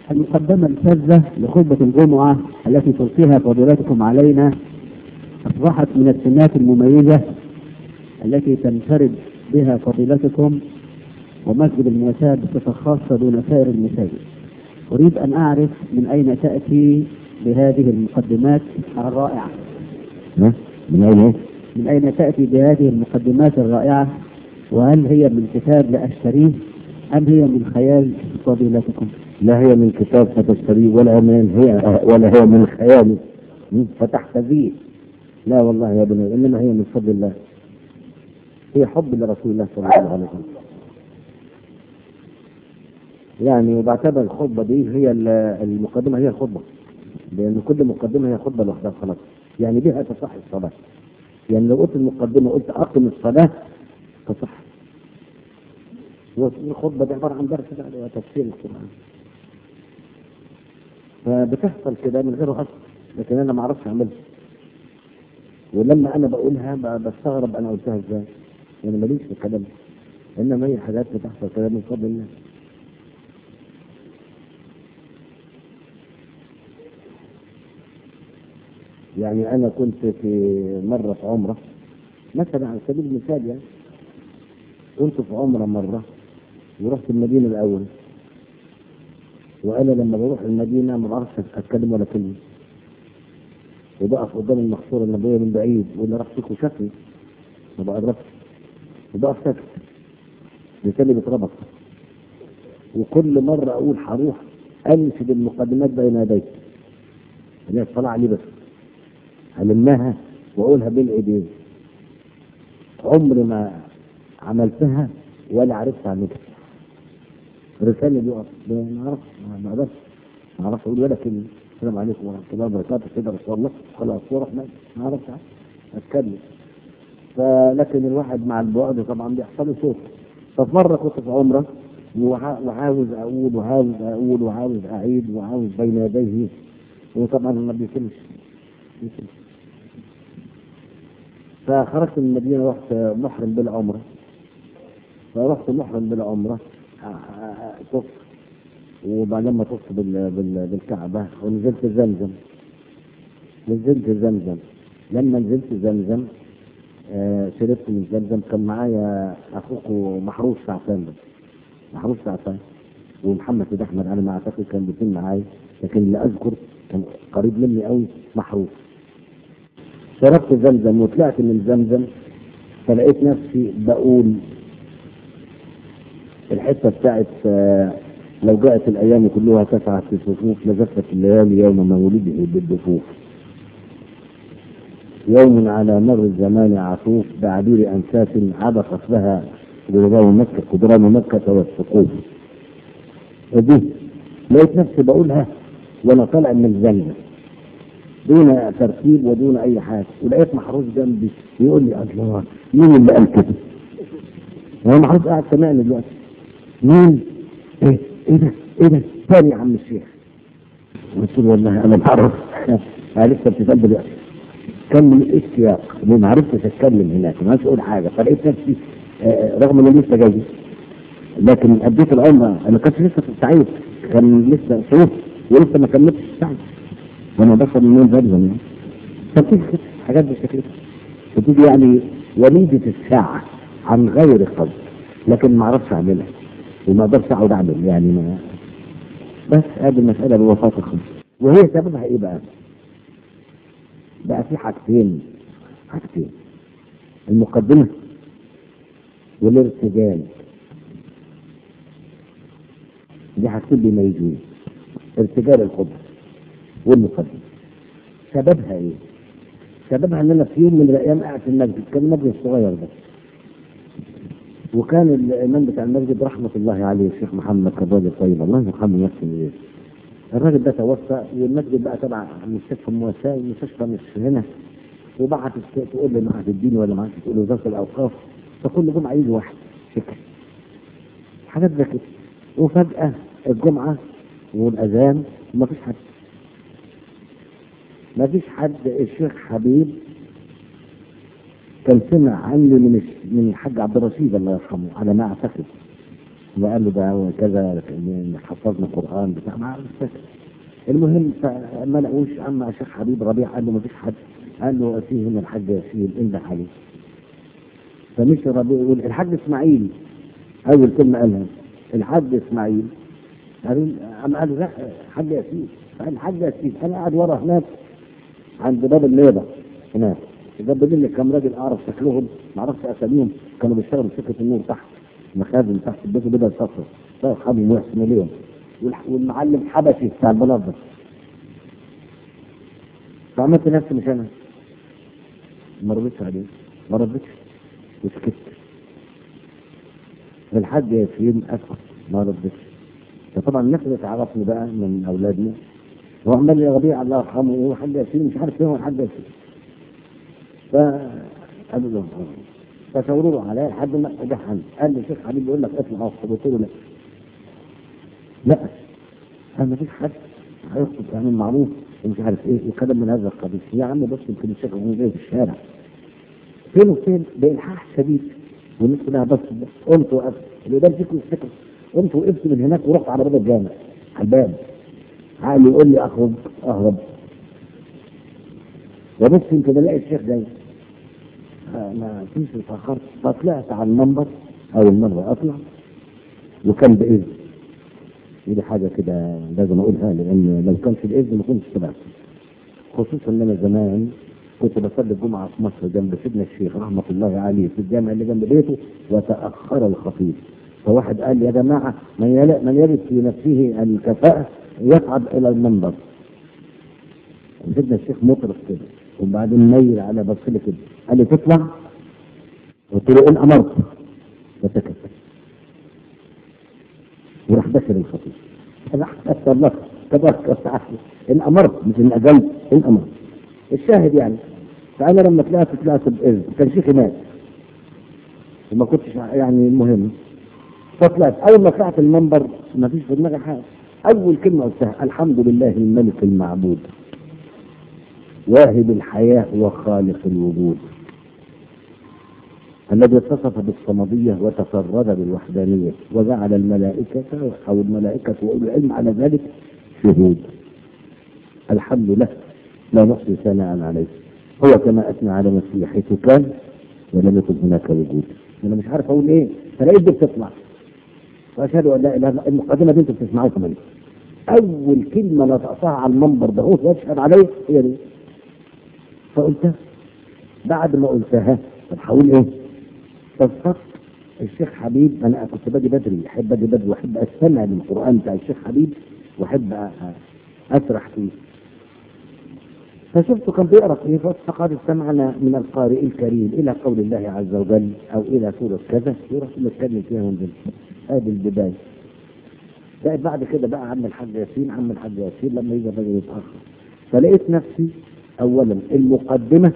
المقدمة الفذة لخطبة الجمعة التي تلقيها فضيلتكم علينا أصبحت من السمات المميزة التي تنفرد بها فضيلتكم ومسجد المواساة بصفة خاصة دون سائر المساجد. أريد أن أعرف من أين تأتي بهذه المقدمات الرائعة. ها؟ من أين إيه؟ من أين تأتي بهذه المقدمات الرائعة؟ وهل هي من كتاب لأشتريه أم هي من خيال فضيلتكم؟ لا هي من كتاب فتشتريه ولا من هي ولا هي من خيالي م? فتحتذيه لا والله يا بني انما هي من فضل الله هي حب لرسول الله صلى الله عليه وسلم يعني وبعتبر الخطبه دي هي ال- المقدمه هي الخطبه لان كل مقدمه هي خطبه لوحدها خلاص يعني بها تصح الصلاه يعني لو قلت المقدمه قلت اقم الصلاه تصح والخطبه دي عباره عن درس بقى وتفسير القران فبتحصل كده من غير قصد لكن انا ما اعرفش اعملها ولما انا بقولها ب- بستغرب انا قلتها ازاي يعني ماليش في الكلام ده. انما هي حاجات بتحصل كده من فضل الله يعني انا كنت في مره في عمره مثلا على سبيل المثال يعني كنت في عمره مره ورحت المدينه الاول وانا لما بروح المدينه ما بعرفش اتكلم ولا كلمه وبقف قدام المقصوره النبويه من بعيد واللي راح فيكم شافني ما بقربش وبقف ساكت لساني بيتربط وكل مره اقول هروح انشد المقدمات بين يديك اللي هي الصلاه عليه بس المها واقولها بين ايديه عمري ما عملتها ولا عرفت اعملها رسالة بيقف ما اعرفش ما اقدرش ما اعرفش اقول ولا كلمه السلام عليكم ورحمه الله وبركاته كده رسول الله خلاص واروح ما ما اعرفش اتكلم فلكن الواحد مع البعد طبعا بيحصل له صوت ففي مره كنت في عمره وع- وعاوز اقول وعاوز اقول وعاوز اعيد وعاوز بين يديه وطبعا ما بيتمش بيتمش فخرجت من المدينه رحت محرم بالعمره فرحت محرم بالعمره طفت وبعدين ما طفت بال... بال... بالكعبة ونزلت زمزم نزلت زمزم لما نزلت زمزم آه شربت من زمزم كان معايا اخوك محروس سعفان بس محروس سعفان ومحمد سيد احمد على ما اعتقد كان الاثنين معايا لكن اللي اذكر كان قريب مني قوي محروس شربت زمزم وطلعت من زمزم فلقيت نفسي بقول الحته بتاعت آه، لو جاءت الايام كلها تسعى في الصفوف لزفت الليالي يوم مولده بالدفوف يوم على مر الزمان عطوف بعبير انفاس عبقت لها جدران مكه جدران مكه والسقوف دي لقيت نفسي بقولها وانا طالع من زمزم دون ترتيب ودون اي حاجه ولقيت محروس جنبي يقول لي الله مين اللي قال كده؟ هو محروس قاعد سامعني دلوقتي مين؟ ايه ايه ده؟ ايه ده؟ تاني يا عم الشيخ. قلت له والله انا بعرف انا لسه بتسال دلوقتي. كان من الاشتياق ما عرفتش اتكلم هناك ما اقول حاجه فلقيت نفسي آه، رغم اني لسه جاي لكن اديت العمره انا كنت لسه في السعيد كان لسه شهور ولسه ما كملتش السعي وانا بصل من زمزم يعني فبتيجي كده حاجات بالشكل ده بتيجي يعني وليده الساعه عن غير قصد لكن ما اعرفش اعملها وما اقدرش اقعد اعمل يعني ما بس هذه المساله بوفاه الخمس وهي سببها ايه بقى؟ بقى في حاجتين حاجتين المقدمه والارتجال دي حاجتين بيميزوني ارتجال القدس والمقدمه سببها ايه؟ سببها ان انا في يوم من الايام قاعد في المسجد كان المسجد الصغير ده وكان الامام بتاع المسجد رحمه الله عليه الشيخ محمد كبادي الطيب الله يرحمه يحسن الراجل ده توفى والمسجد بقى تبع مستشفى المواساة المستشفى مش هنا وبعت تقول لي معهد الدين ولا معهد تقول له وزاره الاوقاف فكل جمعه يجي واحد شكل حاجات زي كده وفجاه الجمعه والاذان ما فيش حد ما فيش حد الشيخ حبيب كان سمع عني من الش- من الحاج عبد الرشيد الله يرحمه على ما اعتقد وقال له ده هو كذا لكن حفظنا قران بتاع ما مش فاكر المهم فما لقوش اما شيخ حبيب ربيع قال له ما فيش حد قال له في هنا الحاج ياسين انده عليه فمشي ربيع يقول الحاج اسماعيل اول كلمه قالها الحاج اسماعيل قال قام قال له لا الحاج ياسين قال الحاج ياسين انا قاعد ورا هناك عند باب الليبه هناك جنب مني كم راجل اعرف شكلهم ما اعرفش اساميهم كانوا بيشتغلوا في شركه النور تحت مخازن تحت البيت بدا الصفر ده خدهم ويحسنوا ليهم والح- والمعلم حبشي بتاع البلاط ده فعملت نفسي مش انا ما ردتش عليه ما ردتش وسكت الحاج ياسين اسكت ما ردتش فطبعا الناس اللي تعرفني بقى من اولادنا هو عمال يا ربيع الله يرحمه هو الحاج ياسين مش عارف فين هو الحاج ياسين فقالوا له فشاوروا له عليه لحد ما دحن قال لي الشيخ حبيب بيقول لك اطلع اخطب قلت له لا لا قال ما فيش حد هيخطب يعمل معروف ومش عارف ايه وكلام من هذا القبيل يا عم بس يمكن الشيخ يكون جاي في الشارع فين وفين بإلحاح شديد والناس كلها بس قمت وقفت اللي قدام فيكم يفتكر قمت وقفت من هناك ورحت على باب الجامع على الباب عقلي يقول لي اخرج اهرب وبص يمكن الاقي الشيخ جاي آه، ما فيش اتاخرت فطلعت على المنبر اول مره اطلع وكان باذن دي حاجه كده لازم اقولها لان لو كانش باذن ما كنتش طلعت خصوصا ان انا زمان كنت بصلي الجمعه في مصر جنب سيدنا الشيخ رحمه الله عليه في الجامع اللي جنب بيته وتاخر الخطيب فواحد قال لي يا جماعه من يل- من يجد في نفسه الكفاءه يصعد الى المنبر سيدنا الشيخ مطرف كده وبعدين ميل على بصلي كده قال لي تطلع قلت له ان امرت فسكت وراح بشر الخطيب انا حسبت الله تبارك وتعالى ان امرت مش ان اجلت ان امرت الشاهد يعني فانا لما طلعت طلعت باذن كان شيخي مات وما كنتش يعني المهم فطلعت اول ما طلعت المنبر ما فيش في دماغي حاجه اول كلمه قلتها الحمد لله الملك المعبود واهب الحياه وخالق الوجود الذي اتصف بالصمدية وتفرد بالوحدانية وجعل الملائكة أو الملائكة وأولو العلم على ذلك شهود الحمد له لا نحصي ثناء عليه هو كما أثنى على نفسه حيث كان ولم يكن هناك وجود أنا مش عارف أقول إيه فلقيت دي بتطلع وأشهد أن لا إله إلا المقدمة دي أنتوا بتسمعوها كمان أول كلمة نطقتها على المنبر ده هو وأشهد عليه هي دي فقلتها بعد ما قلتها طب هقول إيه؟ فالصف الشيخ حبيب انا كنت باجي بدري احب اجي بدري واحب استمع للقران بتاع الشيخ حبيب واحب أ- اسرح فيه فشفته كان بيقرا فيه فقد استمعنا من القارئ الكريم الى قول الله عز وجل او الى سوره كذا يروح نتكلم فيها ونزل هذه البدايه بقت بعد كده بقى عم الحاج ياسين عم الحاج ياسين لما يجي الراجل يتاخر فلقيت نفسي اولا المقدمه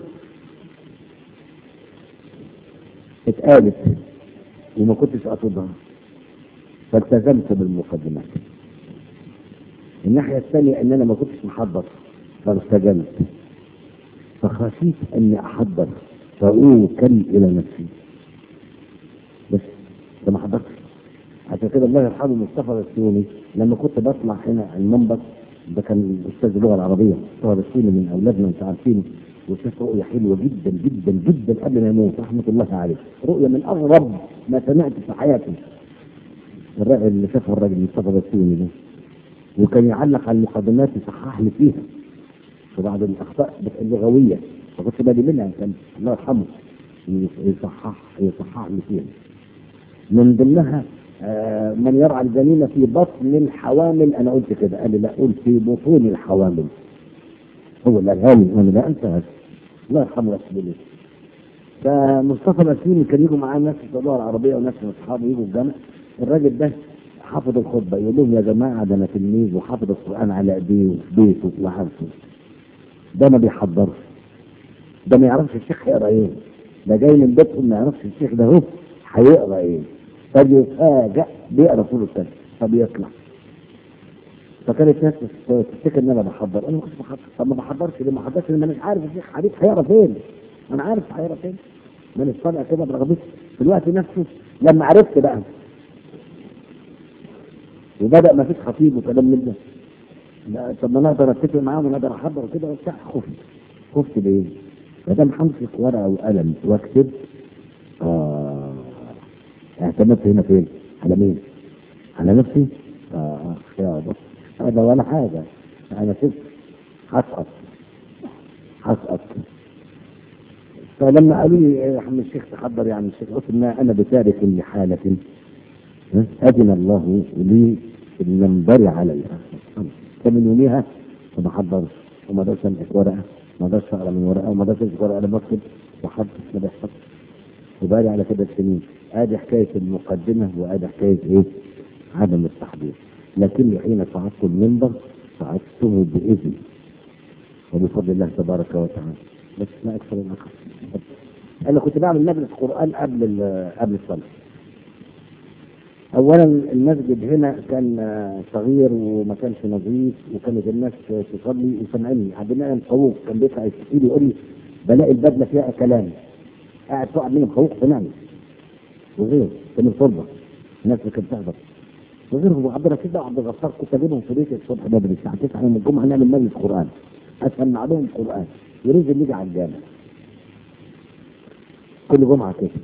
اتقالت وما كنتش اقصدها فالتزمت بالمقدمات الناحية الثانية ان انا ما كنتش محضر فارتجلت فخشيت اني احضر فاوكل الى نفسي بس ده ما حضرتش عشان كده الله يرحمه مصطفى السيوني لما كنت بطلع هنا على المنبر ده كان استاذ اللغه العربيه مصطفى السيوني من اولادنا انت عارفين وشاف رؤيه حلوه جدا جدا جدا قبل ما يموت رحمه الله عليه رؤيه من اغرب ما سمعت في حياتي الرأي اللي شافه الراجل مصطفى السيوني ده وكان يعلق على المقدمات يصحح لي فيها في بعض الاخطاء اللغويه ما كنتش بالي منها كان الله يرحمه يصحح يصحح لي فيها من ضمنها آه، من يرعى الجنين في بطن الحوامل انا قلت كده قال لي لا قلت في بطون الحوامل هو اللي قالها لي وانا لا انسى هذا الله يرحمه ويغفر له فمصطفى الاسيني كان يجوا معاه ناس في اللغه العربيه وناس من اصحابه يجوا الجامع الراجل ده حافظ الخطبه يقول لهم يا جماعه ده انا تلميذ وحافظ القران على ايديه وفي بيته وعارفه ده ما بيحضرش ده ما يعرفش الشيخ هيقرا ايه ده جاي من بيتهم ما يعرفش الشيخ ده هو هيقرا ايه فبيفاجئ بيقرا طول الثاني فبيطلع فكانت ناس تفتكر ان انا بحضر انا ما كنتش بحضر طب ما بحضرش ليه ما بحضرش لان انا مش عارف الشيخ حبيب هيقرا فين انا عارف هيقرا فين من الصنع كده برغبتي في الوقت نفسه لما عرفت بقى وبدا ما فيش خطيب وكلام من ده لا طب ما انا اقدر اتفق معاهم وانا اقدر احضر كده وبتاع خفت خفت ليه؟ ما دام همسك ورقه وقلم واكتب اه اعتمدت هنا فين؟ على مين؟ على نفسي؟ اه يا بص هذا ولا حاجه انا صفر هسقط هسقط فلما قالوا لي يا عم الشيخ تحضر يا عم الشيخ قلت ما انا بتارك لحاله ها؟ اذن الله لي في المنبر عليها فمن يوميها فما حضرش وما اقدرش امسك ورقه ما اقدرش اقرا من ورقه وما اقدرش امسك ورقه لما اكتب وحد ما بيحصل وبالي على كده سنين ادي حكايه المقدمه وادي حكايه ايه؟ عدم التحضير لكني حين صعدت المنبر صعدته باذن وبفضل الله تبارك وتعالى بس لا اكثر من اكثر انا كنت بعمل مجلس قران قبل ال- قبل الصلاه اولا المسجد هنا كان آه، صغير وما كانش نظيف وكانت الناس آه، تصلي وسامعيني عندنا مخوف كان بيطلع يشتكي لي يقول لي بلاقي البدله فيها كلام قاعد تقع مني مخوف سمعني وغير كان الطلبه الناس اللي كانت تحضر وغيرهم وعبد الرشيد وعبد الغفار كنت اجيبهم في بيتي الصبح بدري الساعه 9 يوم الجمعه نعمل مجلس قران اسمع لهم قران ورزق يجي على الجامع كل جمعه كده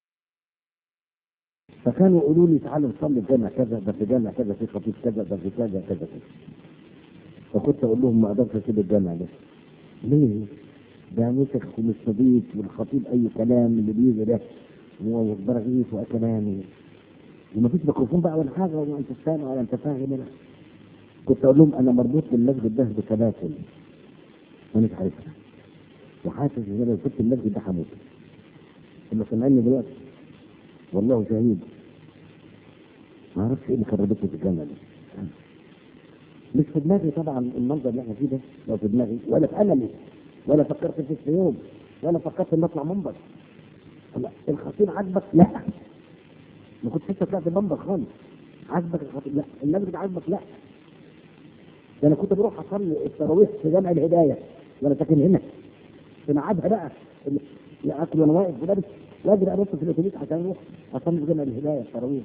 فكانوا يقولوا لي تعالوا نصلي في جامع كذا ده في جامع كذا في خطيب كذا ده في كذا كذا كذا فكنت اقول لهم ما اقدرش اسيب الجامع ده ليه؟ ده مسك ومش نظيف والخطيب اي كلام اللي بيجي ده وبراغيث وكلام وما فيش ميكروفون بقى ولا حاجه ولا انت سامع ولا انت فاهم ولا كنت اقول لهم انا مربوط بالمسجد ده بسلاسل وانا مش عارفها وحاسس ان انا لو سبت المسجد ده هموت اللي سامعني دلوقتي والله شهيد ما اعرفش ايه اللي كان رابطني في الجامعه دي مش في دماغي طبعا المنظر اللي احنا فيه ده لو في دماغي ولا في ألمي ولا فكرت فيه في يوم ولا فكرت ان اطلع منبر لا الخطيب عاجبك لا ما كنتش لسه طلعت المنبر خالص عاجبك الخطيب لا المسجد عاجبك لا ده انا كنت بروح اصلي التراويح في جامع الهدايه وانا ساكن هنا في ميعادها بقى لا اكل وانا واقف ولابس واجري انط في الاتوبيس عشان اروح اصلي في جامع الهدايه التراويح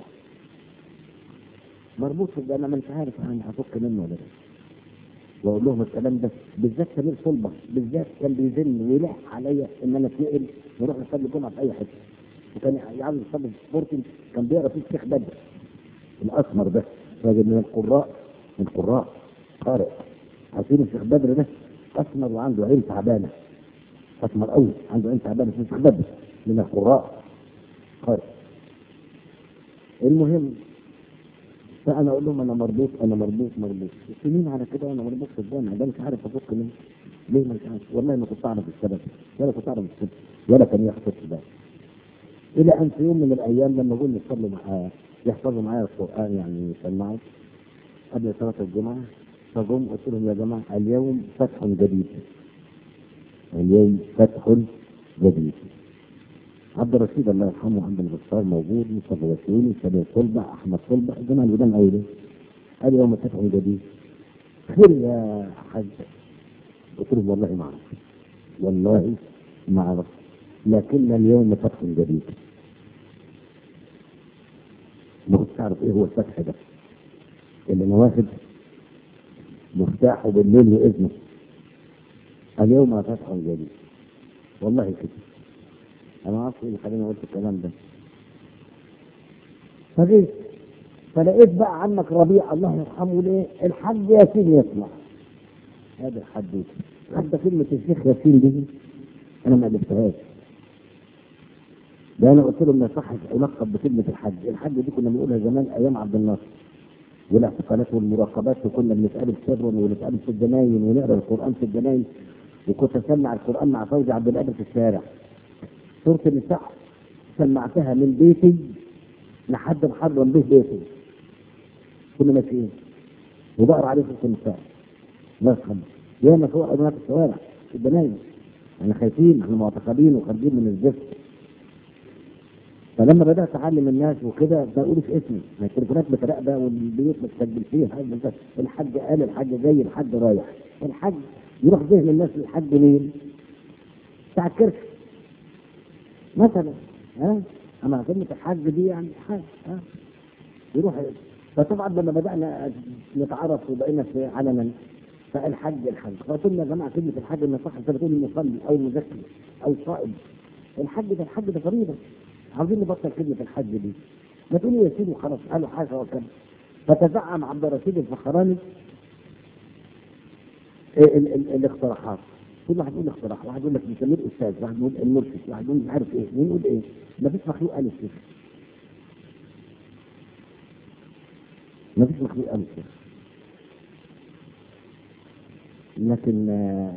مربوط في الجامع ما انت عارف يعني هفك منه ولا لا واقول لهم الكلام ده بالذات سمير صلبه بالذات كان بيزن ويلح عليا ان انا اتنقل نروح نصلي الجمعه في اي حته وكان يعمل يصلي في سبورتنج كان بيقرا فيه الشيخ بدر الاسمر ده راجل من القراء من القراء قارئ عارفين الشيخ بدر ده اسمر وعنده عين تعبانه اسمر قوي عنده عين تعبانه اسمه الشيخ بدر من القراء قارئ المهم فانا اقول لهم انا مربوط انا مربوط مربوط سنين على كده وانا مربوط في الجامع ده مش عارف افك منه ليه مش عارف والله ما كنت اعرف السبب ولا كنت اعرف السبب ولا كان يخطر في بالي الى ان في يوم من الايام لما قلنا يصلوا معايا يحفظوا معايا القران يعني يسمعوا قبل صلاه الجمعه فقوم قلت لهم يا جماعه اليوم فتح جديد اليوم فتح جديد عبد الرشيد الله يرحمه عبد الغفار موجود مصطفى وسيوني سبيل صلبة احمد صلبة الجماعه الودان قوي قال يوم فتح جديد خير يا حاج قلت لهم والله ما اعرف والله ما اعرف لكن اليوم فتح جديد ما كنتش اعرف ايه هو الفتح ده اللي انا واخد مفتاحه بالليل واذنه اليوم فتح جديد والله كده انا ما اعرفش ايه اللي خلاني قلت الكلام ده فجيت فلقيت بقى عمك ربيع الله يرحمه ليه الحاج ياسين يطلع هذا الحدوته حتى كلمة الشيخ ياسين دي أنا ما ألفتهاش ده أنا قلت له ما يصحش ألقب بكلمة الحج، الحج دي كنا بنقولها زمان أيام عبد الناصر والاعتقالات والمراقبات وكنا بنتقابل سرا ونتقابل في الجناين ونقرا القرآن في الجناين وكنت أسمع القرآن مع فوزي عبد القادر في الشارع سورة النساء سمعتها من بيتي لحد محرم به بيتي كنا ماشيين وبقرا عليه سورة النساء الله يرحمه ياما فوق أبناء في الشوارع في الجناين احنا خايفين احنا معتقلين وخارجين من الزفت فلما بدات اعلم الناس وكده بقول في اسمي ما التليفونات بتراقبها والبيوت بتسجل فيها الحاج قال الحاج جاي الحاج رايح الحج يروح ذهن الناس للحج مين؟ بتاع الكرش مثلا ها اما كلمه الحج دي يعني حاج ها يروح فطبعا لما بدانا نتعرف وبقينا في علنا فالحج الحج فقلنا يا جماعه كلمه الحج ما صح انت بتقول المصلي او المزكي او الصائم الحج ده الحج ده فريضه عاوزين نبطل كلمه الحج دي ما تقولوا يا سيدي خلاص قالوا حاجه وكذا فتزعم عبد الرشيد الفخراني ال- ال- ال- الاقتراحات كل واحد يقول اقتراح واحد يقول لك نسميه الاستاذ واحد يقول المرشد واحد يقول مش عارف ايه مين يقول ايه ما فيش مخلوق قال الشيخ ما فيش مخلوق قال الشيخ لكن آه،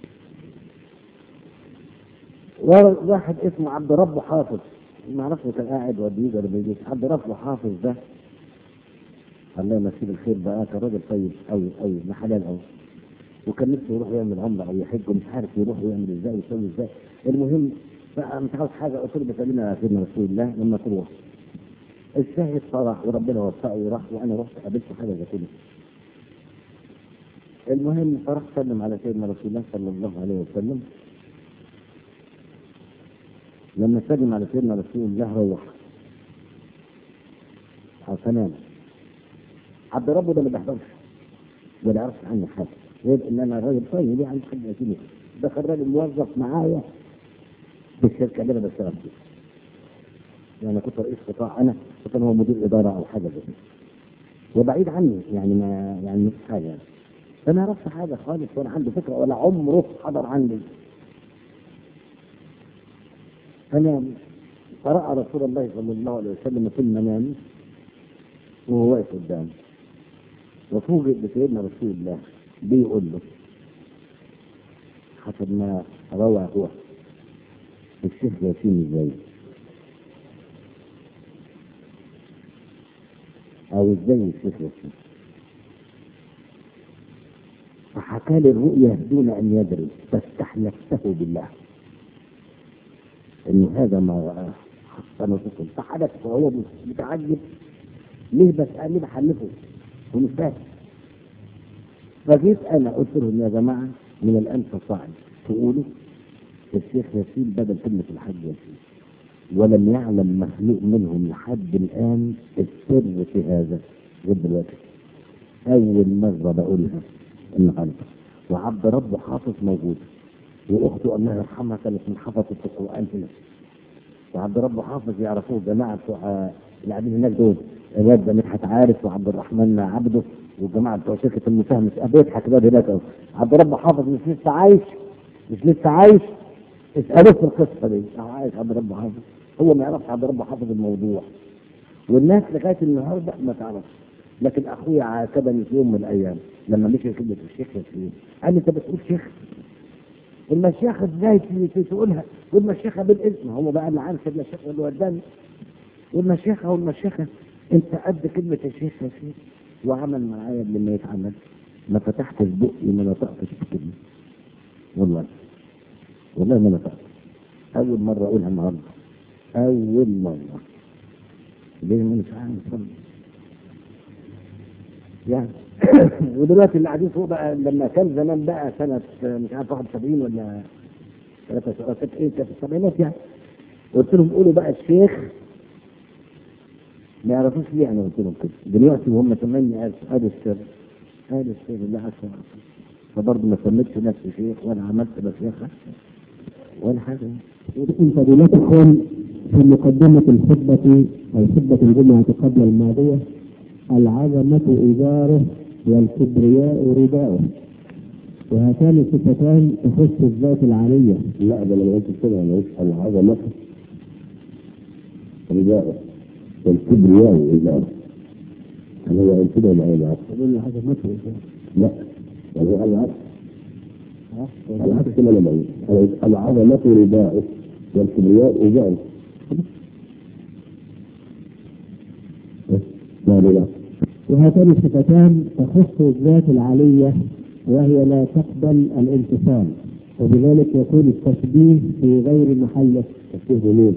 واحد اسمه عبد رب حافظ ما اعرفش كان قاعد ولا بيجي ولا بيجي عبد رب حافظ ده الله يمسيه بالخير بقى كان راجل طيب قوي قوي ابن حلال قوي وكان نفسه يروح يعمل عمره او يحج ومش عارف يروح ويعمل ازاي ويسوي ازاي المهم بقى مش عاوز حاجه قلت له بكلمنا يا سيدنا رسول الله لما تروح الشاهد فرح وربنا وفقه وراح وانا رحت قابلته حاجه زي كده المهم فرحت سلم على سيدنا رسول الله صلى الله عليه وسلم لما سلم على سيدنا رسول الله روح فنام عبد ربه ده ما بيحضرش ولا يعرفش عني حاجه غير ان انا راجل طيب يعني حد يجيني دخل راجل موظف معايا في الشركه اللي انا بشتغل فيها يعني كنت رئيس قطاع انا وكان هو مدير اداره او حاجه زي كده وبعيد عني يعني ما يعني مش حاجه يعني فما يعرفش حاجه خالص ولا عنده فكره ولا عمره حضر عندي فنام فرأى رسول الله صلى الله عليه وسلم في المنام وهو واقف قدامه وفوجئ بسيدنا رسول الله بيقول له حسب ما روى هو الشيخ ياسين ازاي او ازاي الشيخ ياسين فحكى لي الرؤيا دون ان يدري فاستحلفته بالله ان هذا ما رآه حسن الرسل فحدث وهو متعجب ليه بس قال لي بحلفه ومش فاهم فجيت انا قلت لهم يا جماعه من الان فصاعد تقولوا الشيخ ياسين بدل كلمه الحاج ياسين ولم يعلم مخلوق منهم لحد الان السر في هذا غير دلوقتي اول مره بقولها النهارده وعبد ربه حافظ موجود واخته الله يرحمها كانت من حفظه القران هنا وعبد ربه حافظ يعرفوه جماعه بتوع اللي قاعدين هناك دول الواد ده مدحت عارف وعبد الرحمن عبده والجماعه بتوع شركه المساهمه مش بيضحك الواد هناك اهو عبد ربه حافظ مش لسه عايش مش لسه عايش اسالوه في القصه دي أهو عايش عبد ربه حافظ هو ما يعرفش عبد ربه حافظ الموضوع والناس لغايه النهارده ما تعرفش لكن اخويا عاتبني في يوم من الايام لما مشي كلمه الشيخ ياسين قال لي انت بتقول شيخ المشيخة ازاي ت- تقولها والمشيخة بالاسم هو بقى اللي عارف المشيخة اللي وداني والمشيخة والمشيخة انت قد كلمة الشيخ ياسين وعمل معايا اللي ما يتعمل ما فتحتش بقي ما نطقتش بكلمة والله والله ما نطقت أول مرة أقولها النهاردة أول مرة ليه ما مش عارف والله. يعني ودلوقتي اللي قاعدين فوق بقى لما كان زمان بقى سنة مش عارف 71 ولا 73 كانت ايه كانت في السبعينات يعني قلت لهم قولوا بقى الشيخ ما يعرفوش ليه انا قلت لهم كده دلوقتي وهم 8000 ادي السر ادي السر اللي عارفه فبرضه ما سميتش نفسي شيخ ولا عملت مشيخه ولا حاجه من فضيلتكم في مقدمة الخطبة أو خطبة الجمعة قبل الماضية العظمة إزاره والكبرياء رداؤه وهاتان الصفتان تخص الذات العالية لا ده لما قلت كده انا قلت العظمه رداءه والكبرياء رداءه انا لو قلت كده ولا لا تقول عظمته لا يعني هو العكس العكس كما انا بقول أنا قلت العظمه رداءه والكبرياء رداءه ما لا وهاتان الصفتان تخص الذات العالية وهي لا تقبل الانفصال وبذلك يكون التشبيه في غير محله تشبيه مين؟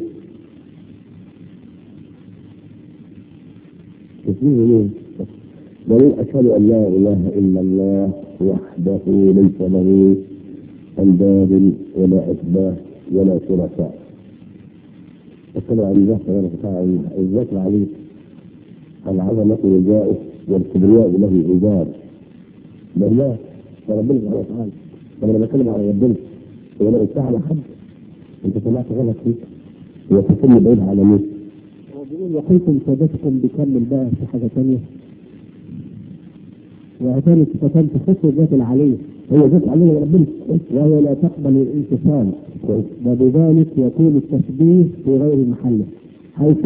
تشبيه مين؟ بقول أشهد أن لا إله إلا الله وحده ليس له أنداد ولا أشباه ولا شركاء. أشهد أن الله سبحانه وتعالى الذات العليم العظمة رجاؤه والكبرياء له إيجار بالله ده ربنا سبحانه وتعالى طب انا بتكلم على ربنا هو انا قلتها على حد انت طلعت غلط فيك هو تكلم بعيد على مين؟ هو بيقول وقيتم سادتكم بيكمل بقى في حاجة تانية وهاتان الصفتان تخص الذات العالية هو ذات علينا ربنا وهي لا تقبل الانفصال وبذلك يكون التشبيه في غير محله حيث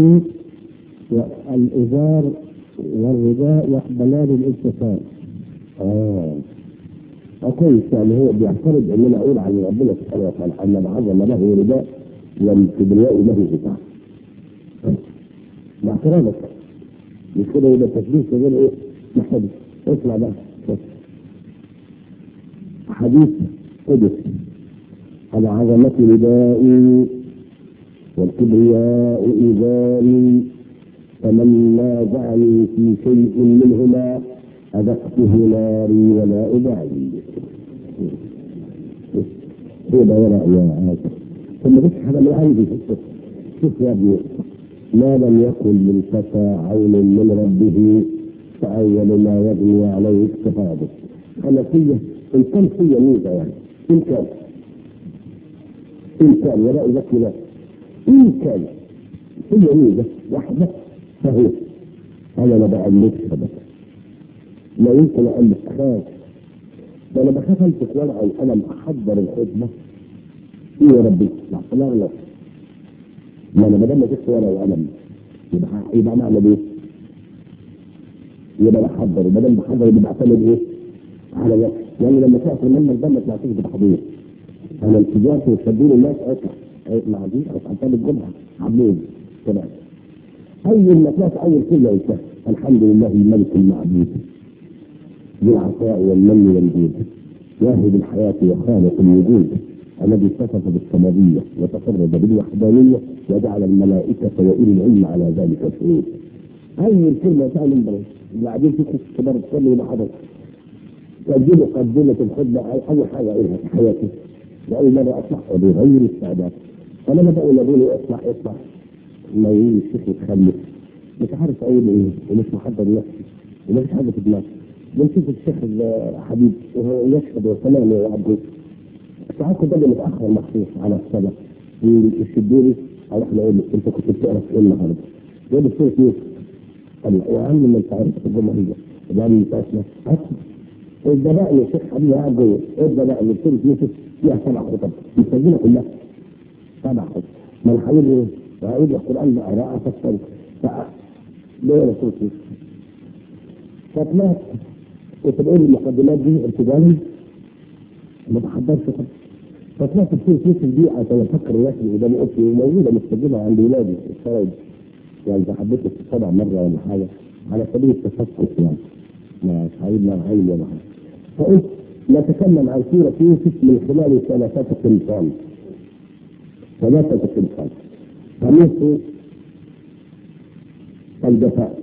الإزار والرداء يقبلان الانفصال اه اه كويس يعني هو بيعترض ان انا اقول عن ربنا سبحانه وتعالى ان العظمه له رداء والكبرياء له غطاء باعتراضك مش كده يبقى تشبيه في غير ايه؟ محتاج اسمع بقى حديث قدس العظمة ردائي والكبرياء إزاري فمن نازعني في شيء منهما أذقته ناري ولا أبالي ايه ده ولا يا آسف ثم بس حاجة من عندي شوف شوف يا ابني ما لم يكن للفتى عون من ربه فأول ما يبني عليه اجتهاده حنفية إن كان فيا ميزة يعني إن كان إن كان ولا أزكي نفسي إن كان فيا ميزة واحدة فهي أنا ما بألفش بس لا يمكن ألف خاف ده أنا بخاف أمسك ورقة وقلم أحضر الخدمة إيه يا ربي؟ لا لا لا ما أنا ما دام مسكت ورقة وقلم يبقى يبقى معنى إيه؟ يبقى بحضر وما دام بحضر يبقى بعتمد إيه؟ على نفسي يعني لما تقف المنبر ده ما تلاقيش بتحضير انا التجارة وتشدين الناس اطلع مع دي او تعتمد الجمعة عبدين كده اول ما تلاقي اول كلمة قلتها الحمد لله الملك المعبود ذي العطاء والمن والجود واهب الحياة وخالق الوجود الذي اتصف بالصمدية وتفرد بالوحدانية وجعل الملائكة وأولي العلم على ذلك شهود. أول كلمة تعمل المنبر اللي قاعدين فيكم كبار تصلي إلى حضرتك تجيب مقدمة الخطبة أو أول حاجة أقولها في حياتي لأول مرة أصلح وبغير السعادات فلما بقول أقول اصلح اصلح ما يجي الشيخ يتخلف مش عارف أقول إيه ومش محضر نفسي ومفيش حاجة في دماغي بنشوف الشيخ الحبيب وهو يشهد وسلام وعبده ساعات كنت باجي متأخر مخصوص على الصلاة يشدوني أو إحنا أقول له أنت كنت بتقرا في إيه النهاردة؟ يقول لي سورة يوسف قال له وأهم من أنت عارف الجمهورية وقال لي تاسمة ادى بقى يا شيخ حبيبي قاعد جوه ادى بقى اللي سوره يوسف فيها سبع خطب مسجله كلها سبع خطب ما انا هقول ايه؟ هقول القران بقى قراءه فسر ليه سوره يوسف فطلعت كنت بقول المقدمات دي ابتدائي ما بحضرش خطب فطلعت في سوره يوسف دي عشان افكر الناس قدام اوضتي موجوده مسجله عند ولادي الفرايد يعني اذا حبيت السبع مره ولا حاجه على سبيل التفكك يعني ما سعيدنا عين ولا حاجه فقلت نتكلم عن سورة يوسف من خلال ثلاثة تمثال ثلاثة تمثال قميص الجفاء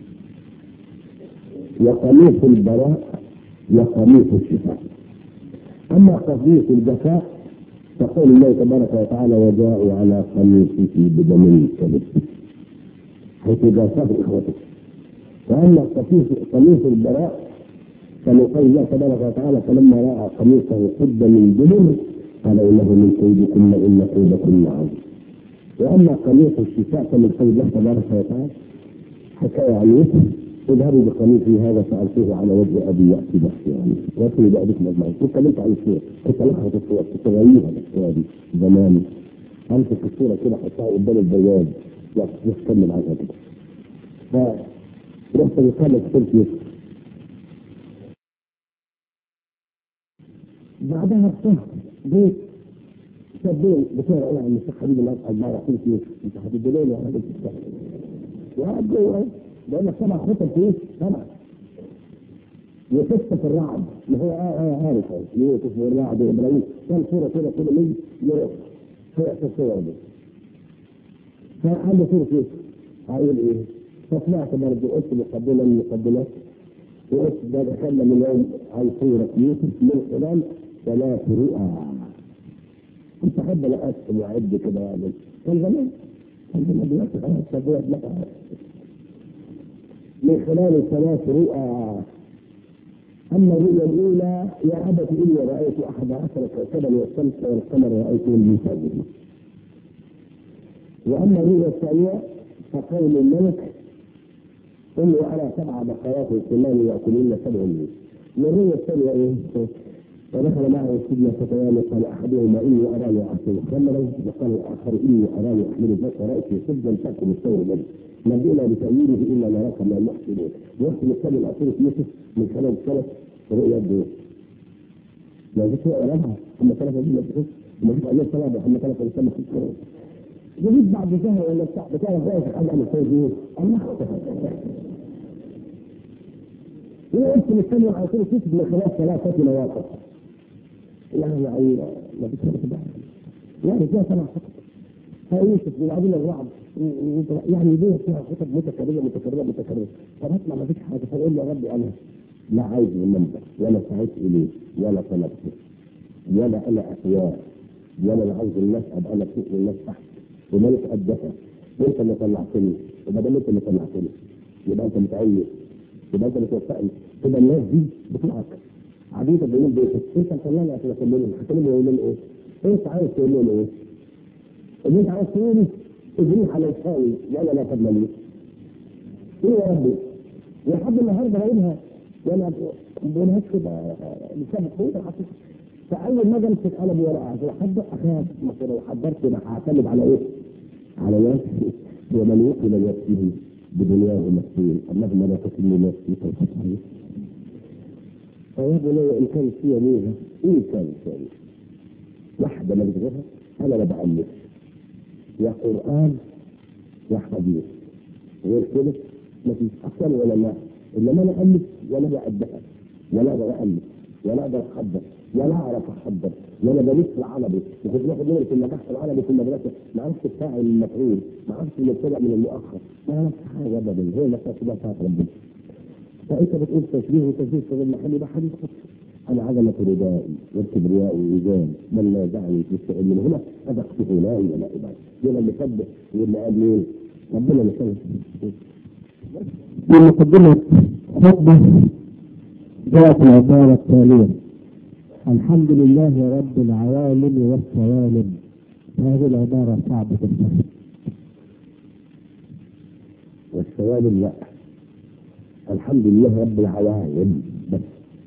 وقميص البراء وقميص الشفاء أما قميص الجفاء تقول الله تبارك وتعالى وجاءوا على قميصه بدم كذب حيث جافاه إخوته وأما قميص البراء كما قال الله تبارك وتعالى فلما راى قميصه قد من دبر قال انه من كيدكن ان كيدكن عظيم واما قميص الشفاء فمن قول الله تبارك وتعالى حكايه عن يوسف اذهبوا بقميصي هذا فالقوه على وجه ابي ياتي بحثي يعني واتوا بأبيكم اجمعين واتكلمت عن الصور كنت لحظه الصور كنت غيرها الصور دي زمان امسك الصوره كده احطها قدام البواب واكمل عنها كده فرحت بقامة سوره يوسف بعدها بشهر بيت شابين بتوع يعني الشيخ حبيب الله الله يعطيه فيه انت هتدلوا لي راجل في الشهر وقعد جوه بقول لك سبع خطب فيه سبع وقصة الرعد اللي هو اه اه عارف يوسف والرعد وابراهيم كان صورة كده كده من يروح في الصور دي فعنده صورة يوسف هقول ايه؟ فطلعت برضه قلت مقدمة من المقدمات وقلت ده دخلنا من يوم عن صورة يوسف من خلال ثلاث رؤى كنت احب انا اقسم واعد كده يعني كان زمان كان زمان دلوقتي خلاص سبوات لك من خلال ثلاث رؤى أما الرؤيا الأولى يا أبت إني رأيت أحد عشر كوكبا والشمس والقمر رأيتهم لي ساجدين وأما الرؤيا الثانية فقول الملك إني أرى سبع بقرات سمان يأكلن سبع لي والرؤيا الثانية إيه؟ ودخل معه السجن فتيان قال احدهما اني اراني اعصر خمرا وقال الاخر اني اراني احمل ذات راسي سجا تاكل الثور منه نبئنا بتاويله الا نراك من المحسنين يحسن الثاني الاخير يوسف من خلال السنه رؤيا الدين لو جيت رؤيا رابعه اما ثلاثه دي ما تشوف ما تشوف ايام ثلاثه اما ثلاثه بسنه في الشهور جديد بعد شهر ولا بتاع بتعرف رأيك حاجه عن الخير دي الله ويقسم الثانية على طول تكتب من خلال ثلاثة مواقف يعني يعني ما بتشرف ده يعني فيها سبع خطب فيوسف يلعبون الرعب يعني ليه فيها خطب متكررة متكررة متكررة طب اسمع ما فيش حاجة فيقول يا ربي أنا لا عايز المنبر ولا سعيت إليه ولا طلبته ولا أنا أحياء ولا أنا عاوز الناس أبقى أنا فوق والناس تحت وملك قدها وأنت اللي طلعتني وما دام أنت اللي طلعتني يبقى أنت متعين يبقى أنت اللي توفقني تبقى الناس دي بتوعك عبيد بيقول بيتك انت مطلعني عشان اكلمهم هكلمهم يقول لهم ايه؟ انت عايز تقول لهم ايه؟ اللي انت عايز تقوله اجريه على لساني وانا لا فضل لي. ايه يا ربي؟ ولحد النهارده بقولها وانا ما بقولهاش كده لسان فوق الحقيقه فاول ما اجي امسك قلم ورقه عشان احضر اخاف مثلا لو حضرت انا هعتمد على ايه؟ على نفسي ومن وكل نفسه بدنياه مسؤول اللهم لا تكلني نفسي كيف تعرف فيا بني ان كان فيها ميزه ان كان فيها ميزه واحده ما بتغيرها انا ما بألف يا قران يا حديث غير كده ما فيش احسن ولا لا انما انا الف ولا بأدها ولا اقدر الف ولا اقدر احضر ولا اعرف احضر ولا بلف العربي وكنت باخد نمره النجاح في العربي في المدرسه ما عرفتش الفاعل المفعول ما عرفتش المبتدأ من المؤخر ما عرفتش حاجه ابدا هي نفسها كلها بتاعت ربنا فانت بتقول تشبيه وتشبيه في المحل ده حديث قدسي انا عظمه ردائي والكبرياء والوزان من لا دعني يستعين من هنا اذقته لا الى لا عباد دول اللي سبح واللي قال مين ربنا اللي سبح في مقدمة خطبة جاءت العبارة التالية الحمد لله رب العوالم والسوالم هذه العبارة صعبة الفهم والسوالم لا الحمد لله رب العوالم بس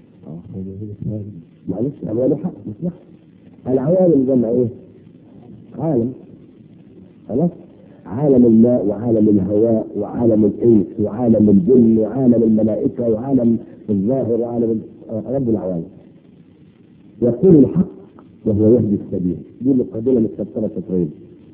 معلش عوالم حق مش حق العوالم جمع ايه؟ عالم خلاص عالم الماء وعالم الهواء وعالم الانس وعالم الجن وعالم الملائكه وعالم الظاهر وعالم رب العوالم يقول الحق وهو يهدي السبيل دي مقدمه متكثره تقريبا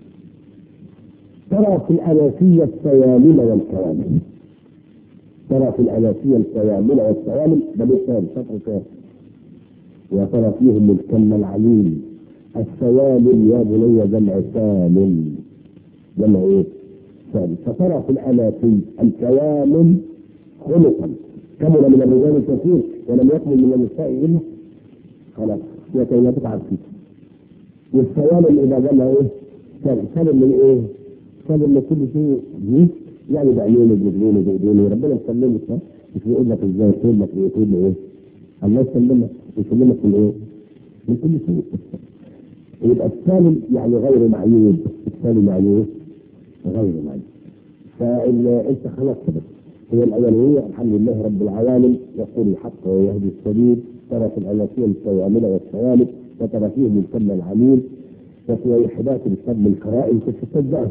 ترى في الأناسية السيامل والكوامل ترى في الأناسية السيامل والسوامل ده مثال سطر ثاني وترى فيهم الكم العليم السوامل يا بني جمع سامل جمع ايه؟ سامل فترى في الأناسي الكوامل خلقا كمل من الرجال الكثير ولم يكمل من النساء إلا خلاص هي كلمات عارفين والسوامل إذا جمع ايه؟ سالم سالم من ايه؟ سالم من كل شيء جيد يعني بعيونه برجلينه بايدينه ربنا يسلمك ها؟ مش بيقول لك ازاي تقول لك ايه تقول له ايه؟ الله يسلمك يسلمك من ايه؟ من كل شيء يبقى السالم يعني غير معيوب السالم يعني ايه؟ غير معيوب فانت خلاص كده هي الاولويه الحمد لله رب العوالم يقول الحق ويهدي السبيل ترى في الاناسيه السوامل والسوالم وترى فيهم الكم العميل وفي وحدات الفم الكرائم في الستات بقى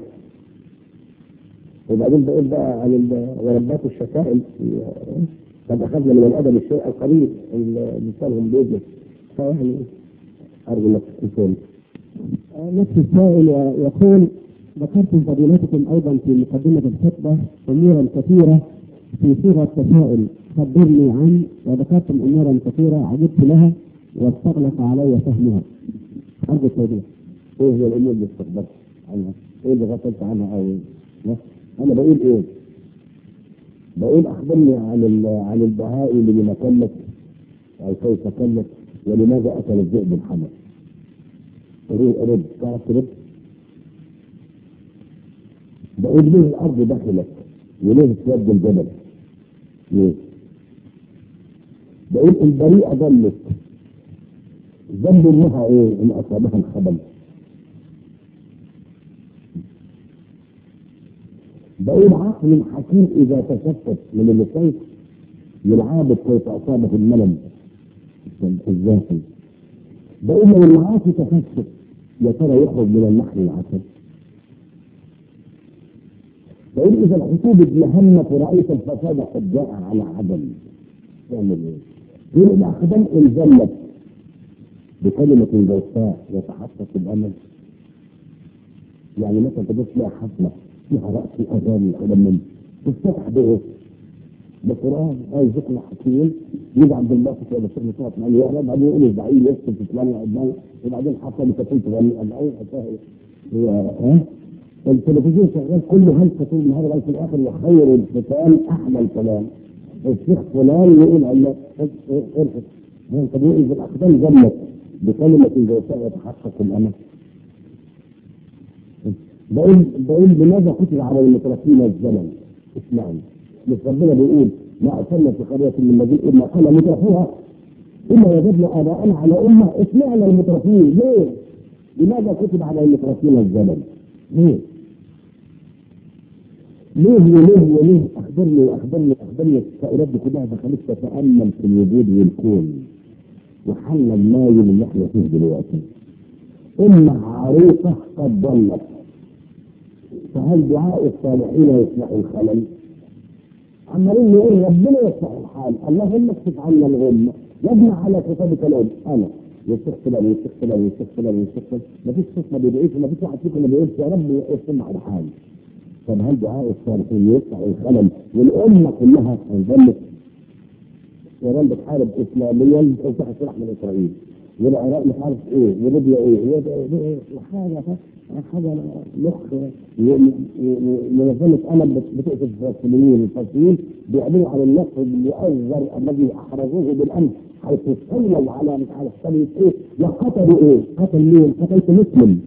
وبعدين بقول بقى عن ال- وربات الشتائم قد اخذنا من الادب الشيء القليل اللي لسانهم بيجلس فيعني ارجو انك تكون نفس السائل يقول ذكرتم فضيلتكم ايضا في مقدمه الخطبه امورا كثيره في صيغه تساؤل خبرني عن وذكرتم امورا كثيره عجبت لها واستغلق علي فهمها ارجو التوضيح ايه هي الامور اللي استخبرت عنها؟ ايه اللي غفلت عنها او إيه؟ انا بقول ايه؟ بقول اخبرني عن ال- عن البهائم لما كلت او كيف كلت ولماذا اكل الذئب الحمر؟ رد رد تعرف ترد؟ بقول ليه الارض دخلت وليه اسود الجبل؟ ليه؟ بقول البريئة ضلت ذنب امها ايه؟ ان اصابها الخبل بقول عقل حكيم اذا تشتت من اللي شايف يلعابد كيف اصابه الملل الذاتي بقول لو المعاصي تشتت يا ترى يخرج من النحل العسل بقول اذا الخطوب ابن ورئيس الفساد قد جاء على عدم يعمل ايه؟ يقول الاقدام ان زلت بكلمة جوفاء يتحقق الامل يعني مثلا تبص لها حفلة فيها رأس اغاني كده من تفتح به بالقران اي ذكر حكيم يجي عبد الباسط ولا الشيخ مصطفى اسماعيل يقرا بعدين يقول الزعيم يكتب في فلان قدامه وبعدين حتى بتكون تغني الاول هو ها التلفزيون شغال كله هلسه طول النهار لغايه في الاخر وخير الختام احلى الكلام الشيخ فلان يقول الله ارفض طب اذا الاقدام جنت بكلمه جوفاء يتحقق الامل بقول بقول لماذا كتب على المترفين الزمن اسمعني مش ربنا بيقول ما ارسلنا في قريه من مدينه الا قال مترفوها الا وجدنا اباءنا على امه اسمعنا المترفين ليه؟ لماذا كتب على المترفين الزمن؟ ليه؟ ليه وليه وليه اخبرني واخبرني واخبرني التساؤلات دي كلها فخليك تتامل في الوجود والكون وحل المايل اللي احنا فيه دلوقتي امه عريقه قد ضلت فهل دعاء الصالحين يصلح الخلل؟ عمالين نقول ربنا يصلح الحال اللهم اكشف عنا الغمه يبنى على كتابك الام انا والشيخ فلان والشيخ فلان والشيخ فلان والشيخ فلان ما فيش شيخ ما بيدعيش ما فيش واحد فيكم ما بيقولش يا رب يصلح الحال طب هل دعاء الصالحين يصلح الخلل والامه كلها انظلت ايران بتحارب اسلاميا تفتح سلاح من اسرائيل والعراق مش عارف ايه وليبيا ايه وحاجه حاجه مخ منظمه امل بتقتل الفلسطينيين الفلسطينيين بيعملوا على النصر المؤذر الذي احرزوه بالامس حيث صلوا على مش عارف سبيل ايه وقتلوا ايه؟ قتل مين؟ قتلت مسلم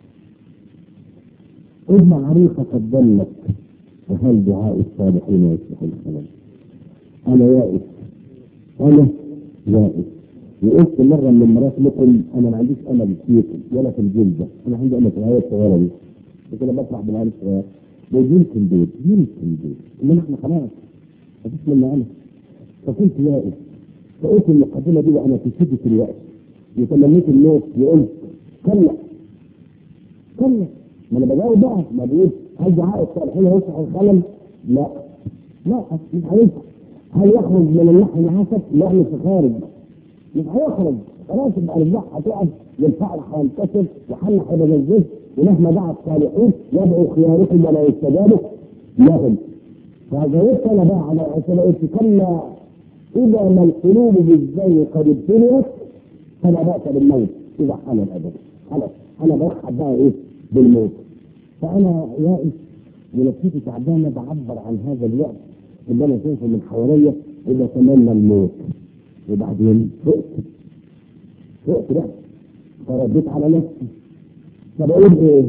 ابن عريقة قد ضلت وهل دعاء الصالحين يصلح الخلل؟ انا يائس انا يائس وقلت مرة من المرات لكم أنا ما عنديش أمل فيكم ولا في الجلدة أنا عندي أمل في العيال الصغيرة دي كنت أنا بفرح بالعيال الصغيرة بقول يمكن دول يمكن دول إنما إحنا خلاص ما فيش منا أنا فكنت واقف فقلت المقدمة دي وأنا في شدة اليأس وتمنيت الموت وقلت كلا كلا ما أنا بجاوب بقى ما بقول هل دعاء الصالحين يصلح الخلل؟ لا لا مش هينفع هل يخرج من النحو العسل؟ لا مش خارج مش هيخرج خلاص يبقى الرجاح هتقف والفعل هينكسر وحل هيبقى الجزء ومهما دعا الصالحين يدعو خياركم ولا يستجابوا لهم فجاوبت انا بقى على اسئله قلت كلا اذا ما القلوب بالزي قد ابتليت فلا باس بالموت اذا حان الاجل خلاص انا برحب بقى ايه بالموت فانا يائس ونفسيتي تعبانه بعبر عن هذا الوقت اللي انا شايفه من حواليا وبتمنى الموت وبعدين فقت فقت بقى فرديت على نفسي فبقول ايه؟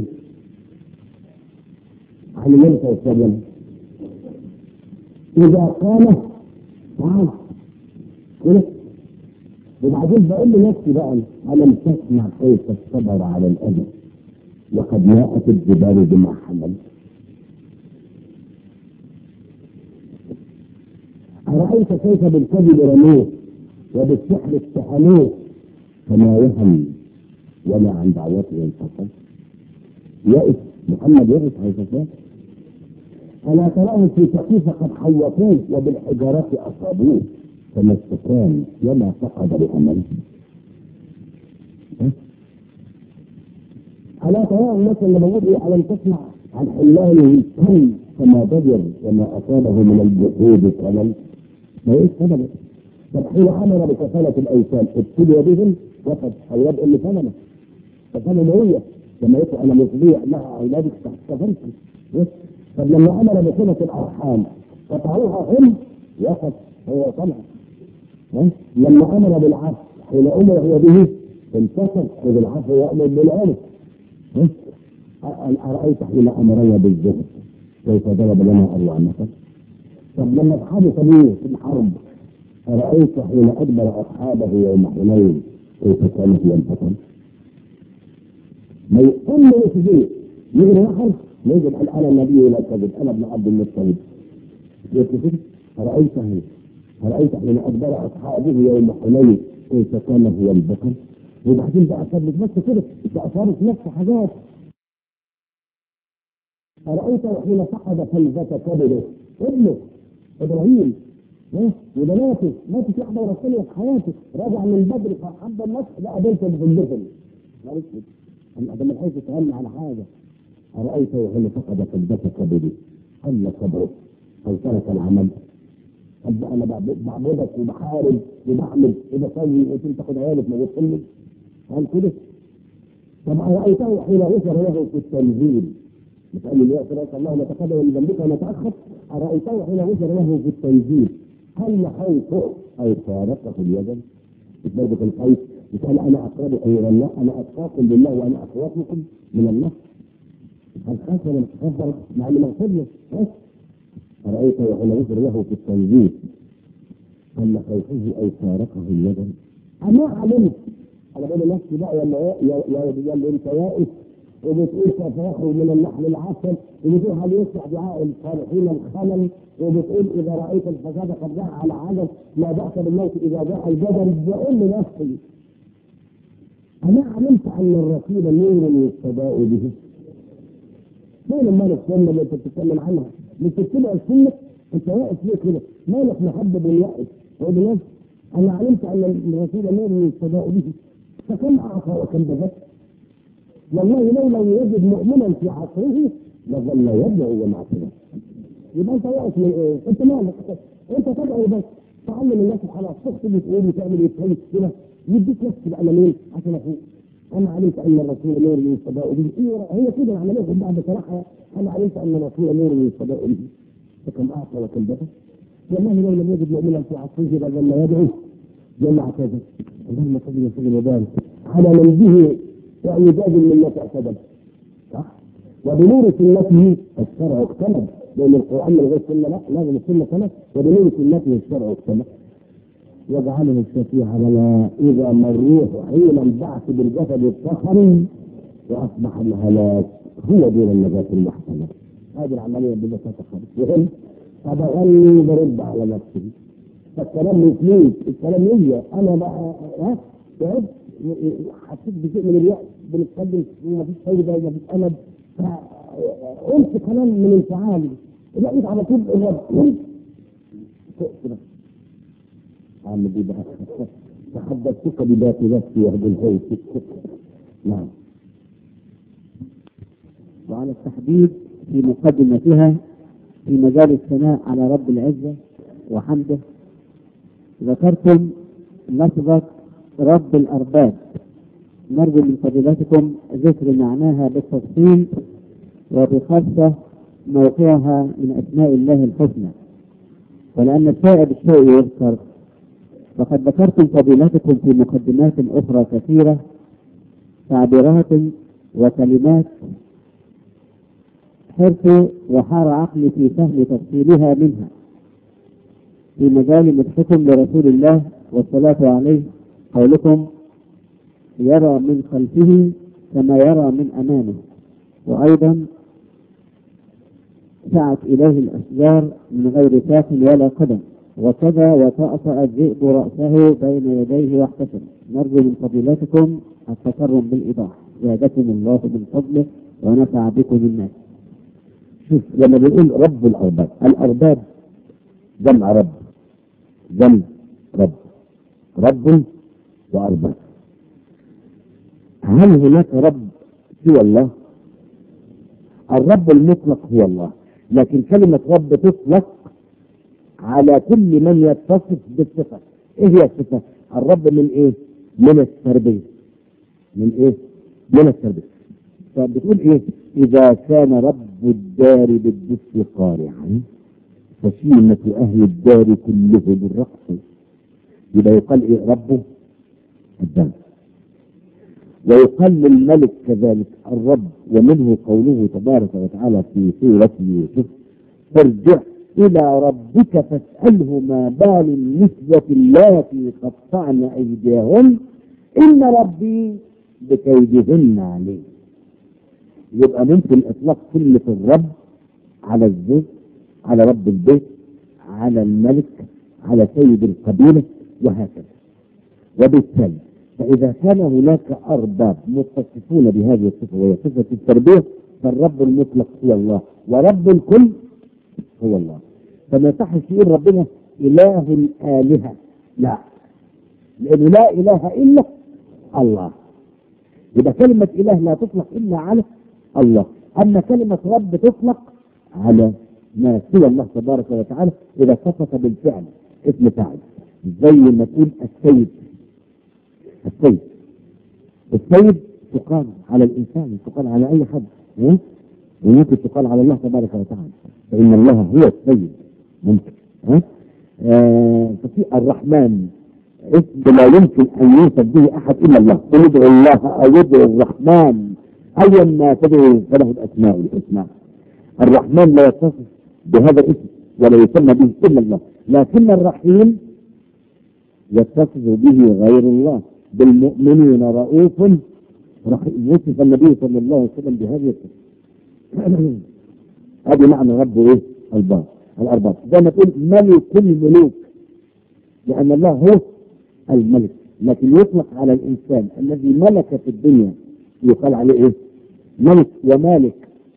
عن النبي صلى الله عليه وسلم اذا قام تعال كده وبعدين بقول لنفسي بقى الم تسمع كيف الصبر على الاذى وقد ماءت الجبال بما حمل أرأيت كيف بالكذب رموه وبالسحر اتهموه فما وهم ولا عن دعوته انفصل يئس محمد يئس هيفصل ألا تراه في سقيفة قد حوطوه وبالحجارات أصابوه فما استكان وما فقد بأمل ألا تراه مثلا لما يقول إيه ألم تسمع عن حلاله الكل فما بذر وما أصابه من الجهود كمل ما إيه سبب طب حين امر بكفاله الايتام ابتلي بهم وقد الواد اللي ثمنه فثمنه هي لما يقول انا مطيع مع اولادك تحت كفلتي طب لما امر بصله الارحام قطعوها هم وقد هو طمع لما امر بالعفو حين امر هو به انتصر خذ العفو وامر بالعنف ارايت حين امرنا بالزهد كيف ضرب لنا اروع مثل طب لما اصحابه سابوه في الحرب ارايت حين ادبر اصحابه يوم حنين كيف كان هو البطل؟ ما يقوم من السجين يجري نحر يجب ان انا النبي لا كذب انا ابن عبد المطلب قلت كده ارايته ارايت حين ادبر اصحابه يوم حنين كيف كان هو البطل؟ وبعدين بقى صار بس كده بقى صارت نفس حاجات أرأيت حين صعد فلذة كبده ابنه إبراهيم ها وبناته ماتت واحدة ورسولها في حياته راجع من بدر فحب الناس لا بنته بغلتهم معلش أنا ده من حيث تغنى على حاجة أرأيته حين فقد فلذة كبده قل صبره أو ترك العمل طب أنا بعبدك وبحارب وبعمل وبسوي وانت تاخد عيالك ما بتصلي قال كده طب أرأيته حين غفر له في التنزيل بتقول لي يا صراط الله لا تقدم من ذنبك ولا تأخر أرأيته حين غفر له في التنزيل هل خوفه أو فارقه اليد برضه في الخوف قال أنا أقرب إلى الله أنا أتقاكم بالله وأنا أخوفكم من الله هل خاف ولا متكبر مع إنه مغفر له بس أرأيته حين غفر له في التنزيل هل خوفه أو فارقه اليد أنا علمت أنا بقول لنفسي بقى يا يا يا يا أنت يائس وبتقول سوف يخرج من النحل العسل وبتقول هل يصلح دعاء الصالحين الخلل وبتقول اذا رايت الفساد قد جاء على عدد لا باس بالموت اذا جاء الجدل بقول لنفسي انا علمت ان الرسول نور يستباء به فين مال السنه اللي انت بتتكلم عنها؟ مش بتتبع السنه انت واقف ليه كده؟ مالك محبب اليأس وقول لنفسي انا علمت ان الرسول نور يستباء به فكم اعطى وكم بذل والله لو لم يجد مؤمنا في عصره لظل يدعو ومعصيه يبقى انت واقف من ايه؟ انت مالك انت تدعو بس تعلم الناس خلاص تخطب وتقول وتعمل وتسوي كده يديك نفس الامانين عشان افوق انا علمت ان الرسول نور يستباء به هي كده العمليه كلها بصراحه انا علمت ان الرسول نور يستباء به فكم اعطى وكم بذل والله لو لم يجد مؤمنا في عصره لظل يدعو جل اعتذر اللهم صل وسلم وبارك على من به يعني زاد الملة اعتدل صح؟ وبنور سنته الشرع اكتمل لأن القرآن من غير سنة لا لازم السنة كما وبنور سنته الشرع اكتمل يجعله الشفيع لنا إذا ما الروح حين البعث بالجسد الصخري وأصبح الهلاك هو دين النجاة المحتمل هذه العملية ببساطة خالص وهم طب أغني برد على نفسي فالكلام مش ليك الكلام ليا أنا بقى ها تعبت حسيت بشيء من اليأس بنتكلم ومفيش فايدة ومفيش أمل فقلت كلام من انفعالي لقيت على طول الرب كده عم دي بقى تحدثتك بذات نفسي وهد الهوت نعم وعلى التحديد في مقدمتها في مجال الثناء على رب العزة وحمده ذكرتم لفظة رب الأرباب نرجو من فضيلتكم ذكر معناها بالتفصيل وبخاصة موقعها من أسماء الله الحسنى ولأن الفائد الشيء يذكر وقد ذكرتم فضيلتكم في مقدمات أخرى كثيرة تعبيرات وكلمات حرص وحار عقلي في فهم تفصيلها منها في مجال مدحكم لرسول الله والصلاة عليه قولكم يرى من خلفه كما يرى من أمامه وأيضا سعت إليه الأشجار من غير ساق ولا قدم وكذا وطأطأ الذئب رأسه بين يديه واحتسب نرجو من فضيلتكم التكرم بالإيضاح زادكم الله من فضله ونفع بكم الناس شوف لما بنقول رب الأرباب الأرباب جمع رب جمع رب رب وأرباب هل هناك رب سوى الله؟ الرب المطلق هو الله لكن كلمة رب تطلق على كل من يتصف بالصفة ايه هي الصفة؟ الرب من ايه؟ من التربية من ايه؟ من التربية فبتقول ايه؟ إذا كان رب الدار بالدف قارعا فشيمة أهل الدار كله بالرقص يبقى يقال ايه ربه الدار ويقال للملك كذلك الرب ومنه قوله تبارك وتعالى في سورة يوسف ارجع إلى ربك فاسأله ما بال النسوة اللاتي قطعن أيديهن إن ربي بكيدهن عليم يبقى ممكن إطلاق كلمة الرب على الزوج على رب البيت على الملك على سيد القبيلة وهكذا وبالتالي فإذا كان هناك أرباب متصفون بهذه الصفة وهي صفة التربية فالرب المطلق هو الله ورب الكل هو الله فما يصحش يقول ربنا إله الآلهة لا لأنه لا إله إلا الله يبقى كلمة إله لا تطلق إلا على الله أما كلمة رب تطلق على ما سوى الله تبارك وتعالى إذا اتصف بالفعل اسم فاعل زي ما تقول السيد السيد السيد تقال على الإنسان تقال على أي حد ها؟ وممكن تقال على الله تبارك وتعالى فإن الله هو السيد ممكن ها؟ آه ففي الرحمن اسم لا يمكن أن يوصف به أحد إلا الله قل ادعوا الله أو ادعوا الرحمن أيا ما تدعو فله الأسماء الحسنى الرحمن لا يتصف بهذا الاسم ولا يسمى به إلا الله لكن الرحيم يتصف به غير الله بالمؤمنين رؤوف رحيم وصف النبي صلى الله عليه وسلم بهذه الصفة هذه معنى رب ايه؟ الباب الارباب زي ما تقول ملك الملوك لان الله هو الملك لكن يطلق على الانسان الذي ملك في الدنيا يقال عليه ايه؟ ملك ومالك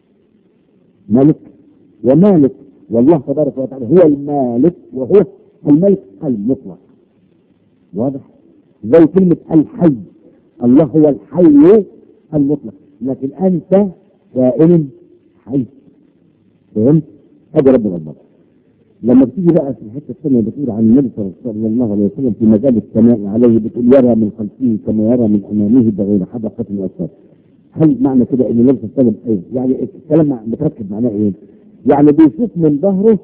ملك ومالك والله تبارك وتعالى هو المالك وهو الملك المطلق واضح زي كلمة الحي الله هو الحي المطلق لكن أنت كائن حي فهمت؟ هذا رب العباد لما بتيجي بقى في الحته الثانيه بتقول عن النبي صلى الله عليه وسلم في مجال الثناء عليه بتقول يرى من خلفه كما يرى من امامه بغير حدقه واسباب هل معنى كده ان النبي صلى الله عليه وسلم ايه؟ يعني الكلام متركب معناه ايه؟ يعني بيشوف من ظهره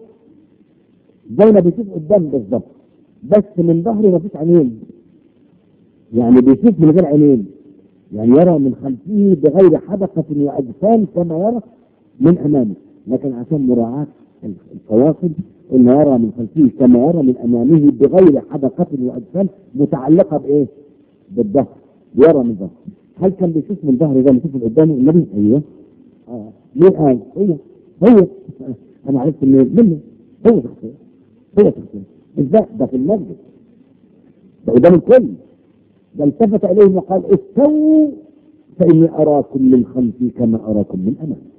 زي ما بيشوف قدام بالظبط بس من ظهره مفيش عينين يعني بيشوف من غير عينين يعني يرى من خلفه بغير حدقة وأجسام كما يرى من أمامه لكن عشان مراعاة الفواصل انه يرى من خلفه كما يرى من امامه بغير حدقة واجسام متعلقة بايه؟ بالظهر يرى من ظهر هل كان بيشوف من ظهر زي ما يشوف قدامه النبي؟ ايوه اه مين قال؟ هو هو انا عرفت منين؟ منه هو شخصيا هو شخصيا ازاي؟ ده في المسجد ده قدام الكل ده التفت اليهم وقال استووا فاني اراكم من خلفي كما اراكم من امامي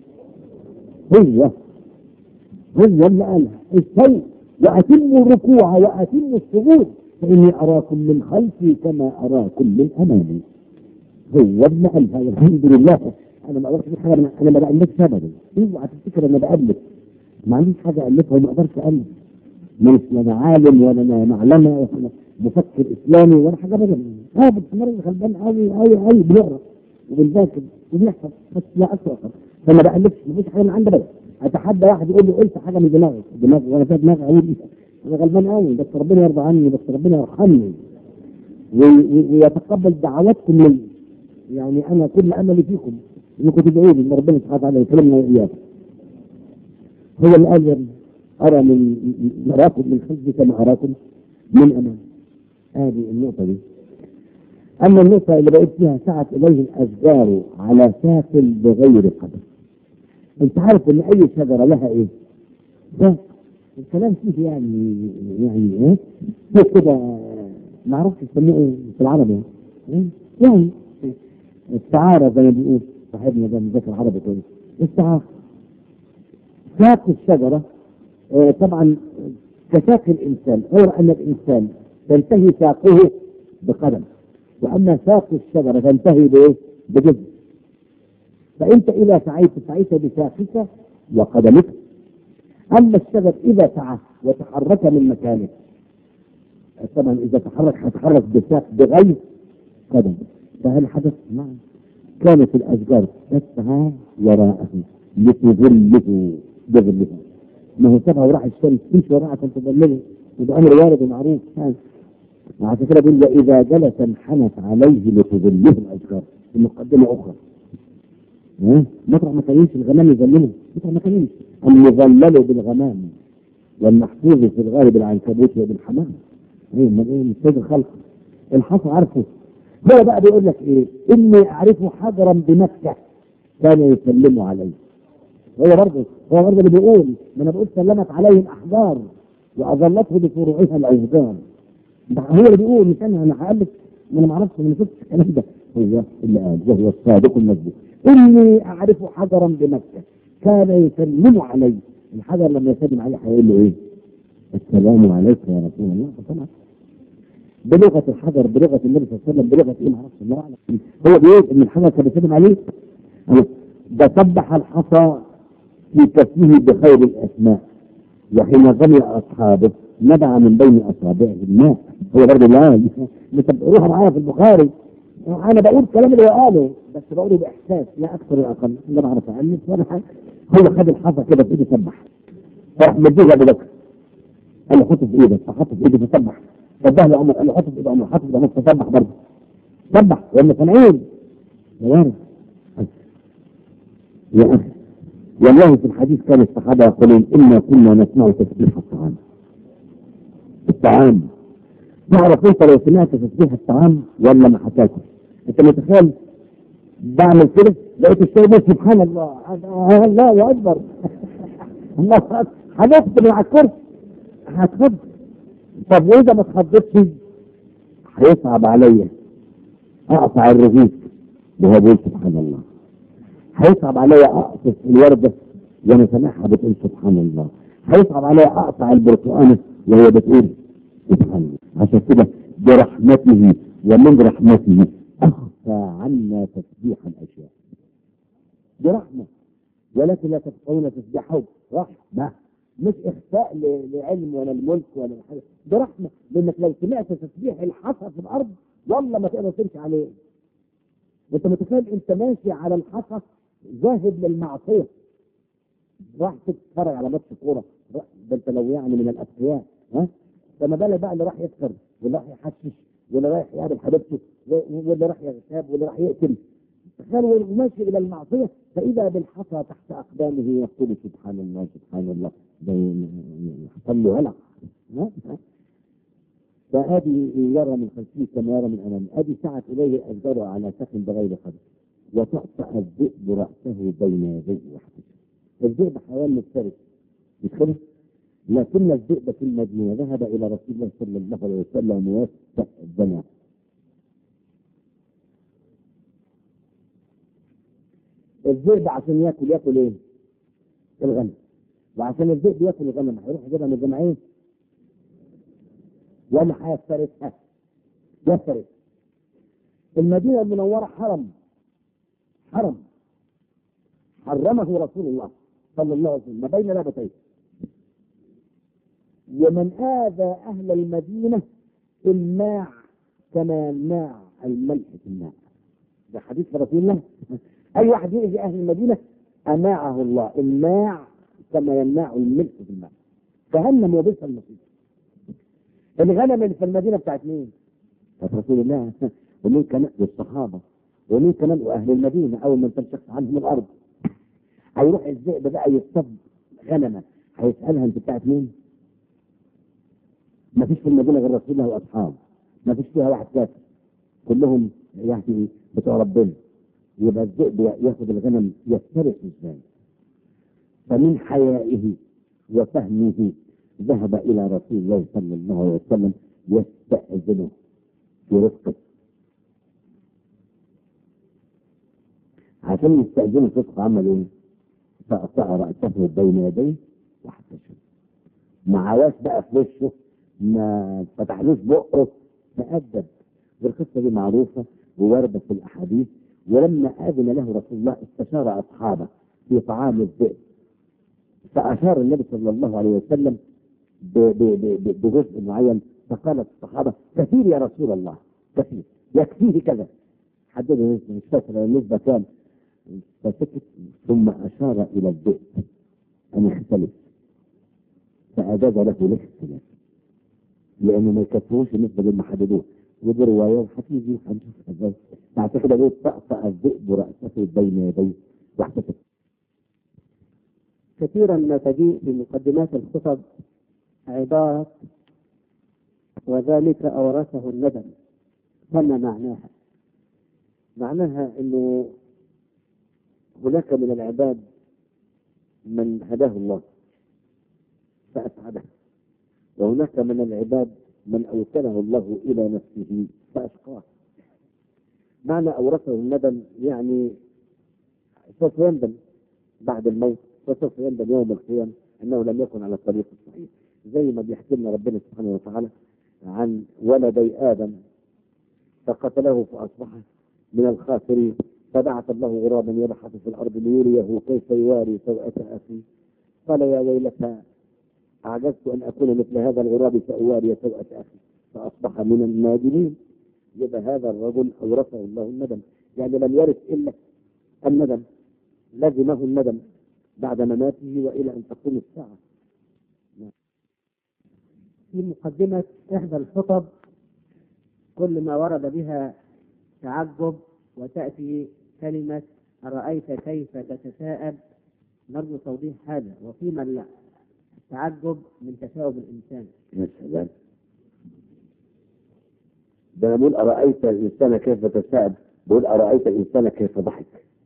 هو هو اللي قالها استووا واتموا الركوع واتموا السجود فاني اراكم من خلفي كما اراكم من امامي هو ابن قالها والحمد لله انا ما اقدرش اقول حاجه انا أنا ما بألفش ابدا اوعى تفتكر انا بألف ما عنديش حاجه الفها وما اقدرش الف مش لا انا عالم ولا انا معلمه ولا مفكر اسلامي ولا حاجه ابدا اه بتمر غلبان قوي قوي قوي بنقرا وبنذاكر وبنحفظ بس لا اسوء فما بألفش مفيش حاجه من عندي ابدا اتحدى واحد يقول لي قلت حاجه من دماغك دماغ وانا فيها دماغ اقول ايه انا غلبان قوي بس ربنا يرضى عني بس ربنا يرحمني ويتقبل دعواتكم مني يعني انا كل املي فيكم انكم تدعوا لي ان ربنا سبحانه وتعالى يكرمنا واياكم هو اللي قال يا ابني ارى من اراكم من خلفي كما اراكم من امام هذه النقطه دي اما النقطه اللي بقيت فيها سعت اليه الاشجار على ساقل بغير قدر انت عارف ان اي شجره لها ايه؟ ده الكلام فيه يعني يعني ايه؟ فيه كده ما اعرفش يسموه ايه في العربي يعني يعني استعاره زي ما بيقول صاحبنا ده مذاكر عربي كويس استعاره ساق الشجره آه طبعا كساق الانسان غير ان الانسان تنتهي ساقه بقدم واما ساق الشجره تنتهي بايه؟ بجذع فانت اذا سعيت سعيت بساقك وقدمك اما الشجر اذا سعى وتحرك من مكانه طبعا اذا تحرك هيتحرك بساق بغير قدم فهل حدث؟ نعم كانت الاشجار تسعى وراءه لتظله بظلها ما هو سابها وراح الشمس تمشي وراءها عشان تظلله وده امر وارد ومعروف عشان كده بيقول واذا جلس انحنت عليه لتظله الاشجار في مقدمه اخرى ها مطرح ما كان يمشي الغمام يظلله مطرح ما كان يمشي المظلل بالغمام والمحفوظ في الغالب العنكبوت وابن حمام ايه من ايه من سيد الخلق الحصى عارفه هو بقى بيقول لك ايه اني اعرفه حجرا بمكه كان يسلم عليه هو برضه هو برضه اللي بيقول ما انا بقول سلمت عليه الاحجار واظلته بفروعها الاشجار ده هو اللي بيقول مش انا انا هالف ما انا ما اعرفش ما شفتش الكلام ده هو اللي قال وهو الصادق المصدوق اني اعرف حجرا بمكه كان يسلم عليه الحجر لما يسلم عليه هيقول له ايه؟ السلام عليك يا رسول الله طبعا بلغه الحجر بلغه النبي صلى الله عليه وسلم بلغه ايه ما اعرفش الله اعلم هو بيقول ان الحجر كان بيسلم عليه ده سبح الحصى في كفه بخير الاسماء وحين ظل اصحابه نبع من بين اصابعه الماء هو برضه لا روح معايا في البخاري انا بقول الكلام اللي هو قاله بس بقوله باحساس لا اكثر ولا اقل لا بعرف االف ولا حاجه هو خد الحصى كده في ايده سبح راح مديه ابو بكر قال له حطه في ايدك فحطه في ايده فسبح فده له عمر قال له حطه في ايد عمر حطه في ايد عمر فسبح برضه سبح ولا سامعين يا وارد يا اخي والله في الحديث كان الصحابه يقولون انا كنا نسمع تسبيح الطعام الطعام تعرف انت لو سمعت تسبيح الطعام ولا ما هتاكل انت متخيل بعمل كده لقيت الشاي ده سبحان الله الله اكبر الله اكبر هنفضل على الكرسي هتخض طب واذا ما اتخضتش هيصعب عليا اقطع الرغيف وهو بيقول سبحان الله هيصعب عليا اقطف الورده وانا سامعها بتقول سبحان الله هيصعب عليا اقطع البرتقانه وهي بتقول سبحان الله عشان كده برحمته ومن رحمته اخفى عنا تسبيح الاشياء برحمه ولكن لا تفقهون تسبيحه رحمه مش اخفاء ل- لعلم ولا الملك ولا حاجه برحمه لانك لو سمعت تسبيح الحصى في الارض والله ما تقدر تمشي عليه انت متخيل انت ماشي على الحصى ذاهب للمعصيه راح تتفرج على ماتش كوره راح- ده انت لو يعني من الاتقياء ها فما بالك بقى اللي راح يسكر واللي راح يحشش واللي رايح يقابل حبيبته و- واللي راح يغتاب واللي راح يقتل تخيل هو ماشي الى المعصيه فاذا بالحصى تحت اقدامه يقول سبحان الله سبحان الله ده يحصل له هلع ها؟ ها؟ فادي يرى من خلفه كما يرى من امامه ادي سعت اليه اشجارها على سكن بغير قدر وتقطع الذئب راسه بين يديه وحده الذئب حيوان مفترس مش كده؟ لكن الذئب في المدينه ذهب الى رسول الله صلى الله عليه وسلم واستاذنه الذئب عشان ياكل ياكل ايه؟ الغنم وعشان الذئب ياكل الغنم هيروح يجيبها من الجمعين ولا هيفترسها يفترس المدينه المنوره حرم حرم حرمه رسول الله صلى الله عليه وسلم ما بين لابتين ومن آذى أهل المدينة الماع كما يمنع الملح في الماء ده حديث رسول الله أي واحد يؤذي أهل المدينة أماعه الله الماع كما يمنع الملح في الماء جهنم وبئس المصير الغنم اللي في المدينة بتاعت مين؟ بتاعت رسول الله ومين كان والصحابة ومين كمان وأهل المدينة أول ما تنشق عنهم الأرض هيروح الذئب بقى يصطاد غنمة هيسألها أنت بتاعت مين؟ ما فيش في المدينة غير رسول الله وأصحابه ما فيش فيها واحد كافر كلهم يعني بتوع ربنا يبقى الذئب ياخذ الغنم يفترس ازاي فمن حيائه وفهمه ذهب الى رسول الله صلى الله عليه وسلم يستأذنه في رفقه عشان يستأذنه في رفقه عمل ايه؟ فقطع رأسه بين يديه واحتشم ما عواش بقى في وشه ما فتحلوش بقه تأدب والقصة دي معروفة وواردة في الأحاديث ولما أذن له رسول الله استشار أصحابه في طعام الذئب فأشار النبي صلى الله عليه وسلم ب- ب- ب- بجزء معين فقالت الصحابة كثير يا رسول الله كثير يكفيه كذا حددوا النسبة مش فاكر النسبة كام فسكت ثم أشار إلى الذئب أن يختلف فأجاز له الاختلاف لأنه ما يكفوش النسبة دول ما حددوها ودي رواية وهتيجي وهنشوف ازاي بعد كده بيقول طأطأ الذئب رأسه بين يديه واحتسب كثيرا ما تجيء في مقدمات الخطب عبارة وذلك أورثه الندم فما معناها؟ معناها انه هناك من العباد من هداه الله فاسعده وهناك من العباد من اوكله الله الى نفسه فاشقاه معنى اورثه الندم يعني سوف يندم بعد الموت وسوف يندم يوم القيامه انه لم يكن على الطريق الصحيح زي ما بيحكي لنا ربنا سبحانه وتعالى عن ولدي ادم فقتله فاصبح من الخاسرين فبعث الله غرابا يبحث في الارض ليريه كيف يواري سوءة اخيه قال يا ويلتى اعجزت ان اكون مثل هذا الغراب فاواري سوءة اخي فاصبح من النادمين يبقى هذا الرجل اورثه الله الندم يعني لم يرث الا الندم لزمه الندم بعد مماته والى ان تقوم الساعه في مقدمة إحدى الخطب كل ما ورد بها تعجب وتأتي كلمة أرأيت كيف تتثاءب نرجو توضيح هذا وفيما لا التعجب من تثاؤب الإنسان يا سلام ده أنا بقول أرأيت الإنسان كيف تساءب بقول أرأيت الإنسان كيف ضحك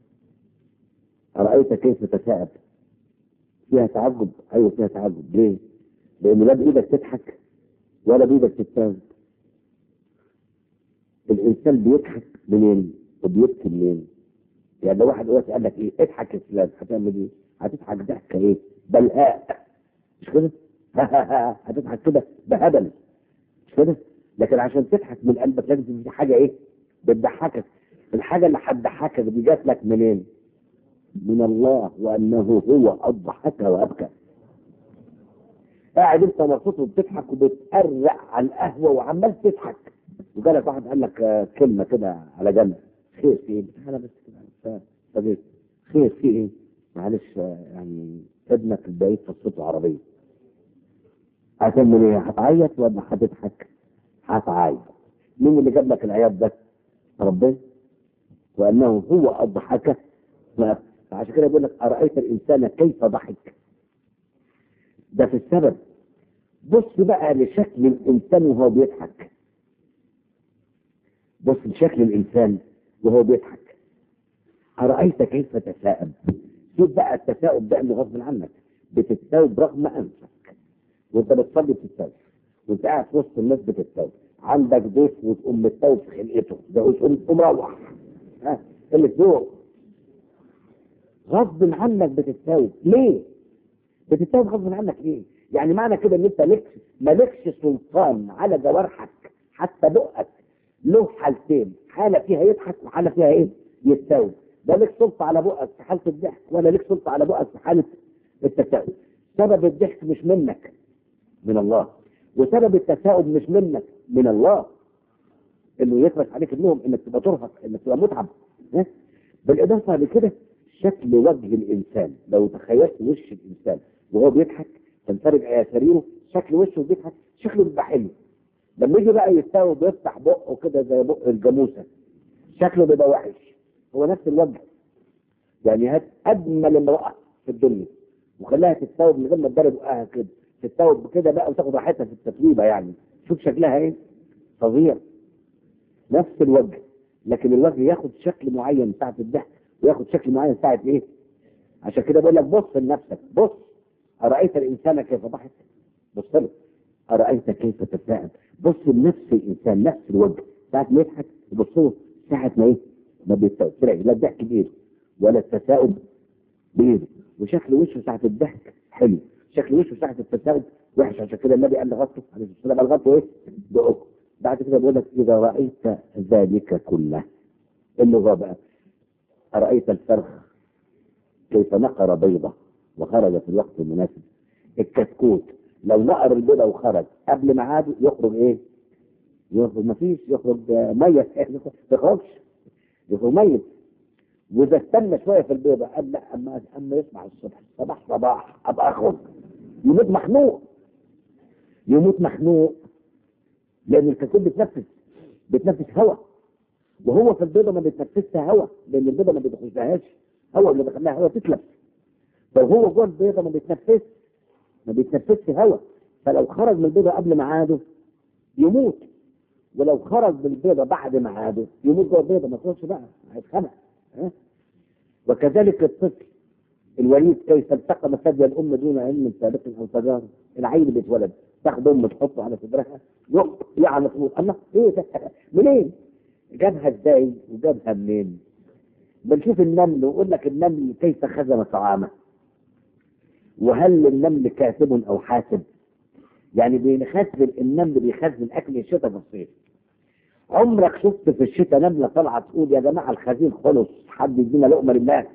أرأيت كيف تساءب فيها تعجب أيوة فيها تعجب ليه؟ لأن لا بإيدك تضحك ولا بإيدك تتساءب الإنسان بيضحك منين وبيبكي منين يعني لو واحد دلوقتي قال لك إيه اضحك يا فلان هتعمل إيه؟ هتضحك ضحكة إيه؟ بلقاء مش كده؟ هتضحك كده بهبل مش كده؟ لكن عشان تضحك من قلبك لازم تبقى حاجه ايه؟ بتضحكك الحاجه اللي هتضحكك دي جات لك منين؟ من الله وانه هو اضحك وابكى قاعد انت مبسوط وبتضحك وبتقرع على القهوه وعمال تضحك وجالك واحد قال لك آه، كلمه كده على جنب خير في ايه؟ تعالى بس كده ف- طب إيه؟ خير في ايه؟ معلش آه، يعني ابنك البعيد قصته عربيه هتعمل ايه؟ هتعيط ولا هتضحك؟ هتعيط مين اللي جاب لك العياط ده؟ ربنا وانه هو اضحك ف- فعشان كده بيقول لك ارايت الانسان كيف ضحك ده في السبب بص بقى لشكل الانسان وهو بيضحك بص لشكل الانسان وهو بيضحك ارايت كيف تساءب شوف بقى التساؤب ده انه غصب عنك بتتساوب رغم انفك وانت بتصلي بتتساوب وانت قاعد في وسط الناس بتتساوب عندك ضيف وتقوم متساوب في خلقته ده وتقوم تقوم مروح ها اللي فوق غصب عنك بتتساوب ليه؟ بتتساوب غصب عنك ليه؟ يعني معنى كده ان انت لكش مالكش سلطان على جوارحك حتى بقك له حالتين حاله فيها يضحك وحاله فيها ايه؟ يتساوب لا لك سلطه على بقك في حاله الضحك ولا لك سلطه على بقك في حاله التساؤب سبب الضحك مش منك من الله وسبب التساؤب مش منك من الله انه يفرش عليك النوم انك تبقى ترهق انك تبقى متعب ها؟ بالاضافه لكده شكل وجه الانسان لو تخيلت وش الانسان وهو بيضحك تنفرج على سريره شكل وشه بيضحك شكله بيبقى حلو لما يجي بقى يستوي بيفتح بقه كده زي بق الجاموسه شكله بيبقى وحش هو نفس الوجه يعني هات اجمل امراه في الدنيا وخليها تتساوب من غير ما تدرب بقها كده تتساوب كده بقى وتاخد راحتها في التسويبه يعني شوف شكلها ايه فظيع نفس الوجه لكن الوجه ياخد شكل معين ساعه الضحك وياخد شكل معين ساعه ايه عشان كده بقول لك بص لنفسك بص ارايت الانسان كيف ضحك بص له ارايت كيف تتساءل بص لنفس الانسان نفس الوجه ساعه ما يضحك بص له ساعه ما ايه ما بيتساوب تلاقي لا الضحك بايده ولا التساؤب بايده وشكل وشه ساعه الضحك حلو شكل وشه ساعه التساؤب وحش عشان كده النبي قال لغطه عليه الصلاه والسلام قال غطه ايه؟ بقه بعد كده بيقول لك اذا رايت ذلك كله اللغه بقى ارايت الفرخ كيف نقر بيضه وخرج في الوقت المناسب الكتكوت لو نقر البيضه وخرج قبل ميعاده يخرج ايه؟ يخرج مفيش يخرج آه، ميت ما يخرجش يخرج ميت واذا استنى شويه في البيضه قال لا اما اما يصبح الصبح صباح صباح ابقى اخرج يموت مخنوق يموت مخنوق لان الكتكوت بتنفس بتنفس هواء وهو في البيضه ما بيتنفسش هواء لان البيضه ما بيدخلهاش هواء اللي دخلها هواء تتلف فهو جوه البيضه ما بيتنفسش ما بيتنفسش هواء فلو خرج من البيضة قبل ميعاده يموت ولو خرج من البيضة بعد ميعاده يموت جوه البيضة ما يخرجش بقى هيتخنق ها؟ وكذلك الطفل الوليد كيف التقم ثدي الام دون علم سابق او تجارب العيل اللي اتولد تاخد امه تحطه على صدرها يق يعني طول الله ايه ده منين؟ جابها ازاي وجابها منين؟ بنشوف النمل ويقول لك النمل كيف خزن طعامه وهل النمل كاتب او حاسب؟ يعني بيخزن النمل بيخزن اكل الشتاء في الصيف عمرك شفت في الشتاء نمله طالعه تقول يا جماعه الخزين خلص حد يدينا لقمه لله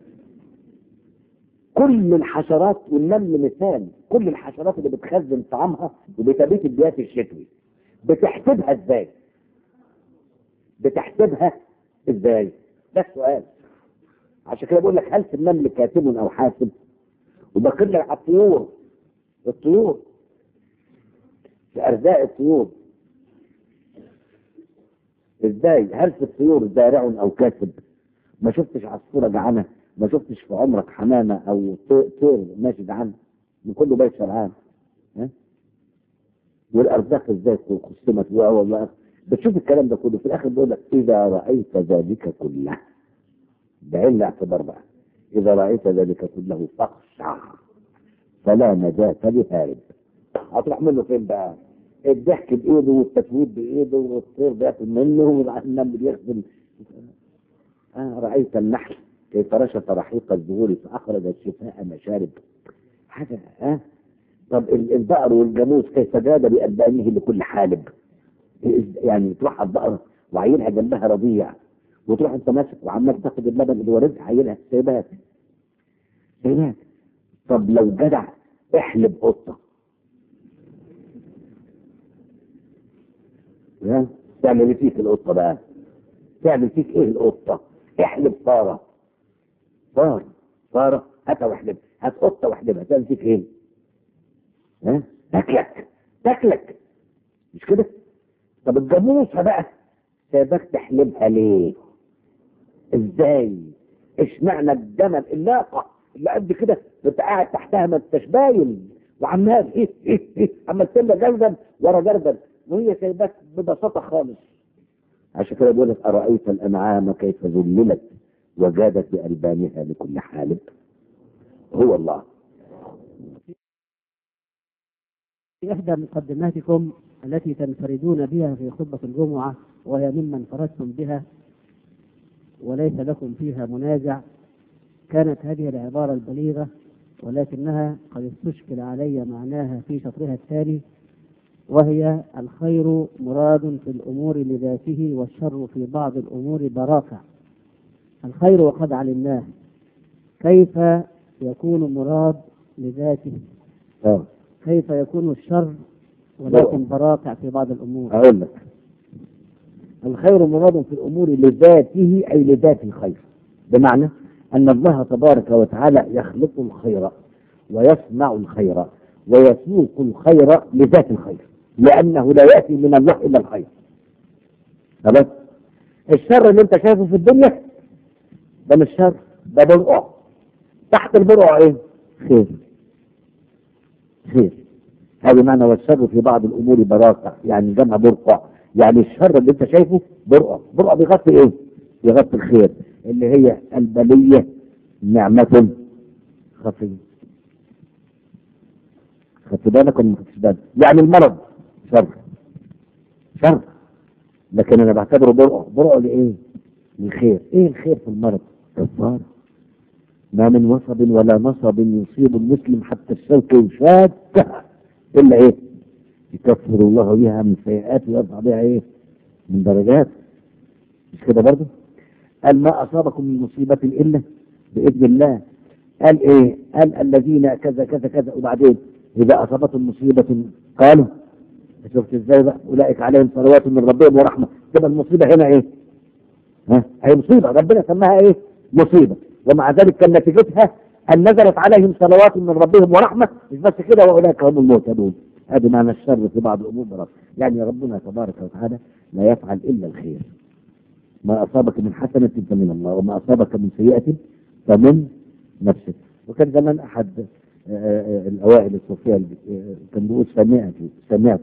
كل الحشرات والنمل مثال كل الحشرات اللي بتخزن طعامها وبتبيت البيات الشتوي بتحسبها ازاي بتحسبها ازاي ده السؤال عشان كده بقول لك هل في النمل كاتب او حاسب وبقول لك على الطيور الطيور في ارزاق الطيور ازاي هل في الطيور زارع او كاتب ما شفتش عصفوره جعانه ما شفتش في عمرك حمامه او طي- طير ماشي جعان من كله بيت شرعان ها والارزاق ازاي قسمت و و- بتشوف الكلام ده كله في الاخر بيقول لك اذا رايت ذلك كله بعين الاعتبار بقى اذا رايت ذلك كله فاخشع فلا نجاة لهارب هتروح منه فين بقى؟ الضحك بايده والتفويض بايده والطير بياكل منه والنمل بيخدم آه رأيت النحل كيف رشف رحيق الزهور فأخرج الشفاء مشارب حاجة آه طب ال- البقر والجاموس كيف جاد بألبانه لكل حالب يعني تروح على البقرة وعينها جنبها رضيع وتروح انت ماسك وعمال تاخد اللبن اللي هو رزق عينها سيبات سيبات طب لو جدع احلب قطة ها تعمل ايه فيك القطة بقى تعمل فيك ايه القطة احلب فارة فار فارة هاتها واحلب هات قطة واحلبها تعمل فيك ايه ها تاكلك تاكلك مش كده طب الجاموسة بقى سايبك تحلبها ليه ازاي اشمعنى الجمل الناقة اللي قد كده انت قاعد تحتها ما انتش باين وعمال ايه ايه ايه عمال تملى جردل ورا جردل وهي سايباك ببساطة خالص عشان كده بيقول لك أرأيت الأنعام كيف ذللت وجادت بألبانها لكل حالب هو الله في إحدى مقدماتكم التي تنفردون بها في خطبة الجمعة وهي مما انفردتم بها وليس لكم فيها منازع كانت هذه العبارة البليغة ولكنها قد استشكل علي معناها في شطرها الثاني وهي الخير مراد في الأمور لذاته والشر في بعض الأمور براكة الخير وقد علمناه كيف يكون مراد لذاته اه كيف يكون الشر ولكن براقع في بعض الأمور أقول لك الخير مراد في الأمور لذاته أي لذات الخير بمعنى أن الله تبارك وتعالى يخلق الخير ويصنع الخير ويسوق الخير لذات الخير لأنه لا يأتي من الله إلا الخير خلاص الشر اللي أنت شايفه في الدنيا ده مش شر ده برقع تحت البرقع إيه؟ خير خير هذا معنى والشر في بعض الامور براقع يعني جمع برقع يعني الشر اللي انت شايفه برقع برقع بيغطي ايه؟ بيغطي الخير اللي هي البليه نعمه خفيه خدت بالك ولا ما خدتش بالك؟ يعني المرض شر شر لكن انا بعتبره برقع برقع لايه؟ للخير ايه الخير في المرض؟ كفاره ما من وصب ولا نصب يصيب المسلم حتى الشوك يشاكها الا ايه؟ يكفر الله بها من سيئات ويرفع بها ايه؟ من درجات مش كده برضه؟ قال ما اصابكم من مصيبه الا باذن الله قال ايه؟ قال الذين كذا كذا كذا وبعدين اذا اصابتهم مصيبه قالوا شفت ازاي بقى؟ اولئك عليهم صلوات من ربهم ورحمه تبقى المصيبه هنا ايه؟ ها؟ هي مصيبه ربنا سماها ايه؟ مصيبه ومع ذلك كان نتيجتها أن نزلت عليهم صلوات من ربهم ورحمة مش بس كده وأولئك هم المهتدون هذا معنى الشر في بعض الأمور برب يعني ربنا تبارك وتعالى لا يفعل إلا الخير ما أصابك من حسنة فمن الله وما أصابك من سيئة فمن نفسك وكان زمان أحد آه، آه، الأوائل الصوفية اللي- آه، كان بيقول سمعت سمعت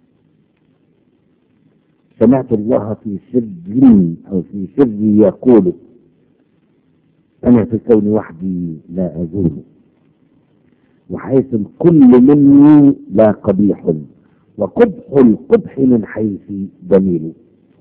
سمعت الله في سر أو في سر يقول أنا في الكون وحدي لا أزول وحيث الكل مني لا قبيح وقبح القبح من حيث جميل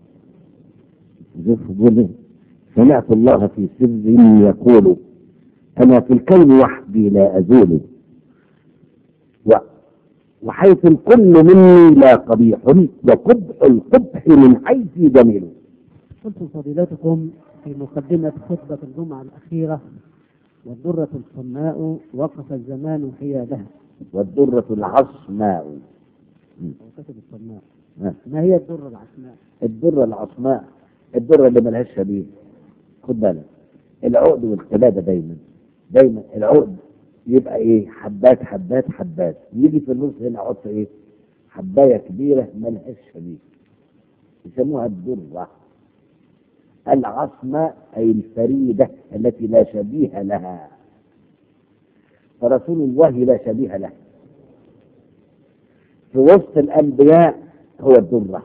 شوف بيقول إيه؟ سمعت الله في سر يقول أنا في الكون وحدي لا أزول و وحيث الكل مني لا قبيح وقبح القبح من حيث جميل قلت فضيلتكم في مقدمة خطبة الجمعة الأخيرة والدرة الصماء وقف الزمان حيادها والدرة العصماء أو كتب الصماء ها. ما هي الدرة العصماء؟ الدرة العصماء الدرة اللي ملهاش شبيه خد بالك العقد والقلادة دايما دايما العقد يبقى ايه حبات حبات حبات يجي في النص هنا احط ايه حبايه كبيره ملهاش شبيه يسموها الدرة العصمة أي الفريدة التي لا شبيه لها فرسول الله لا شبيه له في وسط الأنبياء هو الدرة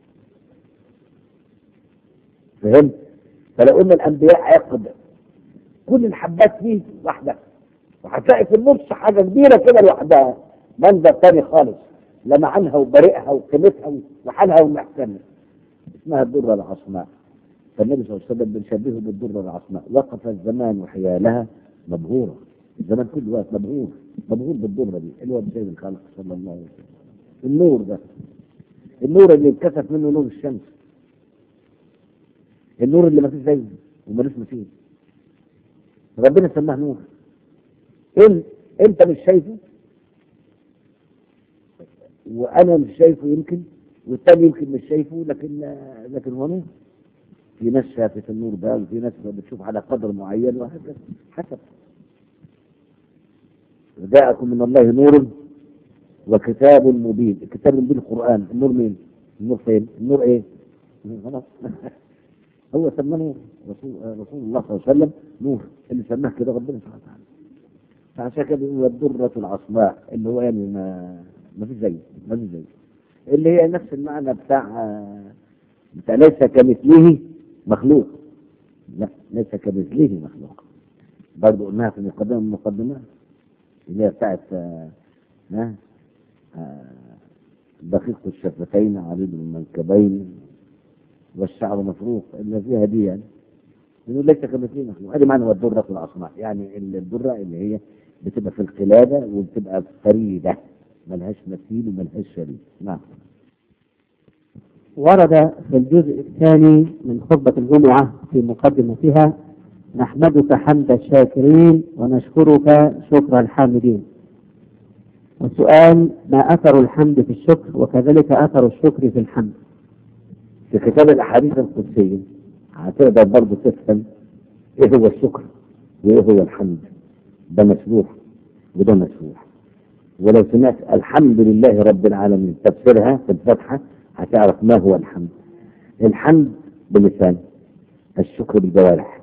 فهمت؟ فلو قلنا الأنبياء عقد كل الحبات فيه واحدة وهتلاقي في النص حاجة كبيرة كده لوحدها منظر تاني خالص لمعنها وبرئها وقيمتها وحالها ومحكمها اسمها الدرة العصماء فالنبي صلى الله عليه وسلم بنشبهه بالدرة العصماء وقف الزمان حيالها مبهورة الزمان كله واقف مبهور مبهور بالدرة دي اللي هو بسيد الخلق صلى الله عليه وسلم النور ده النور اللي انكسف منه نور الشمس النور اللي ما فيش زيه ومالوش مثيل ربنا سماه نور إن انت مش شايفه وانا مش شايفه يمكن والتاني يمكن مش شايفه لكن لكن هو نور في ناس شافت النور ده وفي ناس بتشوف على قدر معين وهكذا حسب جاءكم من الله نور وكتاب مبين الكتاب المبين القرآن النور مين النور فين النور ايه خلاص هو سماه نور رسول رسول الله صلى الله عليه وسلم نور اللي سماه كده ربنا سبحانه وتعالى فعشان كده هو الدرة العصماء اللي هو يعني ما ما فيش زيه ما فيش زيه اللي هي نفس المعنى بتاع بتاع ليس كمثله مخلوق لا ليس كمثله مخلوق برضه قلناها في مقدمة من المقدمات اللي هي بتاعت آه، ها آه، دقيق الشفتين عريض المنكبين والشعر مفروق اللي فيها دي يعني يقول ليس كمثله مخلوق هذه معنى هو الدرة العصماء يعني الدرة اللي هي بتبقى في القلادة وبتبقى فريدة ملهاش مثيل وملهاش شريك نعم ورد في الجزء الثاني من خطبة الجمعة في مقدمتها نحمدك حمد الشاكرين ونشكرك شكر الحامدين والسؤال ما أثر الحمد في الشكر وكذلك أثر الشكر في الحمد في كتاب الأحاديث القدسية هتقدر برضه تفهم إيه هو الشكر وإيه هو الحمد ده مشروح وده مشروح ولو سمعت الحمد لله رب العالمين تفسيرها في الفتحة هتعرف ما هو الحمد الحمد باللسان الشكر بالجوارح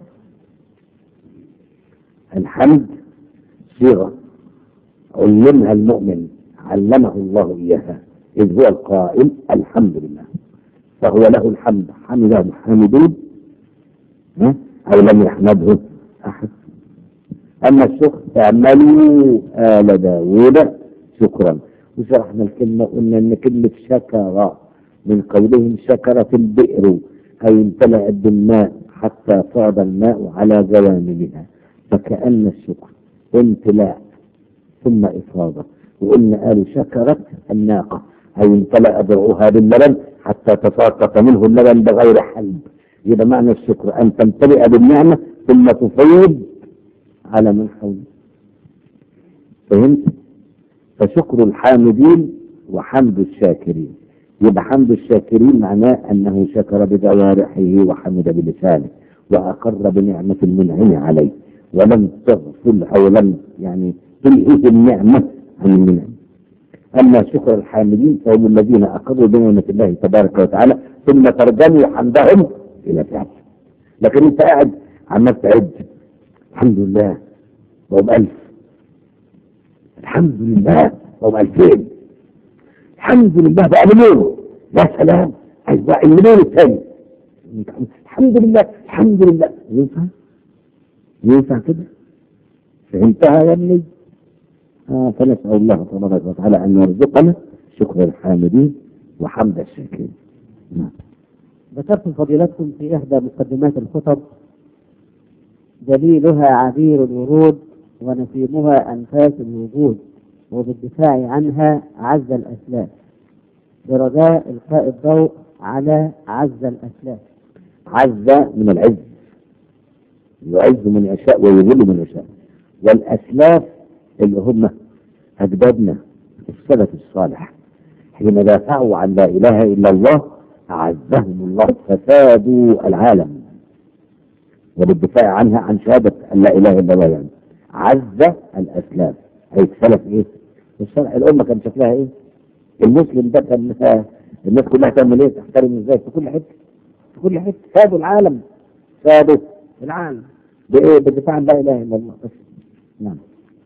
الحمد صيغة علمها المؤمن علمه الله إياها إذ هو القائل الحمد لله فهو له الحمد حمده الحامدون ها؟ أو لم يحمده أحد أما الشكر اعملوا آل داوود شكرا وشرحنا الكلمة قلنا إن كلمة شكر من قولهم شكرت البئر أي امتلأت بالماء حتى فاض الماء على جوانبها فكأن الشكر امتلاء ثم إفاضة وقلنا قالوا شكرت الناقة أي امتلأ درعها باللبن حتى تساقط منه اللبن بغير حلب يبقى معنى الشكر أن تمتلئ بالنعمة ثم تفيض على من حولك فهمت؟ فشكر الحامدين وحمد الشاكرين يبقى حمد الشاكرين معناه أنه شكر بجوارحه وحمد بلسانه وأقر بنعمة المنعم عليه ولم تغفل أو لم يعني تلهيه النعمة عن المنعم أما شكر الحامدين فهم الذين أقروا بنعمة الله تبارك وتعالى ثم ترجموا حمدهم إلى فعل لكن أنت قاعد عمال تعد الحمد لله وبألف الحمد لله هم 2000 الحمد لله بقى مليون يا سلام عايز بقى المليون الثاني الحمد لله الحمد لله ينفع ينفع كده فهمتها يا ابني آه فنسأل الله تبارك وتعالى أن يرزقنا شكر الحامدين وحمد الشاكرين نعم ذكرتم فضيلتكم في إحدى مقدمات الخطب دليلها عبير الورود ونسيمها أنفاس الوجود وبالدفاع عنها عز الأسلاف برجاء إلقاء الضوء على عز الأسلاف عز من العز يعز من يشاء ويذل من يشاء والأسلاف اللي هم أجدادنا السلف الصالح حين دافعوا عن لا إله إلا الله أعزهم الله فسادوا العالم وبالدفاع عنها عن شهادة أن لا إله إلا الله يعني عز الأسلاف أي السلف إيه؟ السلف الأمة كان شكلها إيه؟ المسلم ده كان الناس كلها تعمل إيه؟ تحترم إزاي في كل حتة في كل حتة سادوا العالم سادوا العالم بإيه؟ بالدفاع عن لا إله إلا الله بس نعم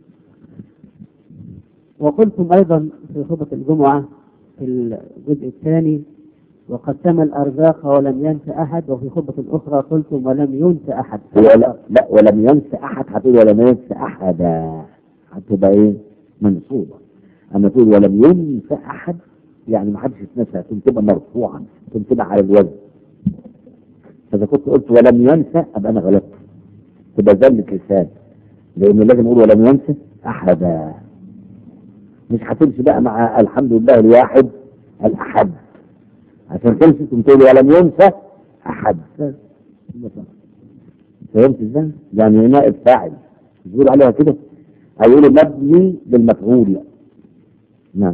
وقلتم أيضا في خطبة الجمعة في الجزء الثاني وقسم الأرزاق ولم ينس أحد وفي خطبة أخرى قلتم ولم ينس أحد ولا لا ولم ينس احد هتقول ولم ينس احدا هتبقى ايه منصوبه اما تقول ولم ينس احد يعني ما حدش يتنسى تقوم تبقى مرفوعا تقوم تبقى على الوزن فاذا كنت قلت ولم ينسى ابقى انا غلطت تبقى زلة لسان لان لازم اقول ولم ينسى احدا مش هتمشي بقى مع الحمد لله الواحد الاحد عشان تمشي تقوم تقول ولم ينسى احد فهمت ازاي؟ يعني نائب فاعل بيقول عليها كده هيقولوا مبني بالمفعول نعم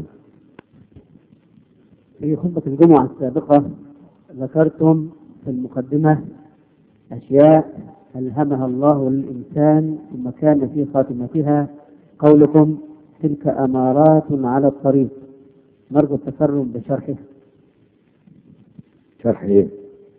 في خطبة الجمعة السابقة ذكرتم في المقدمة أشياء ألهمها الله للإنسان ثم كان في خاتمتها قولكم تلك أمارات على الطريق نرجو التكرم بشرحها شرح ايه؟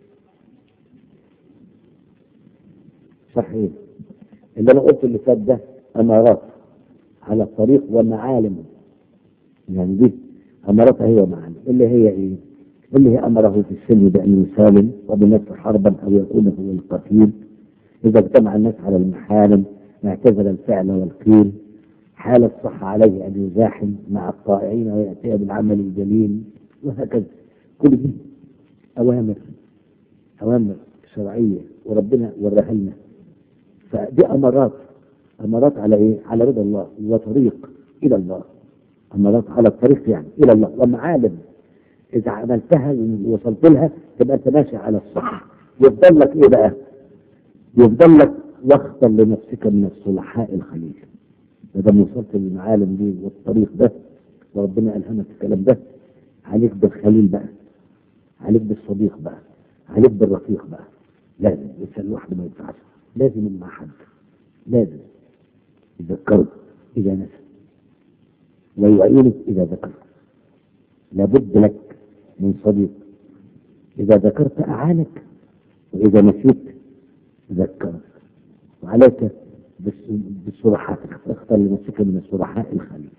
شرح ايه؟ اللي انا قلت اللي فات ده امارات على الطريق ومعالم يعني دي اماراتها هي ومعالم اللي هي ايه؟ اللي هي امره في السلم بان يسالم وبنفس حربا او يكون هو القتيل اذا اجتمع الناس على المحارم اعتزل الفعل والقيل حال الصح عليه ان يزاحم مع الطائعين وياتي بالعمل الجليل وهكذا كل دي أوامر أوامر شرعية وربنا وراها لنا فدي أمارات أمارات على إيه؟ على رضا الله وطريق إلى الله أمارات على الطريق يعني إلى الله ومعالم إذا عملتها ووصلت لها تبقى أنت ماشي على الصح يفضل لك إيه بقى؟ يفضل لك واختر لنفسك من الصلحاء الخليل ما دام وصلت للمعالم دي والطريق ده وربنا ألهمك الكلام ده عليك بالخليل بقى عليك بالصديق بقى عليك بالرفيق بقى لازم الانسان لوحده ما ينفعش لازم مع حد لازم يذكره اذا نسى ويعينك اذا ذكر لابد لك من صديق اذا ذكرت اعانك واذا نسيت ذكرك وعليك بالصلحاء اختر لنفسك من الصلحاء الخليل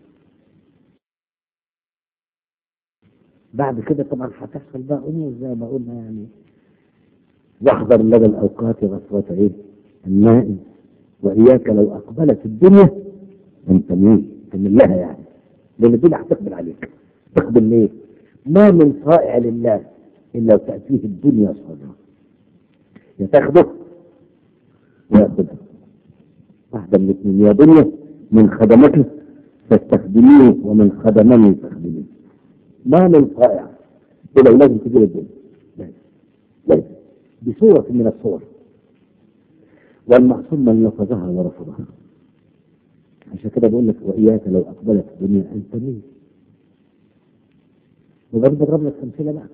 بعد كده طبعا هتحصل بقى امور زي ما قلنا يعني واحذر لدى الاوقات غفوة عيد النائم واياك لو اقبلت الدنيا ان تميل تميل لها يعني لان الدنيا هتقبل عليك تقبل ليه؟ ما من صائع لله الا وتاتيه الدنيا صادره يا تاخده وياخدها واحده من الاثنين يا دنيا من خدمته فاستخدميه ومن خدمني فاخدميه ما من صائع إلا لازم تجي الدنيا لازم لازم بصورة من الصور والمعصوم من نفذها ورفضها عشان كده بقول لك وإياك لو أقبلت الدنيا أن تميل وبرضه بضرب لك أمثلة بقى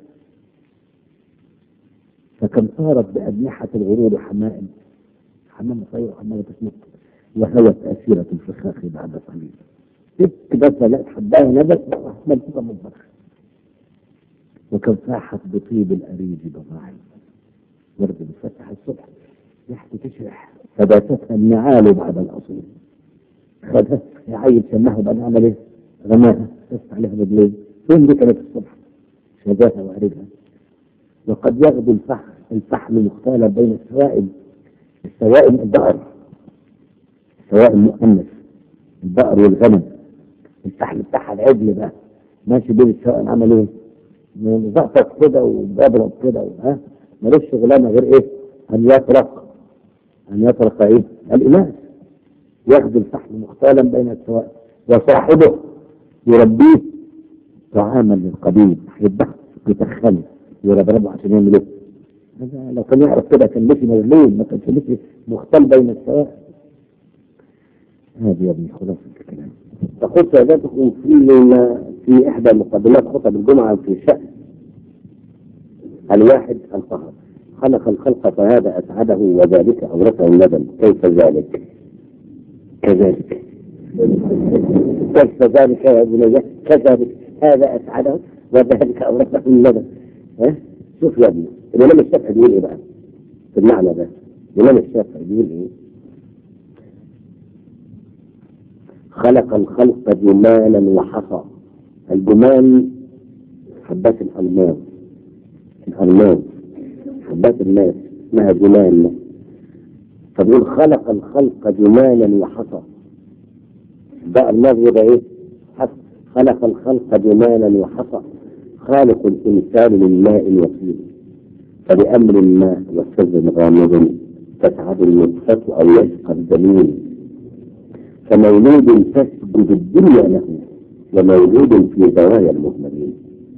فكم صارت بأجنحة الغرور حمائم حمام طير وحمامة تسمك وهوت أسيرة الفخاخ بعد قليل سبت بس لقيت حباية نبت ملفوفة من الفخ وكم فاحت بطيب الأريج بضاعي ورد بفتح الصبح ريحته تشرح فباتتها النعال بعد الأصيل خدت عيل سماه بقى نعمل ايه؟ رماها بس عليها رجلين فين دي كانت الصبح شداها وقريبها وقد يغدو الفحم الفحم مختلف بين السوائل السوائل البقر السوائل مؤنث البقر والغنم الفحم بتاعها العجل بقى ماشي بين السوائل عمل ايه؟ زقطت كده وبيضرب كده ها ملوش شغلانه غير ايه؟ ان يطرق ان يطرق ايه؟ الاناث ياخذ الفحم مختالا بين السوائل وصاحبه يربيه طعاما للقبيل يذبحه يتخنه يربربه عشان يعمل ايه؟ هذا لو كان يعرف كده كان مشي مظلوم ما كانش مشي مختل بين السوائل هذه يا ابني خلاصة الكلام تقول سادتكم في في إحدى مقدمات خطب الجمعة في شأن الواحد القهر خلق الخلق فهذا أسعده وذلك أورثه الندم كيف ذلك؟ كذلك كيف ذلك يا ابن كذلك هذا أسعده وذلك أورثه الندم ها؟ شوف يا ابني الإمام الشافعي بيقول إيه بقى؟ في المعنى ده الإمام الشافعي بيقول إيه؟ خلق الخلق جمالا وحصى الجمال حبات الألماس الألماس حبات الناس اسمها جمال فبيقول خلق الخلق جمالا وحصى بقى الماضي يبقى ايه؟ حصى خلق الخلق جمالا وحصى خالق الإنسان من ماء وطين فبأمر ما وسر غامض تسعد النطفة أو يشقى الجميل فمولود تسجد الدنيا له ومولود في زوايا المهملين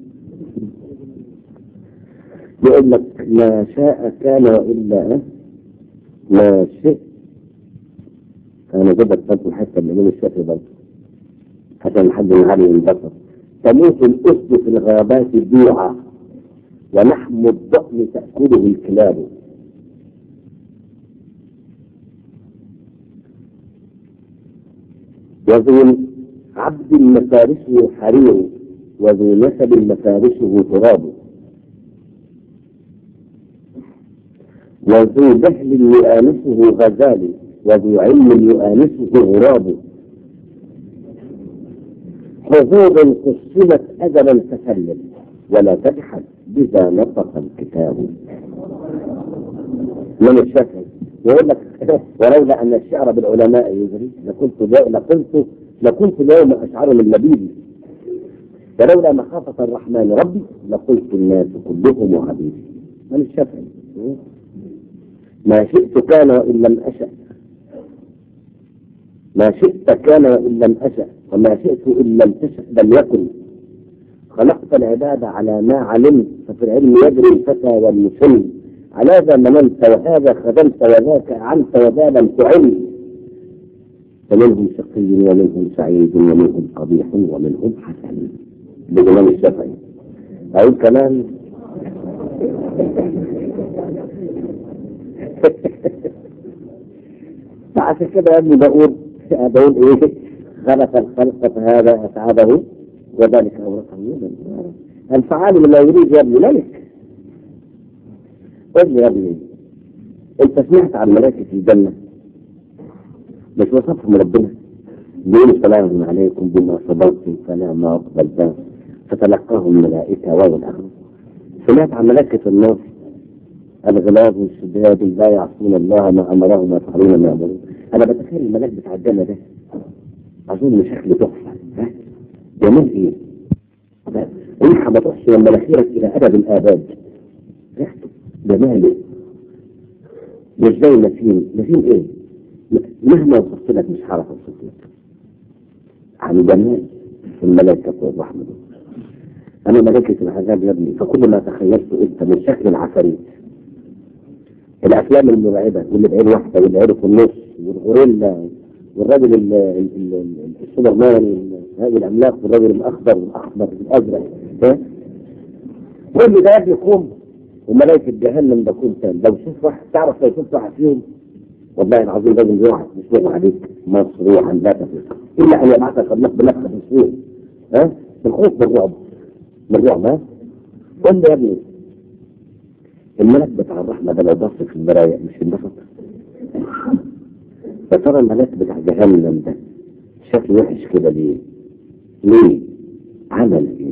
يقول لك ما شاء كان وإلا ما شئت أنا جبت برضه حتى من الإمام الشافعي برضه حتى لحد النهار ينبسط تموت الأسد في الغابات جوعا ولحم الضأن تأكله الكلاب وذو عبد مفارشه حرير وذو نسب مفارشه تراب وذو جهل يؤانسه غزال وذو علم يؤانسه غراب حظوظ قسمت أجلا تسلم ولا تجحد بذا نطق الكتاب من الشافعي يقول لك ولولا ان الشعر بالعلماء يجري لكنت لكنت لكنت اليوم اشعر من لبيبي ولولا مخافة الرحمن ربي لقلت الناس كلهم عبيدي من الشافعي ما شئت كان وان لم اشأ ما شئت كان وان لم اشأ وما شئت ان لم تشأ لم يكن خلقت العباد على ما علمت ففي العلم يجري الفتى والمسن على ذا مننت وهذا خذلت وذاك أعنت وذا لم تعن فمنهم شقي ومنهم سعيد ومنهم قبيح ومنهم حسن بالإمام الشافعي أقول كمان فعشان كده يا ابني بقول بقول ايه خلق الخلق فهذا اسعده وذلك اورثه يوما الفعال لما يريد يا ابني ملك قل لي يا ابني انت سمعت عن ملائكه الجنه مش وصفهم ربنا بيقول سلام عليكم بما صبرتم فنعم عقبى الباب فتلقاهم الملائكه واو الاخر سمعت عن ملائكه النار الغلاظ والشداد لا يعصون الله ما امرهم ويفعلون ما يامرون انا بتخيل الملاك بتاع الجنه ده اظن شكله تحفه ها جميل ايه؟ ريحه ما تحشي من مناخيرك الى ابد الاباد ريحته جماله مش زي نسيم نسيم ايه؟ مهما وصفت لك مش هعرف اوصف لك عن جمال الملائكه والرحمه دول انا ملائكه العذاب يا ابني فكل ما تخيلته انت من شكل العفاريت الافلام المرعبه واللي بعين واحده واللي عينه في النص والغوريلا والراجل ال- ال- ال- السوبر مان هذه العملاق والراجل الاخضر والاحمر والازرق ها كل ده يجي يقوم وملائكه جهنم ده كون تاني لو شوف واحد تعرف لو شفت واحد فيهم والله العظيم لازم يقعد مش يقع عليك مصروعا لا تفلح الا ان يبعثك الله بنفسه في السوق ها الخوف بالرعب بالرعب ها قل لي يا ابني الملك بتاع الرحمه ده لو بص في المرايه مش انبسط يا ترى الملاك بتاع جهنم ده شكله وحش كده ليه؟ ليه؟ عمل ايه؟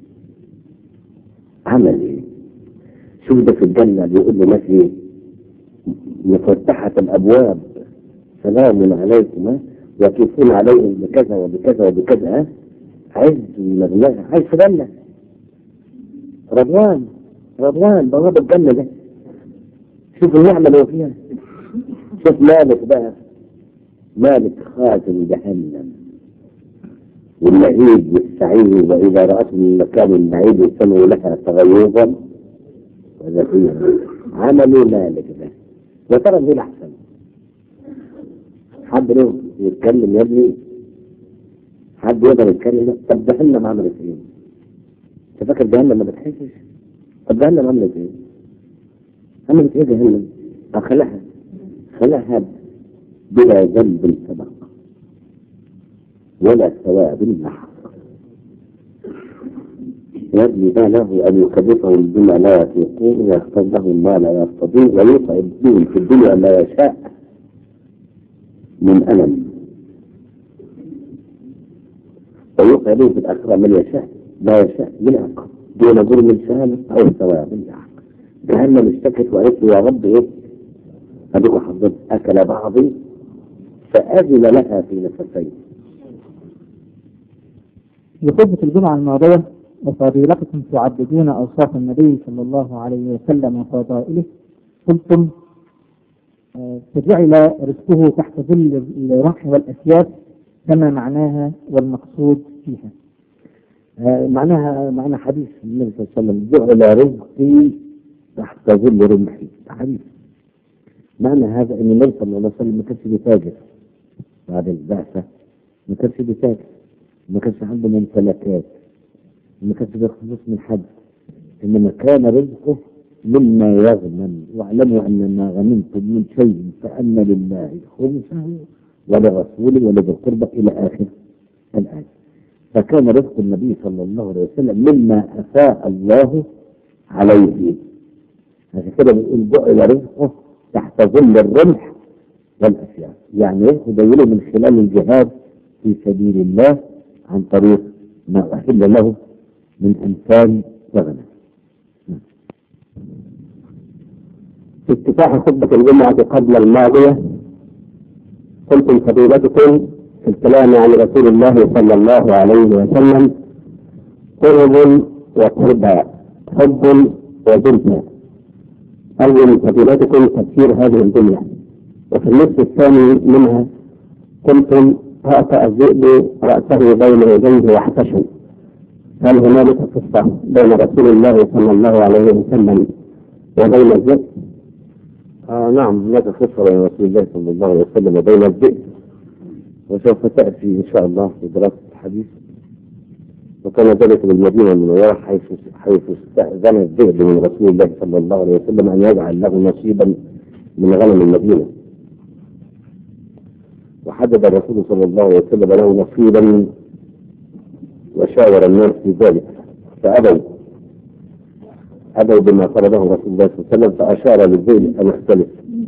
عمل ايه؟ شوف ده في الجنة بيقول لناس ايه؟ مفتحة الأبواب سلام عليكم ها؟ يطوفون عليهم بكذا وبكذا وبكذا ها؟ عز ومغنى عايز في جنة رضوان رضوان بواب الجنة ده شوف النعمة اللي هو فيها شوف مالك بقى مالك خازن جهنم واللهيب والسعيد وإذا رأت من مكان بعيد يستمعوا لها تغيظا وزفيرا عملوا مالك ده يا ترى مين أحسن؟ حد له يتكلم يا ابني حد يقدر يتكلم طب جهنم عملت ايه؟ انت فاكر جهنم ما بتحسش؟ طب جهنم عملت ايه؟ عملت ايه جهنم؟ خلقها خلقها بلا ذنب سبق ولا ثواب لحق يبني ما له أن يكلفهم بما لا يطيقون ويختار لهم ما لا يستطيع ويصعب بهم في الدنيا ما يشاء من ألم ويوقع به في الآخرة من يشاء لا يشاء من عقاب دون ظلم سالم أو ثواب لحق جهنم اشتكت وقالت له يا رب إيه أدوك حضرت أكل بعضي فأذن لها في نفسين في خطبة الجمعة الماضية وفضيلتكم تعددون أوصاف النبي صلى الله عليه وسلم وفضائله قلتم آه، فجعل رزقه تحت ظل الرمح والأسياف كما معناها والمقصود فيها آه، معناها معنى حديث النبي صلى الله عليه وسلم جعل رزقي تحت ظل رمحي حديث معنى هذا ان النبي صلى الله عليه وسلم ما كانش بيتاجر بعد البعثه ما كانش بيتاجر ما كانش عنده ممتلكات ما كانش بياخد فلوس من حد انما كان رزقه مما يغنم واعلموا ان ما غنمتم من شيء فان لله خمسه ولرسوله ولذي القربى الى اخر الايه فكان رزق النبي صلى الله عليه وسلم مما افاء الله عليه عشان كده بنقول جعل رزقه تحت ظل الرمح والاسياف يعني رزقه جايله من خلال الجهاد في سبيل الله عن طريق ما احل له من انفال وغنم في افتتاح خطبة الجمعة قبل الماضية قلتم فضيلتكم في الكلام عن رسول الله صلى الله عليه وسلم قرب وقربى حب وزلفى أول فضيلتكم تفسير هذه الجملة وفي النصف الثاني منها قلتم هأتى الذئب رأسه بين يديه واحتشم هل هنالك قصة بين رسول الله صلى الله عليه وسلم وبين الذئب؟ آه نعم هناك قصة بين رسول الله صلى الله عليه وسلم وبين الذئب وسوف تأتي إن شاء الله في دراسة الحديث وكان ذلك بالمدينة المنورة حيث حيث استأذن الذئب من رسول الله صلى الله عليه وسلم أن يجعل له نصيبا من غنم المدينة وحدد الرسول صلى الله عليه وسلم له نصيبا وشاور الناس في ذلك فأبوا أبوا بما فرضه رسول الله صلى الله عليه وسلم فأشار للذئب أن يختلف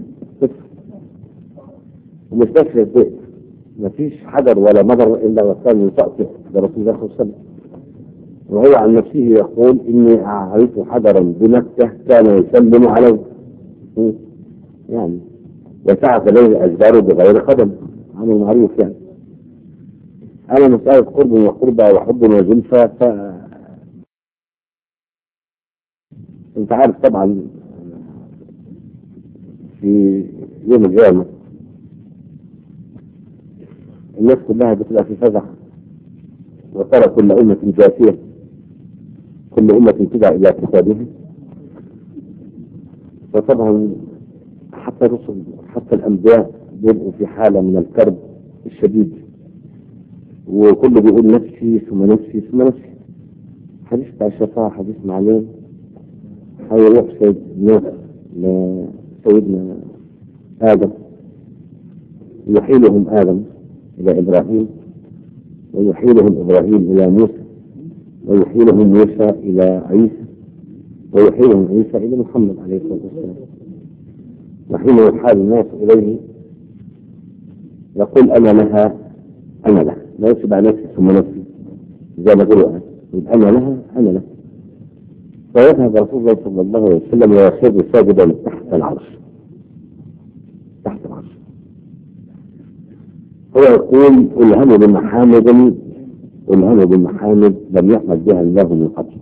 ومش بس الذئب مفيش حجر ولا مضر إلا وكان يطأطئ لرسول الله صلى الله عليه وسلم وهو عن نفسه يقول إني أعرف حجرا بمكة كان يسلم عليه يعني وسعت له الأشجار بغير قدم عمل معروف يعني أنا مسألة قرب وقربى وحب وزلفى ف أنت عارف طبعا في يوم القيامة الناس كلها بتبقى في فزع وترى كل أمة جاثية كل أمة تدعى إلى كتابها وطبعا حتى الرسل حتى الأنبياء بيبقوا في حالة من الكرب الشديد وكله بيقول نفسي ثم نفسي ثم نفسي حديث بتاع الشفاعة حديث معلوم هيروح سيد نوح لسيدنا آدم يحيلهم آدم إلى إبراهيم ويحيلهم إبراهيم إلى موسى ويحيلهم موسى إلى عيسى ويحيلهم عيسى إلى محمد عليه الصلاة والسلام وحين يحال الناس إليه يقول أنا لها انا لها ما يقولش بقى نفسي ثم نفسي زي ما قالوا يبقى انا لها انا لها فيذهب رسول الله صلى الله عليه وسلم ويخر ساجدا تحت العرش تحت العرش هو يقول الهموا بمحامد الهموا بمحامد لم يحمد بها الله من قبل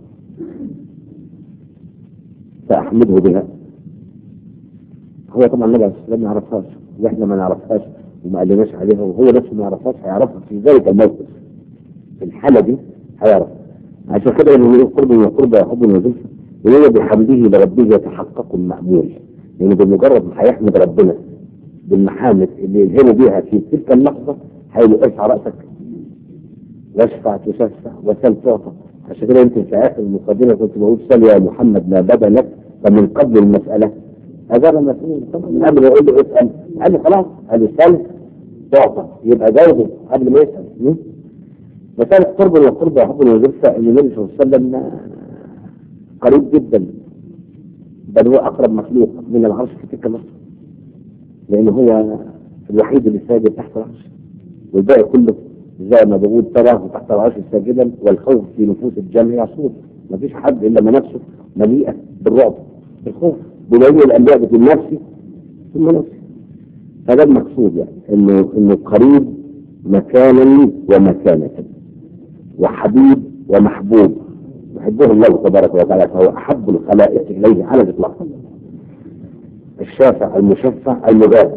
فاحمده بها هو طبعا النبي عليه الصلاه والسلام ما يعرفهاش واحنا ما نعرفهاش وما قالناش عليها وهو نفسه ما يعرفهاش هيعرفها في ذلك الموقف في الحاله دي هيعرف عشان كده لما يقول قرب وقرب يحب وزلفى وهو بحمده لربه يتحقق المأمول لأنه بمجرد ما هيحمد ربنا بالمحامد اللي يلهمه بها في تلك اللحظة هيقول ارفع رأسك واشفع تشفع وسل تعطى عشان كده انت في اخر المقدمه كنت بقول سل يا محمد ما بدا لك فمن قبل المساله اجاب المسؤول طبعا قبل ما يقول له اسال قال لي خلاص قال لي سل تعطى يبقى جاوبه قبل ما يسال م? مسألة قرب وقرب وحب وزلفة ان النبي صلى الله عليه وسلم قريب جدا بل هو اقرب مخلوق من العرش في تلك اللحظه لان هو الوحيد اللي ساجد تحت العرش والباقي كله زي ما بقول تراه تحت العرش ساجدا والخوف في نفوس الجمع يصور ما فيش حد الا ما نفسه مليئه بالرعب بالخوف بنبي الانبياء في نفسي ثم نفسي فده المقصود يعني انه انه قريب مكانا ومكانة وحبيب ومحبوب يحبه الله تبارك وتعالى فهو احب الخلائق اليه على الاطلاق الشافع المشفع المجاب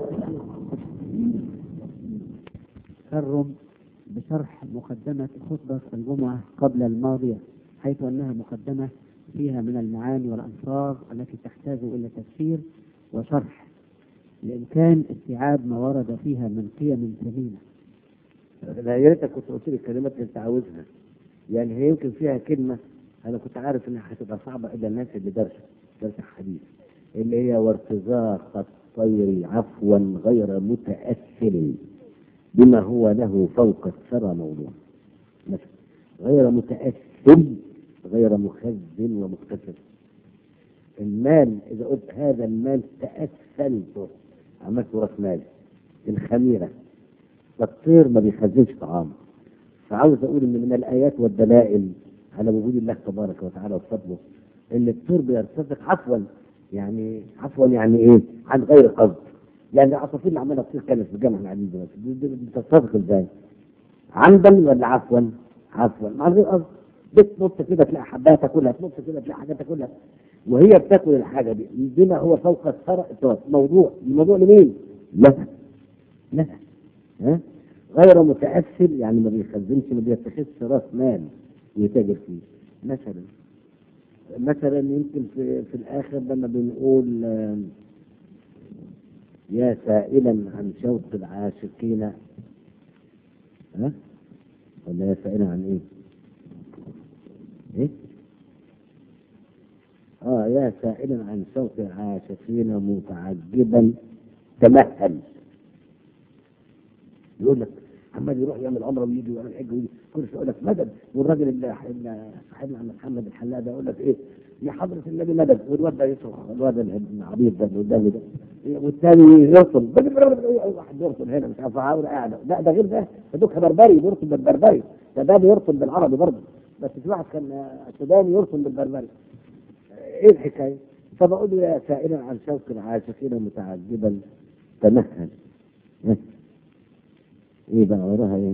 كرم بشرح مقدمة خطبة الجمعة قبل الماضية حيث أنها مقدمة فيها من المعاني والأنصار التي تحتاج إلى تفسير وشرح لإمكان استيعاب ما ورد فيها من قيم ثمينة لا يا ريتك كنت قلت لي الكلمات اللي انت عاوزها يعني هي يمكن فيها كلمه انا كنت عارف انها هتبقى صعبه الا الناس اللي درسوا درس حديث اللي هي وارتزاق الطير عفوا غير متأثر بما هو له فوق الثرى موضوع مثلا غير متأثر غير مخزن ومختصر المال إذا قلت هذا المال تأثلته عملت راس مال الخميرة فالطير ما بيخزنش طعام فعاوز أقول إن من الآيات والدلائل على وجود الله تبارك وتعالى وفضله إن الطير بيرتزق عفوا يعني عفوا يعني إيه؟ عن غير قصد يعني العصافير اللي عماله تصير كانت في الجامعه العلميه دلوقتي دي- دي- بتتفق ازاي؟ عمدا ولا عفوا؟ عفوا مع غير قصد بتنط كده تلاقي حبايه تاكلها تنط كده تلاقي حاجه تاكلها وهي بتاكل الحاجه دي بما هو فوق الثرى طب موضوع الموضوع لمين؟ لها لها ها؟ غير متاثر يعني ما بيخزنش ما بيتخذش راس مال يتاجر فيه مثلا مثلا يمكن في, في الاخر لما بنقول آم، يا سائلا عن شوق العاشقين ها ولا يا سائلا عن ايه ايه اه يا سائلا عن شوق العاشقين متعجبا تمهل يقول لك عمال يروح يعمل عمره ويجي ويعمل حج ويجي كل شويه يقول لك مدد والراجل اللي اللي صاحبنا عم محمد الحلاق ده يقول لك ايه يا حضرة النبي مدد والواد ده يصرخ الواد العبيط ده اللي قدامي ده والثاني يرسل واحد يرسل هنا مش عارف عاوز قاعد لا ده غير ده ده دوك بربري بيرسل بالبربري ده ده بيرسل بالعربي برضه بس في واحد كان سوداني يرسل بالبربري ايه الحكايه؟ فبقول له يا سائلا عن شوق العاشقين متعجبا تمهل ها؟ ايه بقى وراها ايه؟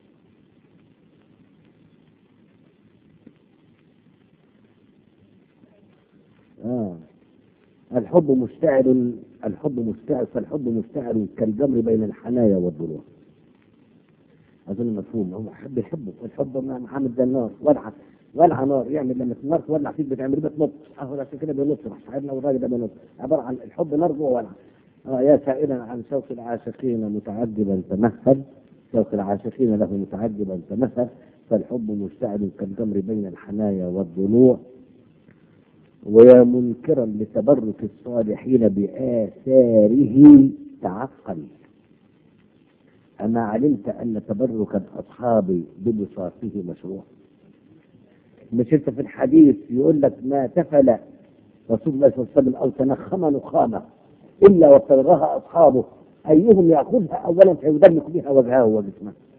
اه الحب مشتعل الحب مشتعل فالحب مشتعل كالجمر بين الحنايا والضلوع اظن مفهوم هو حب يحبه الحب ما- عامل زي النار ولعه ولعه نار يعمل لما النار تولع فيك بتعمل ايه بتنط اهو عشان كده بينط راح صاحبنا والراجل ده بينط عباره عن الحب نار جوه ولعه آه يا سائلا عن شوق العاشقين متعجبا تمهل شوق العاشقين له متعجبا تمهل فالحب مشتعل كالجمر بين الحنايا والضلوع ويا منكرا لتبرك الصالحين بآثاره تعقل أما علمت أن تبرك الأصحاب ببساطه مشروع مش أنت في الحديث يقول لك ما تفل رسول الله صلى الله عليه وسلم أو تنخم نخامة إلا وابتغاها أصحابه أيهم يأخذها أولا فيدمك بها وجهه وجسمه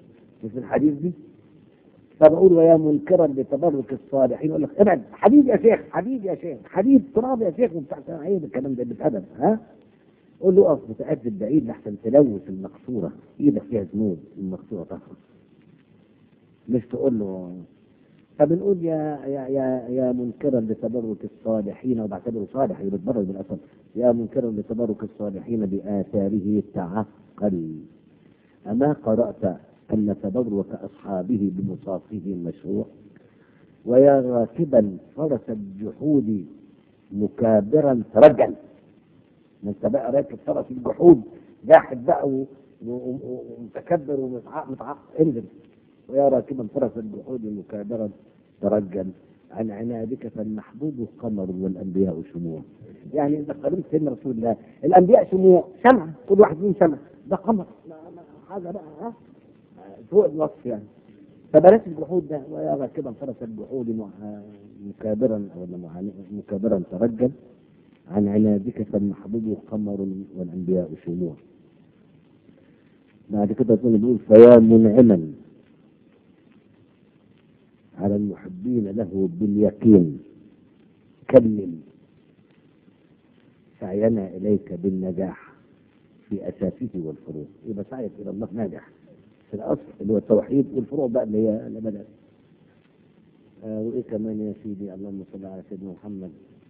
مش في الحديث دي فبقول ويا منكرا لتبرك الصالحين يقول لك ابعد حبيبي يا شيخ حبيبي يا شيخ حبيب تراب يا شيخ وبتاع عيب الكلام ده بتأدب ها قول له اقف متأدب بعيد لحسن تلوث المقصورة ايدك فيها ذنوب المقصورة تخرج مش تقول له فبنقول يا يا يا يا منكرا لتبرك الصالحين وبعتبره صالح اللي بيتبرك بالاثر يا منكرا لتبرك الصالحين باثاره تعقل اما قرات ان تبرك اصحابه بمصافهم مشروع ويا راكبا فرس الجحود مكابرا ترجل ما انت بقى راكب فرس الجحود جاحد بقى و- و- و- ومتكبر ومتعق انزل ويا راكبا فرس الجحود مكابرا ترجل عن عنادك فالمحبوب قمر والانبياء شموع يعني اذا قابلت سيدنا رسول الله الانبياء شموع شمع كل واحد فيهم شمع ده قمر ما- ما- حاجه بقى ها فوق الوصف يعني فبلاش الجحود ده ويا راكبا فرس الجحود مع- مكابرا ولا مع- مكابرا ترجل عن عنادك فالمحبوب قمر والانبياء شموع بعد كده تقول بيقول فيا منعما على المحبين له باليقين كلم سعينا إليك بالنجاح في أساسه والفروع يبقى سعيك إلى الله ناجح في الأصل اللي هو التوحيد والفروع بقى اللي هي اللي بدأت آه وإيه كمان يا سيدي اللهم صل على سيدنا محمد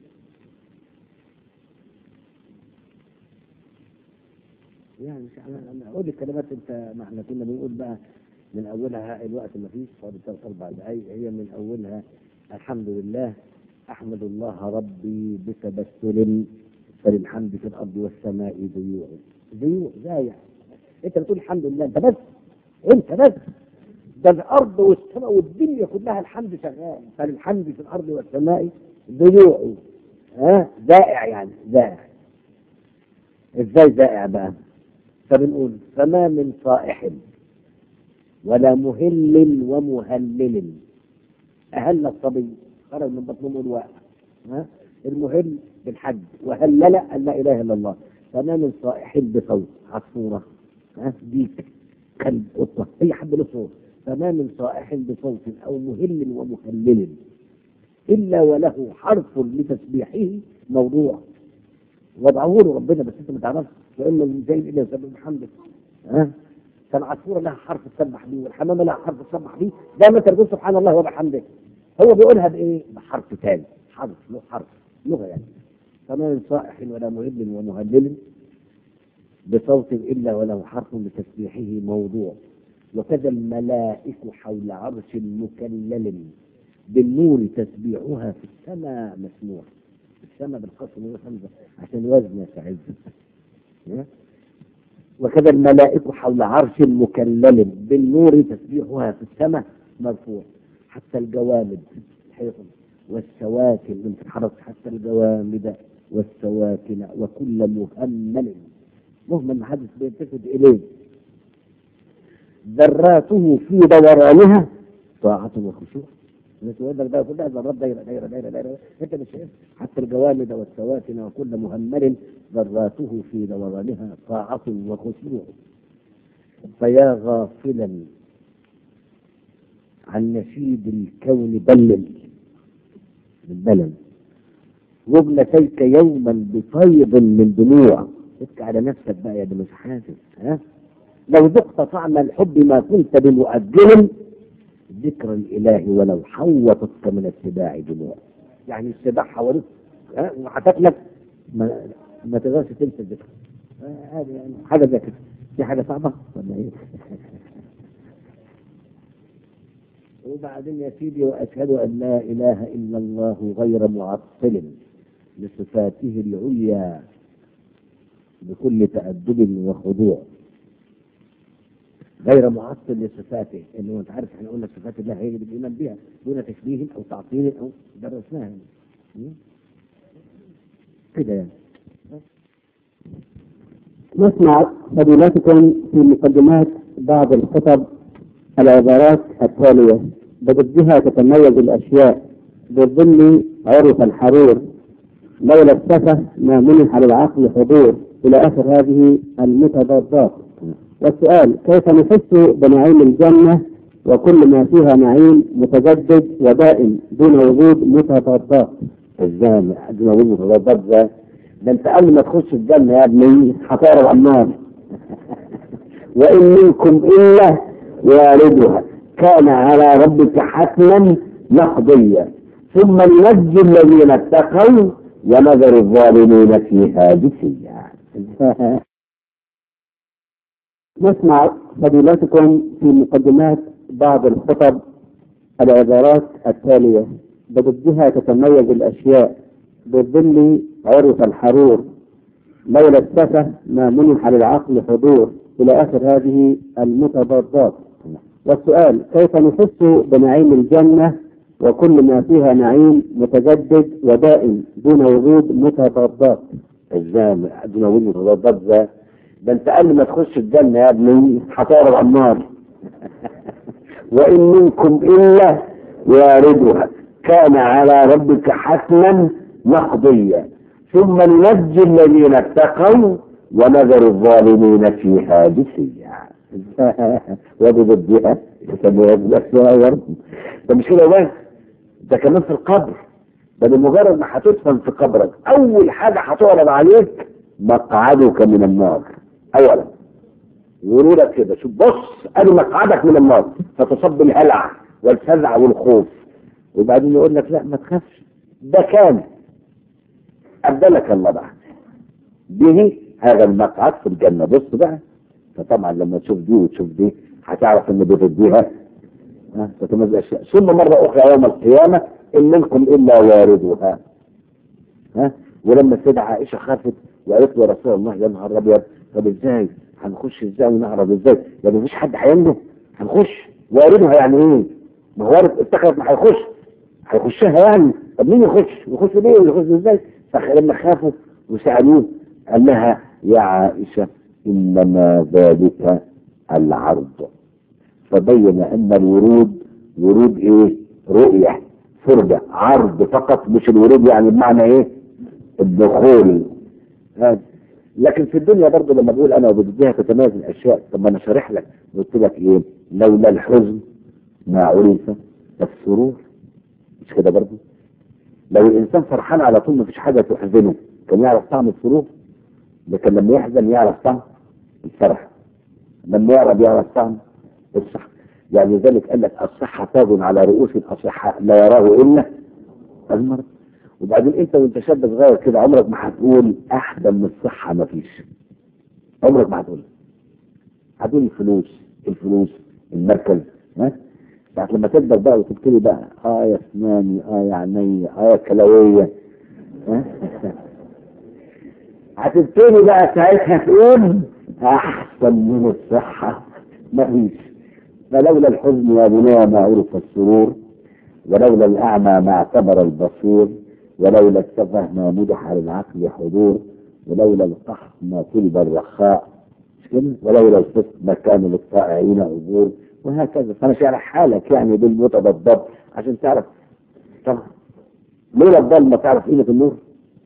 يعني مش أنا أنا أقول الكلمات أنت ما احنا كنا بنقول بقى من أولها الوقت ما فيش فاضل ثلاث أربع دقايق هي من أولها الحمد لله أحمد الله ربي بتبسل فللحمد في الأرض والسماء ذيوع ذيوع زايع أنت بتقول الحمد لله أنت بس أنت بس ده الأرض والسماء والدنيا كلها الحمد شغال فللحمد في الأرض والسماء ذيوع ها زائع يعني زائع ازاي زائع بقى فبنقول فما من صائح ولا مهل ومهلل أهل الصبي خرج من بطن أمه الواقع ها المهل بالحج وهلل أن لا إله إلا الله فما من صائح بصوت عصفورة ها ديك كلب قطة أي حد له صوت فما من صائح بصوت أو مهل ومهلل إلا وله حرف لتسبيحه موضوع وضعه له ربنا بس أنت ما تعرفش وإما من زي إلا يسبح بحمده ها فالعصفورة لها حرف تسبح بيه والحمامة لها حرف تسبح بيه دايما تقول سبحان الله وبحمده هو بيقولها بايه؟ بحرف ثاني حرف له حرف لغه يعني فما من صائح ولا مهل ومهلل بصوت الا وله حرف لتسبيحه موضوع وكذا الملائك حول عرش مكلل بالنور تسبيحها في السماء مسموع في السماء بالقسم والحمزه عشان وزن يستعز ها؟ وكذا الملائكة حول عرش مكلل بالنور تسبيحها في السماء مرفوع حتى الجوامد حيطم والسواكن من تتحرك حتى الجوامد والسواكن وكل مهمل مهمل محدث بيلتفت إليه ذراته في دورانها طاعة وخشوع الناس يقول لك ده كلها ذرات دايرة دايرة دايرة دايرة انت مش شايف حتى الجوامد والسواكن وكل مهمل ذراته في دورانها طاعة وخشوع فيا غافلا عن نشيد الكون بلل بالبلل وابنتيك يوما بفيض من دموع ابكي على نفسك بقى يا ده مش حاسس ها لو ذقت طعم الحب ما كنت بمؤجل ذكر الاله ولو حوطتك من اتباع دموع يعني السباع حواليك ها وهتاكلك ما ما تقدرش تنسى الذكر آه، هذه يعني حاجه زي كده دي حاجه صعبه ولا ايه؟ وبعدين يا سيدي واشهد ان لا اله الا الله غير معطل لصفاته العليا بكل تأدب وخضوع غير معطل لصفاته انه انت عارف احنا قلنا صفات الله هي اللي بالايمان بها دون تشبيه او تعطيل او درسناها يعني. كده يعني نسمع فضيلتكم في مقدمات بعض الخطب العبارات التالية بضدها تتميز الأشياء بالظل عرف الحرير لولا السفة ما منح للعقل حضور إلى آخر هذه المتضادات والسؤال كيف نحس بنعيم الجنة وكل ما فيها نعيم متجدد ودائم دون وجود متضادات ازاي حد ما يقول متضادات ده ده انت قبل ما تخش الجنه يا ابني هتعرف على النار وان منكم الا واردها كان على ربك حتما مقضيا ثم ننجي الذين اتقوا ونذر الظالمين فيها جثيا نسمع فضيلتكم في مقدمات بعض الخطب العبارات التالية بضدها تتميز الأشياء بالظل عرف الحرور لولا السفة ما منح للعقل حضور إلى آخر هذه المتضادات والسؤال كيف نحس بنعيم الجنة وكل ما فيها نعيم متجدد ودائم دون وجود متضادات ازاي حد ما يقول متضادات ده ده انت قبل ما تخش الجنه يا ابني هتعرف على النار وان منكم الا واردها كان على ربك حتما مقضيا ثم ننجي الذين اتقوا ونذر الظالمين فيها جثيا وبضدها يسموها بالاسماء برضه ده مش كده بس ده كمان في القبر ده بمجرد ما هتدفن في قبرك اول حاجه هتعرض عليك مقعدك من النار اولا يقولوا لك كده شوف بص ادي مقعدك من النار فتصب الهلع والفزع والخوف وبعدين يقول لك لا ما تخافش ده كان أبدلك الله بقى به هذا المقعد في الجنة بص بقى فطبعا لما تشوف دي وتشوف دي هتعرف ان بتديها ها تتميز اشياء ثم مرة اخرى يوم القيامة ان منكم الا واردها ها ولما السيدة عائشة خافت وقالت له يا رسول الله يا نهار ابيض طب ازاي هنخش ازاي ونعرف ازاي يعني مفيش حد هينجو هنخش واردها يعني ايه ما هو وارد افتكرت ما هيخش هيخشها يعني طب مين يخش يخش ليه يخش ازاي فلما خافوا وسألوه قال لها يا عائشة إنما ذلك العرض فبين أن الورود ورود إيه رؤية فرجة عرض فقط مش الورود يعني بمعنى إيه الدخول هذا لكن في الدنيا برضه لما بقول أنا وبديها تتميز الأشياء طب ما أنا شارح لك قلت لك إيه لولا الحزن ما عرف السرور مش كده برضه لو الانسان فرحان على طول مفيش حاجه تحزنه كان يعرف طعم السرور لكن لما يحزن يعرف طعم الفرح لما يعرف يعرف طعم الصحة يعني ذلك قال لك الصحة تاج على رؤوس الأصحاء لا يراه إلا المرض وبعدين أنت وأنت شاب صغير كده عمرك ما هتقول أحسن من الصحة مفيش عمرك ما هتقول هتقول الفلوس الفلوس المركز ها ساعة لما تكبر بقى وتبتدي بقى اه يا اسناني اه يا عيني اه يا كلاوية ها؟ هتبتدي بقى ساعتها تقول احسن من الصحة مفيش فلولا الحزن يا بني ما عرف السرور ولولا الاعمى ما اعتبر البصير ولولا السفه ما مدح للعقل حضور ولولا القحط ما طلب الرخاء مش كده؟ ولولا الصدق ما كان للطائعين عبور وهكذا فانا شارح حالك يعني بالمتضاد عشان تعرف طبعا لولا الضلمه تعرف قيمه النور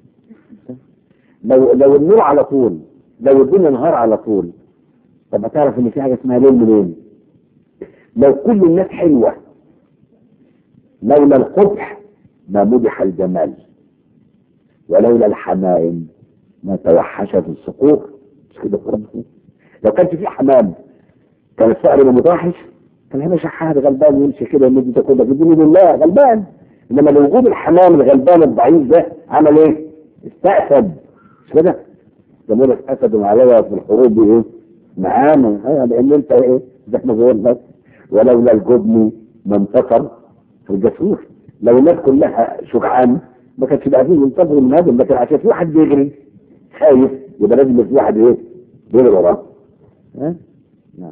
لو لو النور على طول لو الدنيا نهار على طول طب هتعرف ان في حاجه اسمها ليل منين لو كل الناس حلوه لولا القبح ما مدح الجمال ولولا الحمائم ما توحشت الصقور مش كده برضه لو كانش في حمام كان الصقر يبقى متوحش كان هنا شحات غلبان يمشي كده يمد ده كله بدون الله غلبان انما لوجود الحمام الغلبان الضعيف ده عمل ايه؟ استأسد مش كده؟ زي لك اسدوا عليا في الحروب دي ايه؟ معانا ايوه لان انت ايه؟ زي ما بقول لك ولولا الجبن ما انتصر في الجسور لو الناس كلها شجعان ما كانش بقى فيه ينتظروا من هذا لكن عشان في واحد بيجري خايف يبقى لازم يبقى في واحد ايه؟ بيجري وراه ها؟ نعم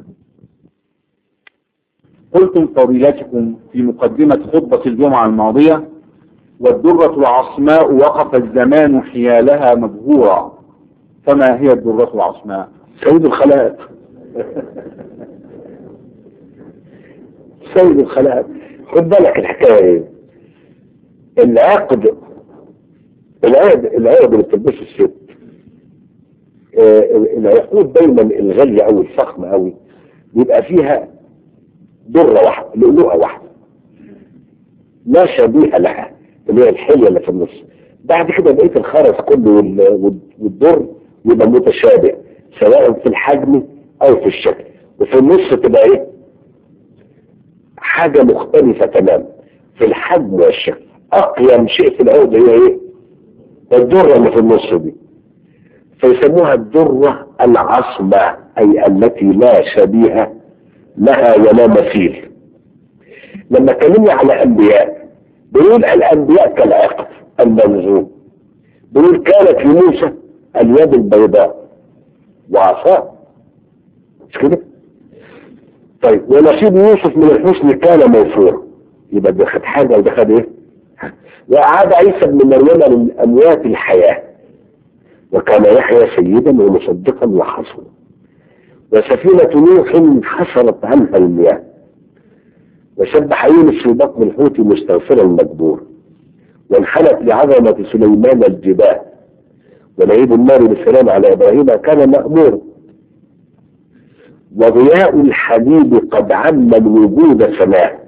قلتم فضيلتكم في مقدمة خطبة الجمعة الماضية والدرة العصماء وقف الزمان حيالها مبهورا فما هي الدرة العصماء سيد الخلائق سيد الخلائق خد بالك الحكايه ايه العقد العقد العقد اللي بتلبسه الست آه، العقود دايما الغالية أو الفخمة أوي بيبقى فيها درة واحدة لؤلؤة واحدة لا شبيه لها اللي هي الحلية اللي في النص بعد كده بقية الخرز كله وال- وال- والدر يبقى متشابه سواء في الحجم أو في الشكل وفي النص تبقى إيه؟ حاجة مختلفة تمام في الحجم والشكل أقيم شيء في العود هي إيه؟ الدرة اللي في النص دي فيسموها الدرة العصمة أي التي لا شبيه لها ولا مثيل لما كلمنا على أنبياء بيقول الأنبياء كالعقد المنزوم بيقول كانت لموسى اليد البيضاء وعصاه مش كده؟ طيب ونصيب يوسف من الحسن كان موفورا يبقى ده خد حاجة وده خد ايه؟ وأعاد عيسى بن مريم للأموات الحياة وكان يحيى سيدا ومصدقا وحصنا وسفينة نوح حصلت عنها المياه وسبح يونس في بطن الحوت مستغفرا المجبور وانحنت لعظمة سليمان الجباه ولعيد النار بالسلام على إبراهيم كان مأمورا وضياء الحبيب قد عم الوجود سماه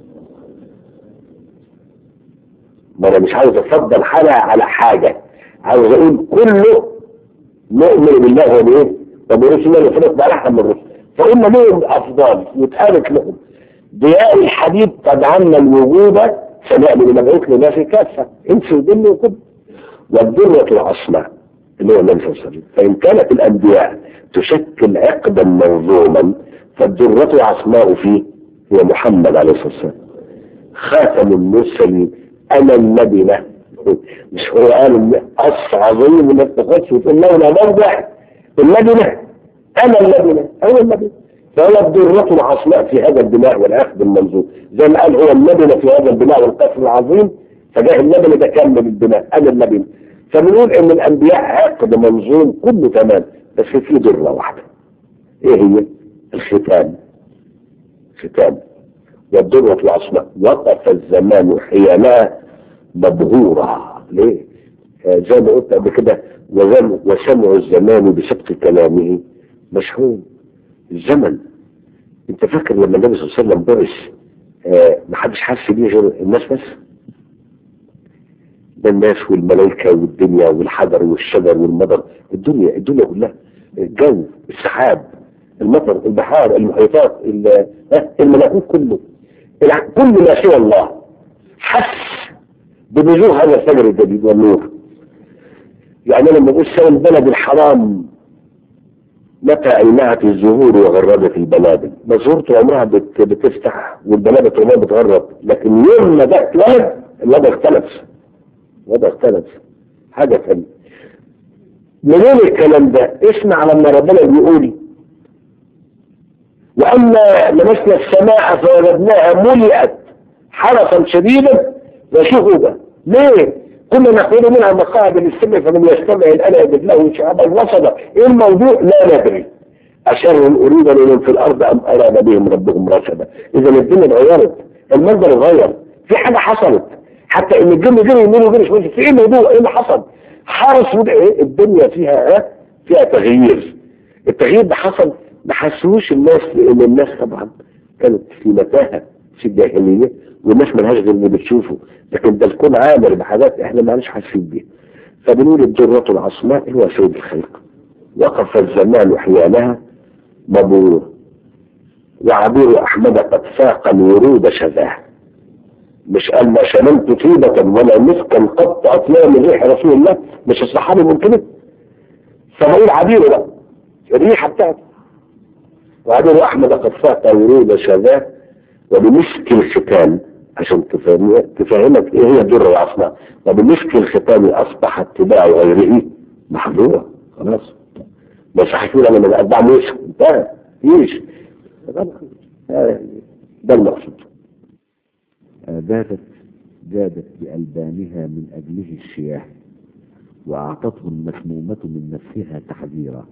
ما انا مش عاوز افضل حاجه على حاجه عاوز اقول كله مؤمن بالله وبايه وبرسله يفرق بقى احسن من الرسل فقلنا لهم افضل واتقالت لهم ضياء الحبيب قد عم الوجود سماء من مبعوث لناس كافه انس وجن وكل والدرة العصماء اللي هو النبي صلى الله عليه وسلم فإن كانت الأنبياء تشكل عقدا منظوما فالدرة عصماء فيه هي محمد عليه الصلاة والسلام خاتم المرسلين أنا اللبنة مش هو قال إن قص عظيم ما تخش وتقول لولا موضع اللبنة أنا اللبنة هو اللبنة فهو الدرة العصماء في هذا البناء والعقد المنظوم زي ما قال هو اللبنة في هذا البناء والقصر العظيم فجاء اللبنة ده كامل البناء أنا اللبنة فبنقول ان الانبياء عقد منظوم كله تمام بس في ذره واحده ايه هي الختام ختام والذرة العصماء وقف الزمان حينها مبهورة ليه آه زي ما قلت قبل كده وزم- وسمع الزمان بسبق كلامه مشحون الزمن انت فاكر لما النبي صلى الله عليه وسلم بعث آه محدش حس بيه غير الناس بس ده الناس والملائكة والدنيا والحجر والشجر والمطر الدنيا الدنيا كلها الجو السحاب المطر البحار المحيطات ال- ها، الملكوت كله الع- كل ما سوى الله حس بنزول هذا الفجر الجديد والنور يعني لما نقول سوى البلد الحرام متى أينعت الزهور وغردت البلابل مزهورته عمرها بت- بتفتح والبلابل عمرها بتغرب لكن يوم ما ده اتولد الوضع اختلف وضع اختلف حاجة ثانية منين الكلام ده اسمع لما ربنا بيقول وأما لمسنا السماء فوجدناها ملئت حرسا شديدا وشهودا ليه؟ كنا نقول منها مقاعد للسمع فمن يستمع الآن يجد له شعبا وسطا ايه الموضوع؟ لا ندري أشر أريد لمن في الأرض أم أراد بهم ربهم رشدا إذا الدنيا اتغيرت المنظر اتغير في حاجة حصلت حتى ان الجن جري يمين وجري شمال في ايه الموضوع ايه اللي حصل حرس وده ايه الدنيا فيها ها فيها تغيير التغيير ده حصل ما حسوش الناس لان الناس طبعا كانت في متاهه في الجاهليه والناس ملهاش غير اللي بتشوفه لكن ده الكون عامر بحاجات احنا ما حاسين بيها فبنقول الدرة العصماء هو سيد الخلق وقف الزمان حيالها مبرور وعبير احمد قد ساق الورود شذاه مش قال ما شممت طيبة ولا مسكا قط أطلع من ريح رسول الله مش الصحابي ممكن فبقول عبيره بقى الريحة بتاعته وعبير أحمد قد ساق ورود شذاه وبمسك الختان عشان تفهم- تفهمك ايه هي الدرة العصماء وبمسك الختان أصبح اتباع غيره محظورا خلاص ما صحيح انا من اتباع موسى انتهى ايش ده المقصود باتت جادت بألبانها من أجله الشياه وأعطته المسمومة من نفسها تحذيرا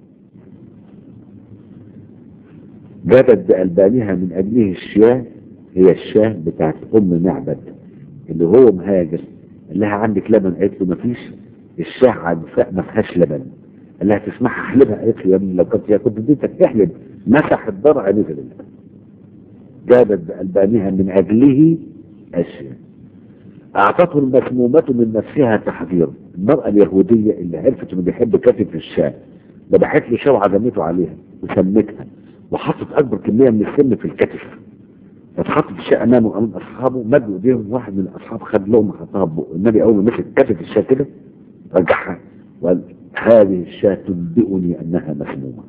جادت بألبانها من أجله الشياه هي الشاه بتاعت أم معبد اللي هو مهاجر قال لها عندك لبن قالت له مفيش الشاه عجفاء ما فيهاش لبن قال لها تسمعها احلبها قالت له يا ابني لو كنت يا كنت اديتك احلب مسح الضرع نزل جابت بألبانها من أجله أشياء أعطته المسمومة من نفسها تحذيرا المرأة اليهودية اللي عرفت إنه بيحب كتف الشاة ذبحت له شاة وعزمته عليها وسمتها وحطت أكبر كمية من السم في الكتف فتحطت الشاة أمامه أمام أصحابه مدوا إيديهم واحد من الأصحاب خد لهم حطها في بقه النبي أول ما مسك كتف الشاة كده رجعها وقال هذه الشاة تنبئني أنها مسمومة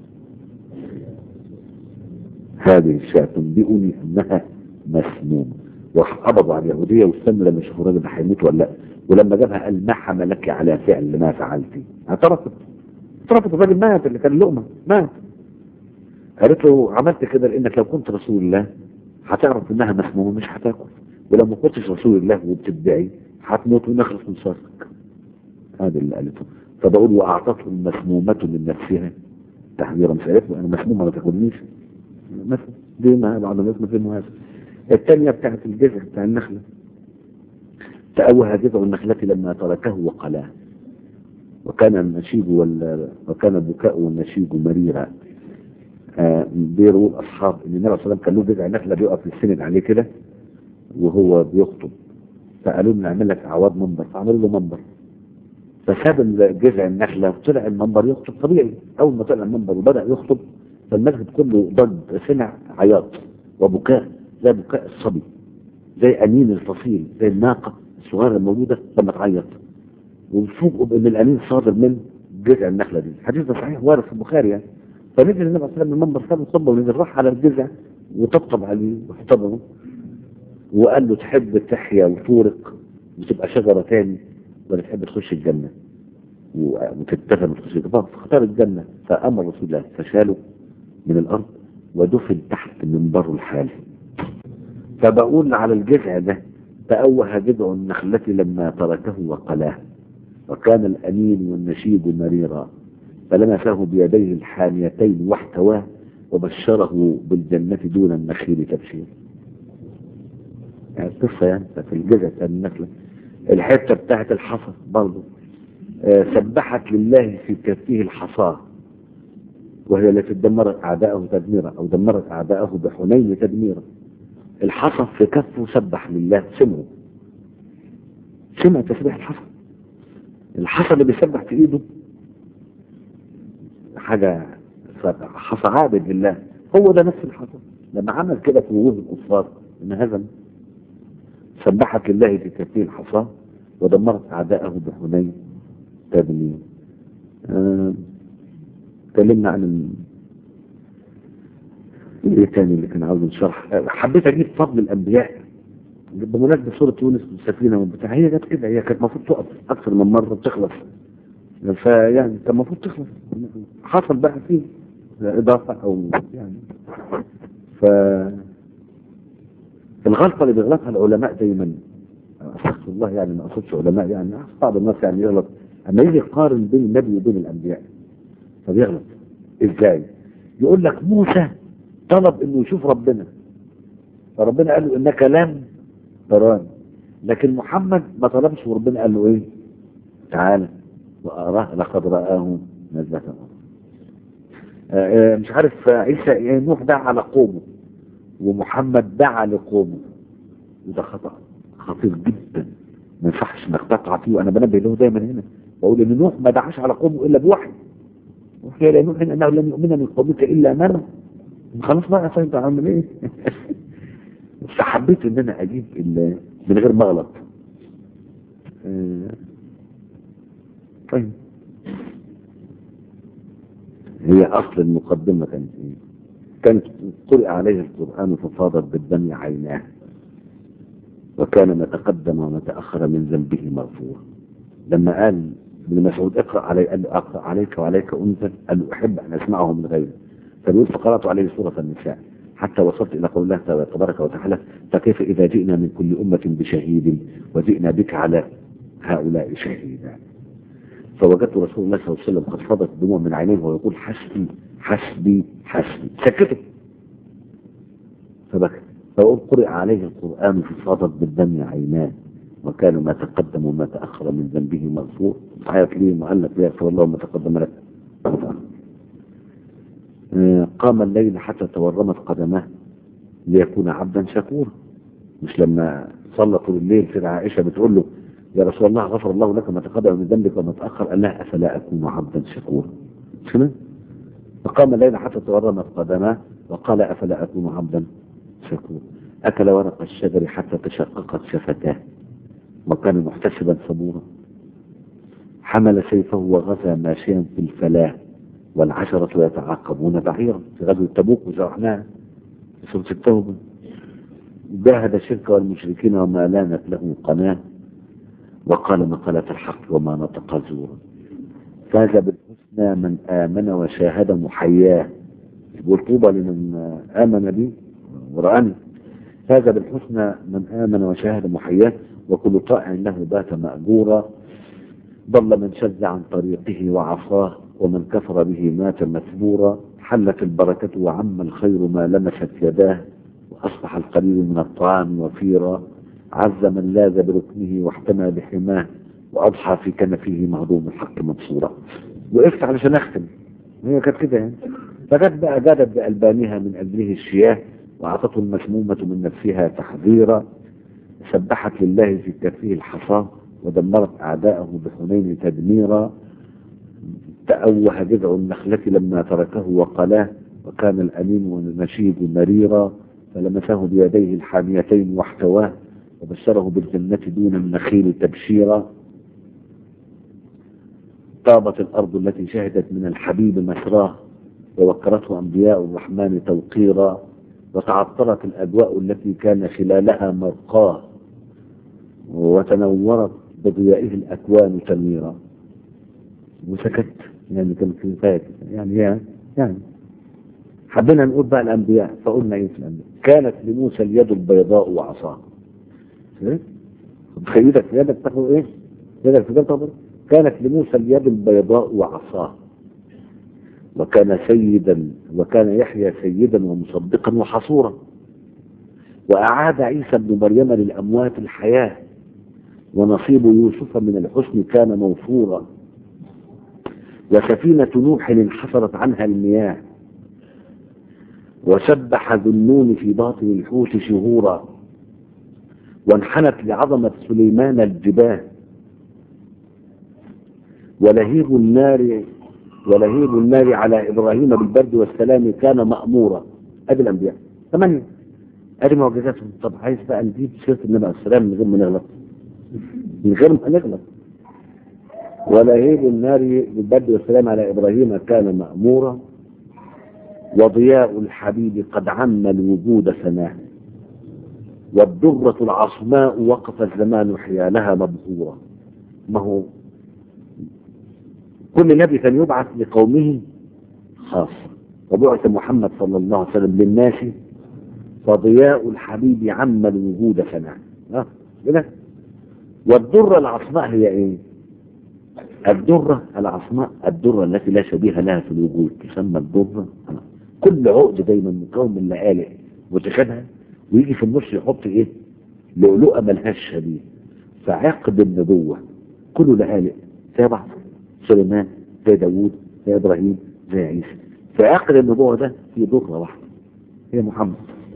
هذه الشاة تنبئني أنها مسمومة وقبضوا على اليهودية واستنوا لما يشوفوا الراجل ده هيموت ولا لا ولما جابها قال ما حملك على فعل ما فعلت اعترفت اعترفت الراجل مات اللي كان لقمة مات قالت له عملت كده لانك لو كنت رسول الله هتعرف انها مسمومة مش هتاكل ولو ما كنتش رسول الله وبتدعي هتموت ونخلص من شرك هذا اللي قالته فبقول واعطته المسمومة من نفسها تحذيرا مش قالت له انا مسمومة ما تاكلنيش مثلا دي ما بعض الناس مثل هذا الثانية بتاعت الجذع بتاع النخلة تأوه جذع النخلة لما تركه وقلاه وكان النشيج وال... وكان البكاء والنشيج مريرا آه بيروا الأصحاب إن النبي صلى الله عليه وسلم كان له جذع نخلة بيقف يستند عليه كده وهو بيخطب فقالوا له نعمل لك أعواد منبر فعملوا له منبر فساب جذع النخلة وطلع المنبر يخطب طبيعي أول ما طلع المنبر وبدأ يخطب فالمسجد كله ضد سمع عياط وبكاء زي بكاء الصبي زي أنين الفصيل زي الناقة الصغيرة الموجودة لما تعيط وفوجئوا بأن الأنين صادر من جذع النخلة دي الحديث ده صحيح وارد في البخاري يعني فنزل النبي صلى الله عليه وسلم من المنبر سابه صبه ونزل راح على الجذع وطبطب عليه واحتضنه وقال له تحب تحيا وتورق وتبقى شجرة تاني ولا تحب تخش الجنة وتتفق وتخش الجنة فاختار الجنة فأمر رسول الله فشاله من الأرض ودفن تحت منبره الحالي فبقول على الجذع ده تأوه جذع النخلة لما تركه وقلاه وكان الأنين والنشيد مريرا فلمسه بيديه الحانيتين واحتواه وبشره بالجنة دون النخيل تبشير يعني القصة يعني في الجذع بتاع النخلة الحتة بتاعت الحصى برضه آه سبحت لله في كفه الحصاه وهي التي دمرت أعداءه تدميرا أو دمرت أعداءه بحنين تدميرا الحصى في كفه سبح لله سمعه سمع تسبيح الحصى الحصى اللي بيسبح في ايده حاجة حصى عابد لله هو ده نفس الحصى لما عمل كده في وجوه الكفار ان هزم سبحت لله في كفه الحصى ودمرت أعداءه بحنين تدميرا آه اتكلمنا عن ال... ايه تاني اللي كان عاوز نشرح حبيت اجيب فضل الانبياء بمناسبة سورة يونس والسفينة والبتاع هي جت كده هي كانت المفروض تقف اكثر من مرة بتخلص فيعني كان المفروض تخلص حصل بقى فيه اضافة او يعني ف الغلطة اللي بيغلطها العلماء دايما استغفر الله يعني ما اقصدش علماء يعني بعض الناس يعني يغلط اما يجي يقارن بين النبي وبين الانبياء فبيغلط ازاي يقول لك موسى طلب انه يشوف ربنا فربنا قال له انك لن تراني لكن محمد ما طلبش وربنا قال له ايه تعالى واراه لقد رآه نزلة آه مش عارف عيسى نوح دعا على قومه ومحمد دعا لقومه وده خطأ خطير جدا ما ينفعش انك تقع فيه وانا بنبه له دايما هنا بقول ان نوح ما دعاش على قومه الا بوحي وحي إلى نوح أنه لن يؤمن من قومك إلا من خلاص بقى فانت عامل إيه بس حبيت إن أنا أجيب من غير ما أغلط طيب هي أصل المقدمة كانت إيه كانت قرئ عليه القرآن ففاضت بالدم عيناه وكان ما تقدم وما تأخر من ذنبه مغفور لما قال ابن مسعود اقرأ علي قال له اقرأ عليك وعليك انزل قال له احب ان اسمعه من غيري فبيقول فقرأت عليه سورة النساء حتى وصلت الى قول الله تبارك وتعالى فكيف اذا جئنا من كل امة بشهيد وجئنا بك على هؤلاء شهيدا فوجدت رسول الله صلى الله عليه وسلم قد فاضت الدموع من عينيه وهو يقول حسبي حسبي حسبي سكته فبكى فقل قرئ عليه القرآن ففاضت بالدم عيناه وكان ما تقدم وما تأخر من ذنبه مغفور تعيط ليه مؤلف يغفر الله ما تقدم لك آه، قام الليل حتى تورمت قدماه ليكون عبدا شكورا مش لما صلى طول الليل سيدة عائشة بتقول له يا رسول الله غفر الله لك ما تقدم من ذنبك وما تأخر قال لها أفلا أكون عبدا شكورا مش كده؟ فقام الليل حتى تورمت قدماه وقال أفلا أكون عبدا شكورا أكل ورق الشجر حتى تشققت شفتاه وكان محتسبا صبورا حمل سيفه وغزا ماشيا في الفلاة والعشرة يتعاقبون بعيرا في غزوة تبوك وشرحناها في سورة التوبة جاهد الشرك والمشركين وما لانت له قناة وقال مقالة الحق وما نطق زورا فاز بالحسنى من آمن وشاهد محياه يقول طوبى لمن آمن بي ورآني فاز بالحسنى من آمن وشاهد محياه وكل طائع له بات مأجورا ضل من شذ عن طريقه وعصاه ومن كفر به مات مثبورا حلت البركة وعم الخير ما لمست يداه وأصبح القليل من الطعام وفيرا عز من لاذ بركنه واحتمى بحماه وأضحى في كنفه مهضوم الحق منصورا وقفت علشان أختم هي كانت كده يعني فجت بقى جادت بألبانها من أجله الشياه وأعطته المسمومة من نفسها تحذيرا سبحت لله في كفه الحصى ودمرت أعداءه بحنين تدميرا تأوه جذع النخلة لما تركه وقلاه وكان الأمين والنشيد مريرا فلمسه بيديه الحاميتين واحتواه وبشره بالجنة دون النخيل تبشيرا طابت الأرض التي شهدت من الحبيب مسراه ووكرته أنبياء الرحمن توقيرا وتعطرت الأجواء التي كان خلالها مرقاه وتنورت بضيائه الأكوان تنويرا وسكت يعني كان في فاكر يعني يعني يعني حبينا نقول بقى الأنبياء فقلنا إيه في الأنبياء كانت لموسى اليد البيضاء وعصاه تخيلك في يدك تاخد إيه يدك في جلطة كانت لموسى اليد البيضاء وعصاه وكان سيدا وكان يحيى سيدا ومصدقا وحصورا وأعاد عيسى ابن مريم للأموات الحياة ونصيب يوسف من الحسن كان موفورا وسفينة نوح انحصرت عنها المياه وسبح ذو النون في باطن الحوت شهورا وانحنت لعظمة سليمان الجباه ولهيب النار ولهيب النار على إبراهيم بالبرد والسلام كان مأمورا أدي الأنبياء ثمانية أدي معجزاتهم طب عايز بقى نجيب سيرة النبي عليه السلام من غير ما نغلط من غير ما نغلط ولهيب النار بالبرد والسلام على إبراهيم كان مأمورا وضياء الحبيب قد عم الوجود سناه والدرة العصماء وقف الزمان حيالها مبهورة ما هو كل نبي كان يبعث لقومه خاصة وبعث محمد صلى الله عليه وسلم للناس فضياء الحبيب عم الوجود سناه ها كده والدرة العصماء هي ايه الدرة العصماء الدرة التي لا شبيه لها في الوجود تسمى الدرة كل عقد دايما مكون من لآلئ متشابهة ويجي في النص يحط ايه لؤلؤة ملهاش شبيه فعقد النبوة كله لآلئ زي بعض سليمان زي داوود زي ابراهيم زي عيسى فعقد النبوة ده في درة واحدة هي محمد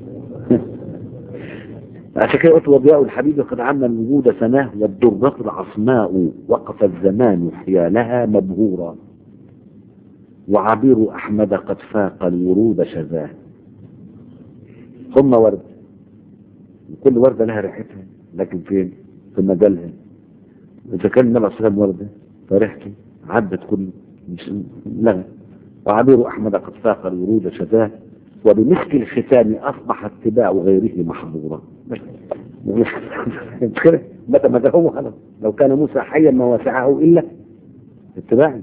عشان كده قلت وضياء الحبيب قد عم الوجود سناه والدرة العصماء وقف الزمان حيالها مبهورا وعبير أحمد قد فاق الورود شذاه ثم ورد كل وردة لها ريحتها لكن فين في مجالها إذا كان النبي صلى الله عليه وسلم وردة فريحته عدت كل مش لغة وعبير أحمد قد فاق الورود شذاه وبمسك الختام أصبح اتباع غيره محظورا كده متى متى هو خلاص لو كان موسى حيا ما وسعه إلا اتباعي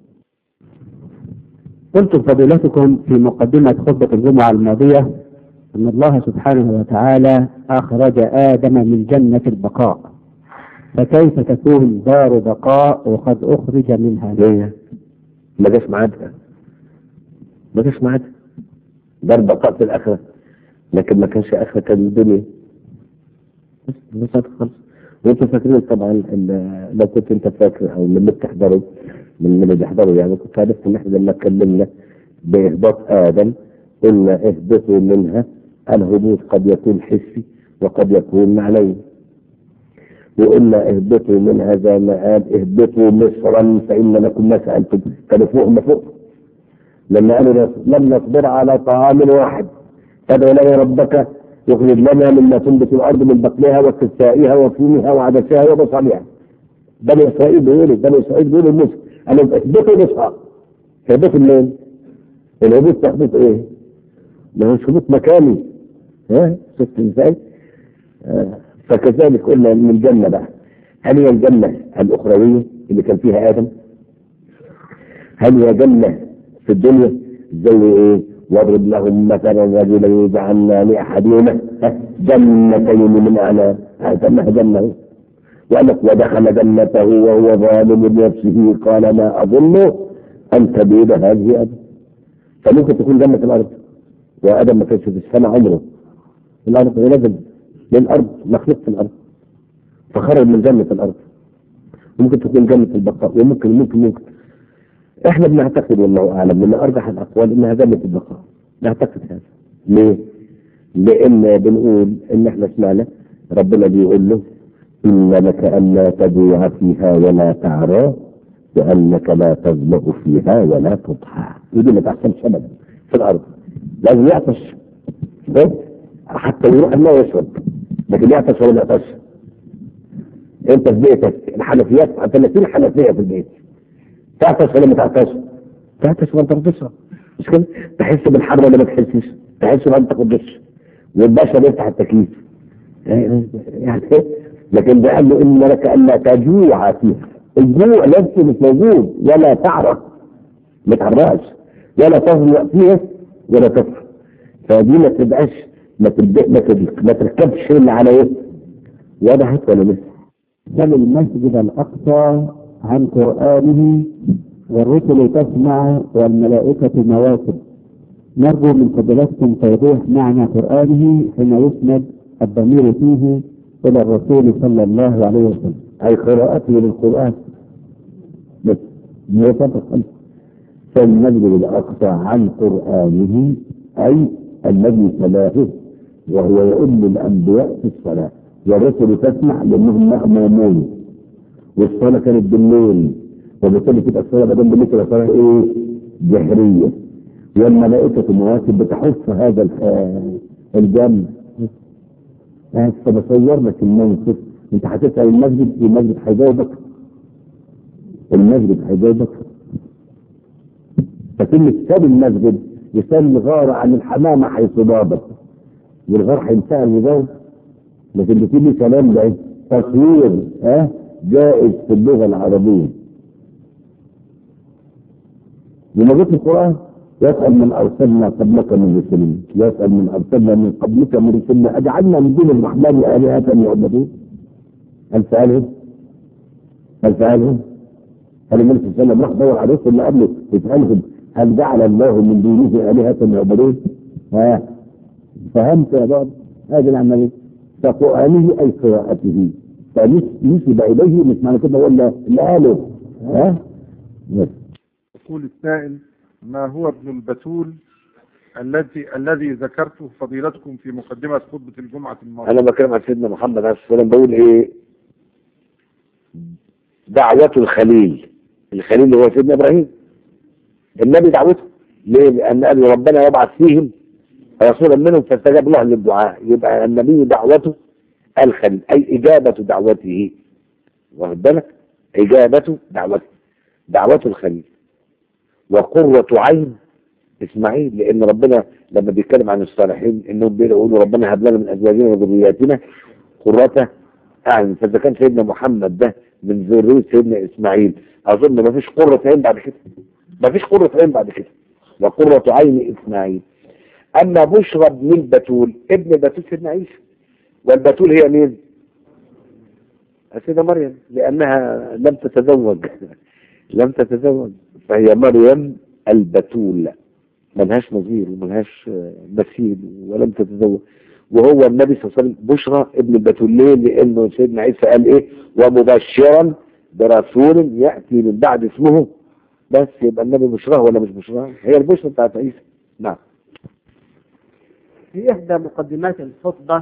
قلت فضيلتكم في مقدمة خطبة الجمعة الماضية أن الله سبحانه وتعالى أخرج آدم من جنة البقاء فكيف تكون دار بقاء وقد أخرج منها ليه ما جاش معادها ما جاش معادها دار بقاء في الآخرة لكن ما كانش آخرة كان الدنيا بس بس خالص وانتوا فاكرين طبعا ال- لو كنت انت فاكر او لما تحضروا من من اللي بيحضروا يعني كنت عرفت ان احنا لما اتكلمنا باهباط ادم قلنا اهبطوا منها الهبوط قد يكون حسي وقد يكون معنوي وقلنا اهبطوا منها زي ما قال اهبطوا مصرا فان لكم ما سالتم كانوا فوق ما فوق لما قالوا لم نصبر على طعام واحد فادع لنا ربك يخرج لنا مما تنبت الارض من بقلها وكسائها وفومها وعدسها وبصلها بني اسرائيل بيقولوا بني اسرائيل بيقولوا لموسى قالوا اهبطوا مصر اهبطوا منين؟ الهبوط تهبط ايه؟ ما هوش هبوط مكاني ها شفت ازاي؟ آه. فكذلك قلنا من الجنه بقى هل هي الجنه الاخرويه اللي كان فيها ادم؟ هل هي جنه في الدنيا زي ايه؟ واضرب لهم مثلا رجلين جعلنا لاحدهما جنتين من اعناب هذا جنه وقال لك ودخل جنته وهو ظالم لنفسه قال ما اظن ان تبيد هذه ابدا فممكن تكون جنه الارض وادم ما كانش في السماء عمره الارض ونزل للارض مخلوق في الارض فخرج من جنه الارض وممكن تكون جنه البقاء وممكن ممكن ممكن احنا بنعتقد والله اعلم من ارجح الاقوال انها جنه البقاء نعتقد هذا ليه؟ لان بنقول ان احنا سمعنا ربنا بيقول له ان لك الا تجوع فيها ولا تعرى وانك لا تظمأ فيها ولا تضحى ودي ما تحصلش ابدا في الارض لازم يعطش بس حتى يروح الماء يشرب لكن يعطش ولا ما يعطش انت في بيتك الحنفيات 30 حنفيه في البيت تعطش ولا ما تعطش؟ تعطش وانت بتشرب مش كده؟ تحس بالحر ولا ما تحسش؟ تحس وانت تاخد دش والباشا بيفتح التكييف يعني لكن ده قال له ان لك الا تجوع فيها الجوع نفسه مش موجود ولا تعرف ما تعرفش ولا تظلق فيها ولا تفرح فدي ما تبقاش ما تبدأ ما, تب- ما تركبش اللي على ايه؟ وضحت ولا لسه؟ بل المسجد الأقصى عن قرآنه والرسل تسمع والملائكة مواكب نرجو من فضلاتكم توضيح معنى قرآنه حين يسند الضمير فيه إلى الرسول صلى الله عليه وسلم أي قراءته للقرآن بس مطابقا فالمجد الأقصى عن قرآنه أي الذي تلاه وهو يؤم الأنبياء في الصلاة والرسل تسمع لأنهم مأمومون والصلاة كانت بالليل وبالتالي تبقى الصلاة بدل بالليل تبقى صلاة إيه؟ جهرية والملائكة مواكب بتحث هذا ال- الجمع يعني فبصور لك الموقف انت هتسأل المسجد المسجد هيجاوبك المسجد هيجاوبك فكلمة ساب المسجد يسال الغار عن الحمامة حيث ضابت والغار هينسأل ويجاوب لكن بتيجي كلام ده تصوير ها جائز في اللغة العربية لما جت القرآن يسأل من أرسلنا قبلك من رسلنا يسأل من أرسلنا من قبلك من رسلنا أجعلنا من دون الرحمن آلهة يعبدون هل سألهم؟ هل سألهم؟ هل النبي صلى الله عليه وسلم راح دور على الرسل اللي قبله يسألهم هل جعل الله من دونه آلهة يعبدون؟ ها فهمت يا بعض؟ هذه العملية فقرآنه أي قراءته فنسب إليه مش معنى كده ولا اللي قاله ها؟ بس يقول السائل ما هو ابن البتول الذي الذي ذكرته فضيلتكم في مقدمة خطبة الجمعة الماضية انا بتكلم عن سيدنا محمد عليه الصلاه والسلام بقول ايه دعوة الخليل الخليل هو سيدنا ابراهيم النبي دعوته ليه؟ لان قال له ربنا يبعث فيهم رسولا منهم فاستجاب له للدعاء يبقى النبي دعوته الخليل اي اجابة دعوته واخد بالك اجابة دعوته دعوة الخليل وقرة عين اسماعيل لان ربنا لما بيتكلم عن الصالحين انهم بيقولوا ربنا هب لنا من ازواجنا وذرياتنا قرة اعين فاذا كان سيدنا محمد ده من ذرية سيدنا اسماعيل اظن ما فيش قرة عين بعد كده ما فيش قرة عين بعد كده وقرة عين اسماعيل اما بشرى بن البتول ابن بتول سيدنا عيسى والبتول هي مين؟ سيدة مريم لانها لم تتزوج لم تتزوج فهي مريم البتول ملهاش نظير وملهاش آه، مثيل ولم تتزوج وهو النبي صلى الله عليه وسلم بشرى ابن البتول ليه؟ لانه سيدنا عيسى قال ايه ومبشرا برسول ياتي من بعد اسمه بس يبقى النبي بشراه ولا مش بشراه هي البشرى بتاعت عيسى نعم في إحدى مقدمات الخطبة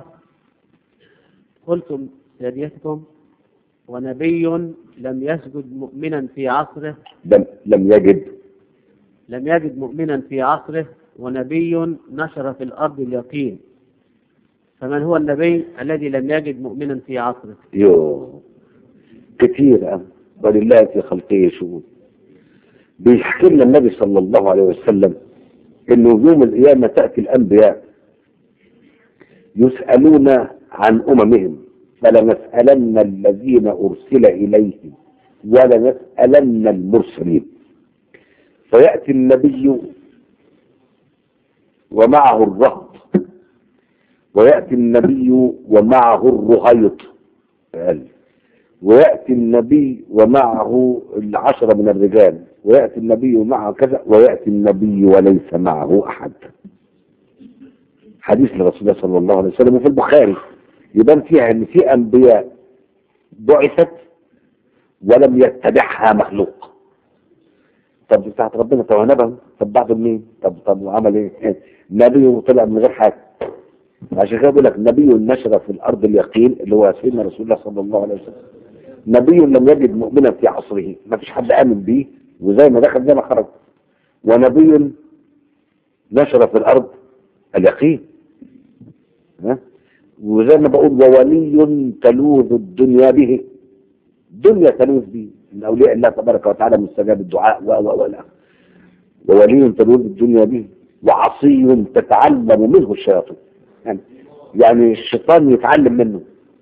قلتم ساديتكم ونبي لم يسجد مؤمنا في عصره لم لم يجد لم يجد مؤمنا في عصره ونبي نشر في الأرض اليقين فمن هو النبي الذي لم يجد مؤمنا في عصره يو كثير أوي. ولله في خلقه شؤون بيحكي لنا النبي صلى الله عليه وسلم انه يوم القيامه تاتي الانبياء يسالون عن اممهم فلنسالن الذين ارسل اليهم ولنسالن المرسلين فياتي النبي ومعه الرهط وياتي النبي ومعه الرهيط قال ويأتي النبي ومعه العشرة من الرجال ويأتي النبي ومعه كذا ويأتي النبي وليس معه أحد حديث لرسول الله صلى الله عليه وسلم وفي البخاري يبان فيها ان في انبياء بعثت ولم يتبعها مخلوق طب دي بتاعت ربنا طب نبه طب بعد مين طب طب وعمل ايه نبي طلع من غير حاجه عشان كده بيقول لك نبي نشر في الارض اليقين اللي هو سيدنا رسول الله صلى الله عليه وسلم نبي لم يجد مؤمنا في عصره ما فيش حد امن به وزي ما دخل زي ما خرج ونبي نشر في الارض اليقين ها وزي ما بقول وولي تلوذ الدنيا به دنيا تلوذ به من اولياء الله تبارك وتعالى مستجاب الدعاء و و و لا. وولي تلوذ الدنيا به وعصي تتعلم منه الشياطين يعني يعني الشيطان يتعلم منه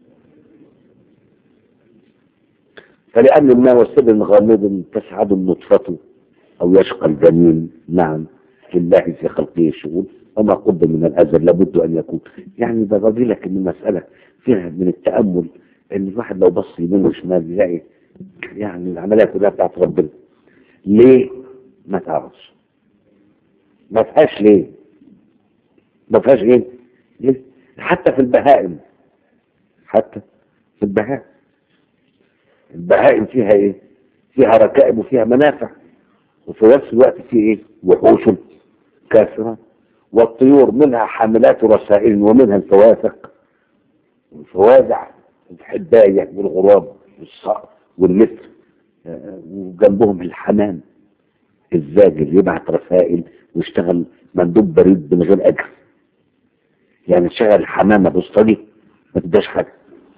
فلأن الماء والسر غامض تسعد النطفة أو يشقى الجنين نعم لله في خلقه شؤون وما قد من الأزل لابد أن يكون يعني بغضي لك إن المسألة فيها من التأمل إن الواحد لو بص يمين وشمال يلاقي يعني العملية كلها بتاعت ربنا ليه؟ ما تعرفش ما فيهاش ليه؟ ما فيهاش ايه؟ ليه؟ حتى في البهائم حتى في البهائم البهائم فيها ايه؟ فيها ركائب وفيها منافع وفي نفس الوقت في ايه؟ وحوش كافرة والطيور منها حاملات رسائل ومنها الفواسق والفوازع الحباية والغراب والصقر والنسر آه، وجنبهم الحمام الزاجل يبعت رسائل ويشتغل مندوب بريد من غير اجر يعني تشغل الحمامه بوسطجي ما تداش حاجه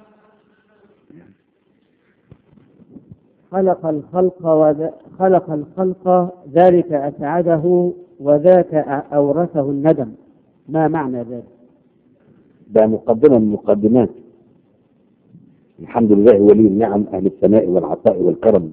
خلق الخلق وذ... خلق الخلق ذلك أسعده وذاك أورثه الندم ما معنى ذلك ده مقدمه من المقدمات الحمد لله ولي النعم اهل الثناء والعطاء والكرم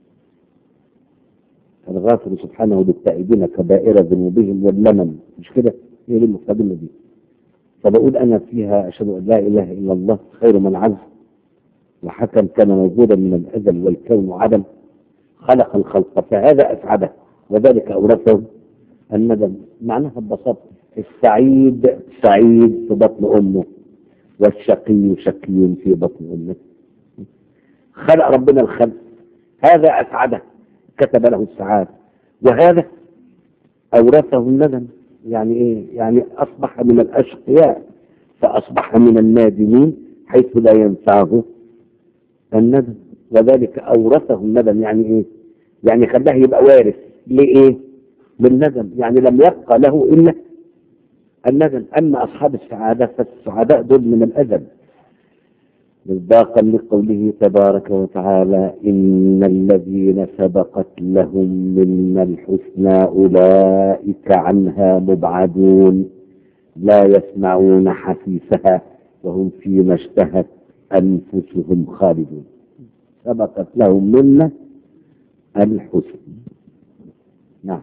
الغافر سبحانه للتائبين كبائر ذنوبهم واللمم مش كده هي دي المقدمه دي فبقول انا فيها اشهد ان لا اله الا الله خير من عز وحكم كان موجودا من الازل والكون عدم خلق الخلق فهذا اسعده وذلك اورثه الندم معناها ببساطه السعيد سعيد في بطن امه والشقي شقي في بطن امه خلق ربنا الخلق هذا اسعده كتب له السعاده وهذا اورثه الندم يعني ايه يعني اصبح من الاشقياء فاصبح من النادمين حيث لا ينفعه الندم وذلك اورثه الندم يعني ايه يعني خلاه يبقى وارث لايه للندم يعني لم يبقى له الا الندم اما اصحاب السعاده فالسعداء دول من الادب مصداقا لقوله تبارك وتعالى إن الذين سبقت لهم منا الحسنى أولئك عنها مبعدون لا يسمعون حسيسها وهم فيما اشتهت أنفسهم خالدون سبقت لهم منا الحسن نعم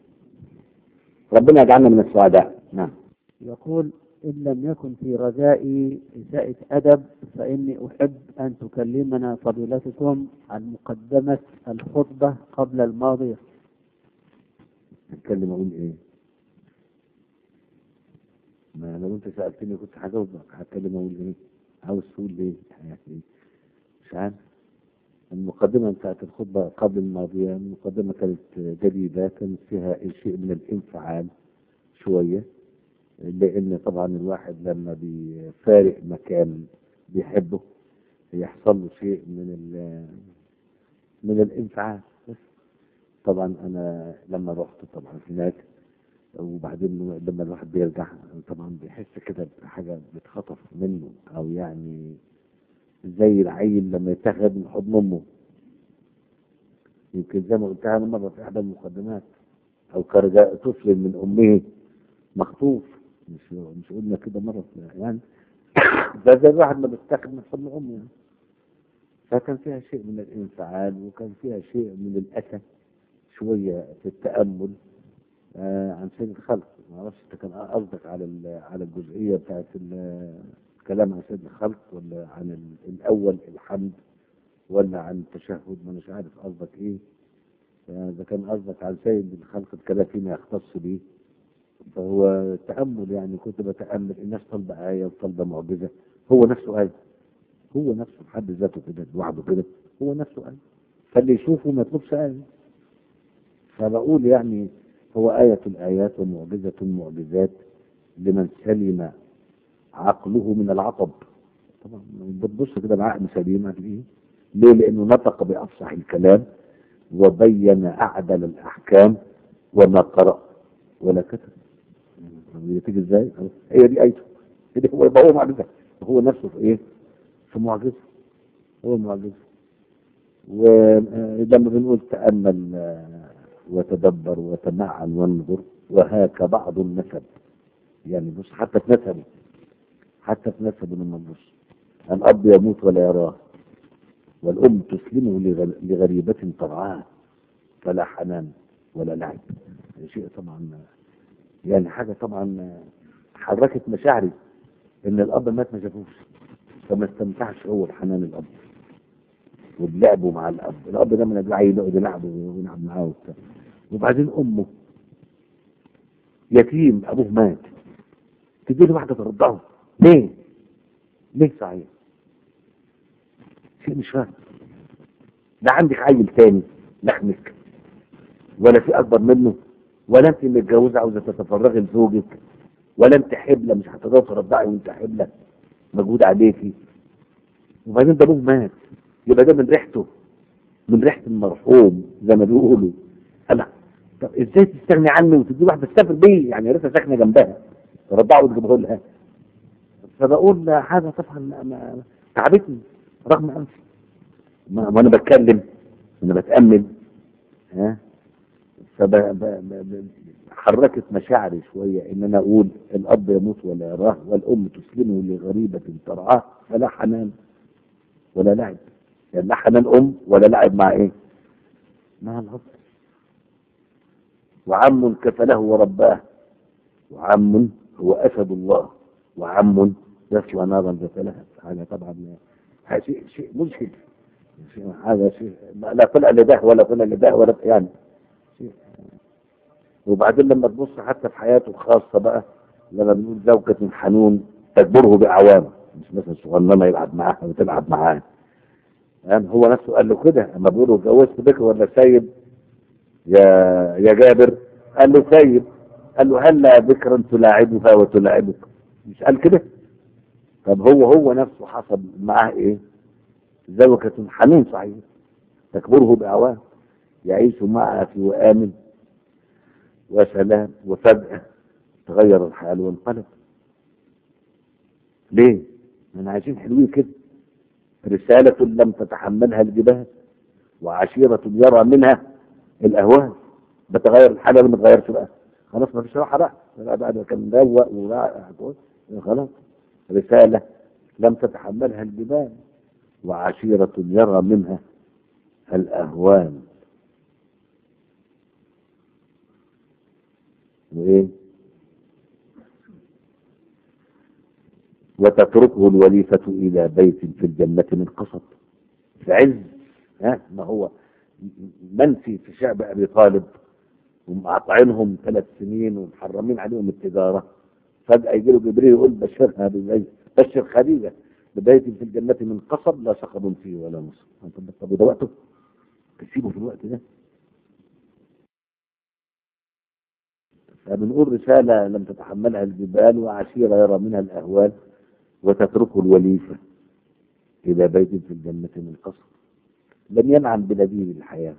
ربنا يجعلنا من السعداء نعم يقول إن لم يكن في رجائي إساءة أدب فإني أحب أن تكلمنا فضيلتكم عن مقدمة الخطبة قبل الماضية اتكلم اقول ايه ما لو انت سالتني كنت هجاوبك هتكلم اقول ايه عاوز تقول ايه يعني مش عارف المقدمة بتاعت الخطبة قبل الماضية المقدمة كانت جديدة كان فيها شيء من الانفعال شوية لأن طبعا الواحد لما بيفارق مكان بيحبه يحصل له شيء من ال من الانفعال بس طبعا أنا لما رحت طبعا هناك وبعدين لما الواحد بيرجع طبعا بيحس كده بحاجة بتخطف منه أو يعني زي العيل لما يتاخد من حضن امه يمكن زي ما قلتها انا مره في احدى المقدمات او كرجاء طفل من امه مخطوف مش مش قلنا كده مره في- يعني ده زي الواحد ما بيتاخد من حضن امه يعني فكان فيها شيء من الانفعال وكان فيها شيء من الاسى شويه في التامل آه عن سيد الخلق ما اعرفش انت كان قصدك على ال- على الجزئيه بتاعت ال- الكلام عن سيد الخلق ولا عن ال- الاول الحمد ولا عن التشهد ما مش عارف قصدك ايه اذا كان قصدك عن سيد الخلق الكلام فيما يختص به فهو تامل يعني كنت بتامل الناس طالبه ايه وطالبه معجزه هو نفسه ايه هو نفسه بحد ذاته كده لوحده كده هو نفسه ايه فاللي يشوفه ما يطلبش ايه فبقول يعني هو آية الآيات ومعجزة المعجزات لمن سلم عقله من العطب طبعا بتبص كده بعقل سليم هتلاقيه ليه؟ لأنه نطق بأفصح الكلام وبين أعدل الأحكام وما قرأ ولا كتب هي تيجي ازاي؟ هي دي آيته هي دي هو يبقى هو معجزة هو نفسه في إيه؟ في معجزة هو معجزة ولما بنقول تأمل آه، وتدبر وتمعن وانظر وهاك بعض النسب يعني بص حتى في نسبه حتى في نسبه لما تبص الأب يموت ولا يراه والأم تسلمه لغ- لغريبة ترعاه فلا حنان ولا لعب هذا شيء طبعا يعني حاجة طبعا حركت مشاعري إن الأب مات ما شافوش فما استمتعش هو بحنان الأب وبلعبه مع الأب الأب ده من العيل يقعد يلعب ويلعب معاه وبتاع وبعدين أمه يتيم أبوه مات تدي له واحدة ترضعه ليه؟ ليه صحيح؟ شيء مش فاهم ده عندك عيل تاني لحمك ولا في أكبر منه ولا أنت متجوزة عاوزة تتفرغي لزوجك ولا أنت حبلة مش هتقدري ترضعي وأنت حبلة مجهود عليكي وبعدين ده أبوه مات يبقى ده من ريحته من ريحة المرحوم زي ما بيقولوا أنا طب ازاي تستغني عني وتدي واحدة تسافر بيه يعني يا ريتها ساكنة جنبها ترضعه وتجيبه لها فبقول هذا طبعا ما- ما- تعبتني رغم انفي ما وانا بتكلم وانا بتامل ها فب ب- ب- ب- حركت مشاعري شويه ان انا اقول الاب يموت ولا يراه والام تسلمه لغريبه ترعاه فلا حنان ولا لعب يعني لا حنان ام ولا لعب مع ايه؟ مع الاب وعم كفله ورباه وعم هو اسد الله وعم يصلى نارا ذات لهب هذا طبعا هذا شيء شيء مذهل شيء- هذا شيء لا طلع لده ولا طلع لده ولا يعني شيء وبعدين لما تبص حتى في حياته الخاصة بقى لما بنقول زوجة حنون تجبره بأعوام مش مثلا صغننة يلعب معاها وتلعب معاه يعني هو نفسه قال له كده اما بيقول له اتجوزت بكر ولا سيد يا يا جابر قال له سيد قال له هلا بكرا تلاعبها وتلاعبك مش قال كده طب هو هو نفسه حصل معاه ايه زوجة حنون صحيح تكبره بأعوام يعيش معها في وآمن وسلام وفجأة تغير الحال وانقلب ليه؟ من عايشين حلوين كده رسالة لم تتحملها الجبال وعشيرة يرى منها الأهوال بتغير الحالة ولا ما تغيرش بقى خلاص ما فيش راحة بقى لا بعد ما كان مروق ورائع خلاص رسالة لم تتحملها الجبال وعشيرة يرى منها الأهوال وإيه وتتركه الوليفة إلى بيت في الجنة من قصب في عز ها ما هو منسي في شعب أبي طالب ومقاطعينهم ثلاث سنين ومحرمين عليهم التجارة فجأة يجي له جبريل يقول بشرها ببيت بشر خديجة ببيت في الجنة من قصب لا شقب فيه ولا نصب انت طب وده وقته تسيبه في الوقت ده فبنقول رسالة لم تتحملها الجبال وعشيرة يرى منها الأهوال وتتركه الوليفة إلى بيت في الجنة من قصر لم ينعم بنبيل الحياة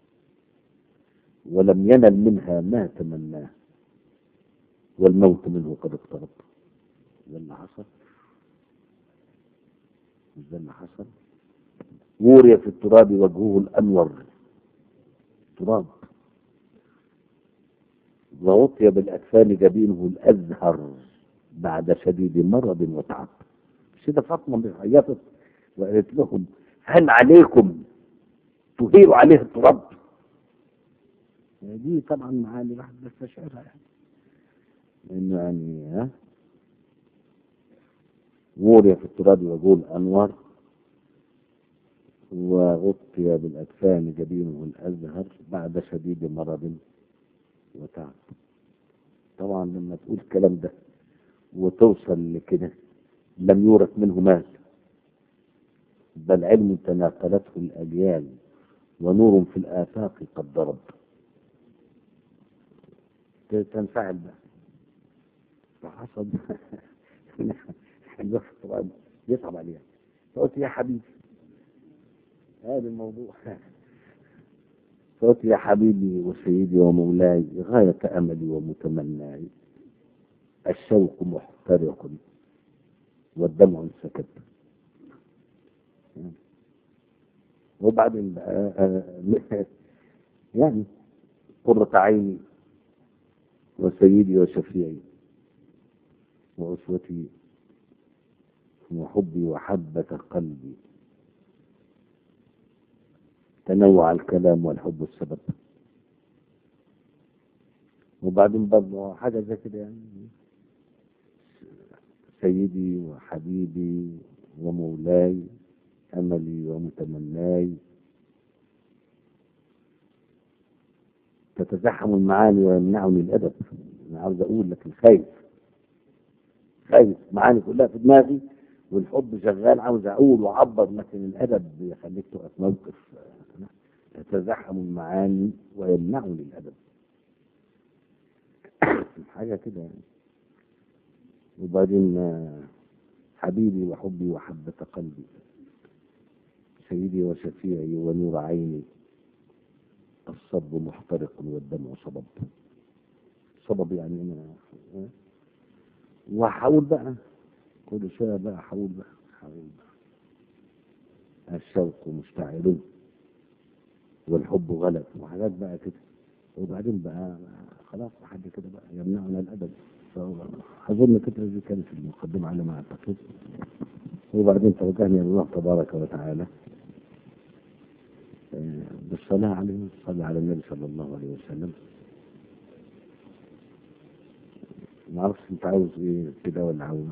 ولم ينل منها ما تمناه والموت منه قد اقترب ده اللي حصل مش ده اللي حصل وري في التراب وجهه الأنور تراب وغطي بالأكفان جبينه الأزهر بعد شديد مرض وتعب سيدة فاطمة عيطت وقالت لهم هل عليكم تهيروا عليه التراب دي طبعا معاني الواحد بيستشعرها يعني لانه يعني ها وري في التراب وجول انور وغطي بالاكفان جبينه الازهر بعد شديد مرض وتعب طبعا لما تقول الكلام ده وتوصل لكده لم يورث منه مال بل علم تناقلته الأجيال ونور في الآفاق قد ضرب تنفعل بقى فحصل يصعب عليها فقلت يا حبيبي هذا الموضوع فقلت يا حبيبي وسيدي ومولاي غاية أملي ومتمناي الشوق محترق والدمع سكت وبعدين بقى يعني قرة عيني وسيدي وشفيعي وأسوتي وحبي وحبة قلبي تنوع الكلام والحب السبب وبعدين برضه حاجة زي كده يعني سيدي وحبيبي ومولاي أملي ومتمناي تتزحم المعاني ويمنعني الأدب أنا عاوز أقول لكن خايف خايف معاني كلها في دماغي والحب شغال عاوز أقول وأعبر لكن الأدب بيخليك تقف موقف تتزحم المعاني ويمنعني الأدب حاجة كده يعني وبعدين حبيبي وحبي وحبة قلبي سيدي وشفيعي ونور عيني الصب محترق والدمع صبب صبب يعني انا وحاول بقى كل شويه بقى حاول بقى حاول بقى الشوق مشتعل والحب غلب وحاجات بقى كده وبعدين بقى خلاص لحد كده بقى يمنعنا الادب اظن كده دي كانت المقدمه على ما اعتقد وبعدين توجهني الله تبارك وتعالى بالصلاة عليه صلى على النبي صلى الله عليه وسلم ما اعرفش انت عاوز ايه كده ولا عاوز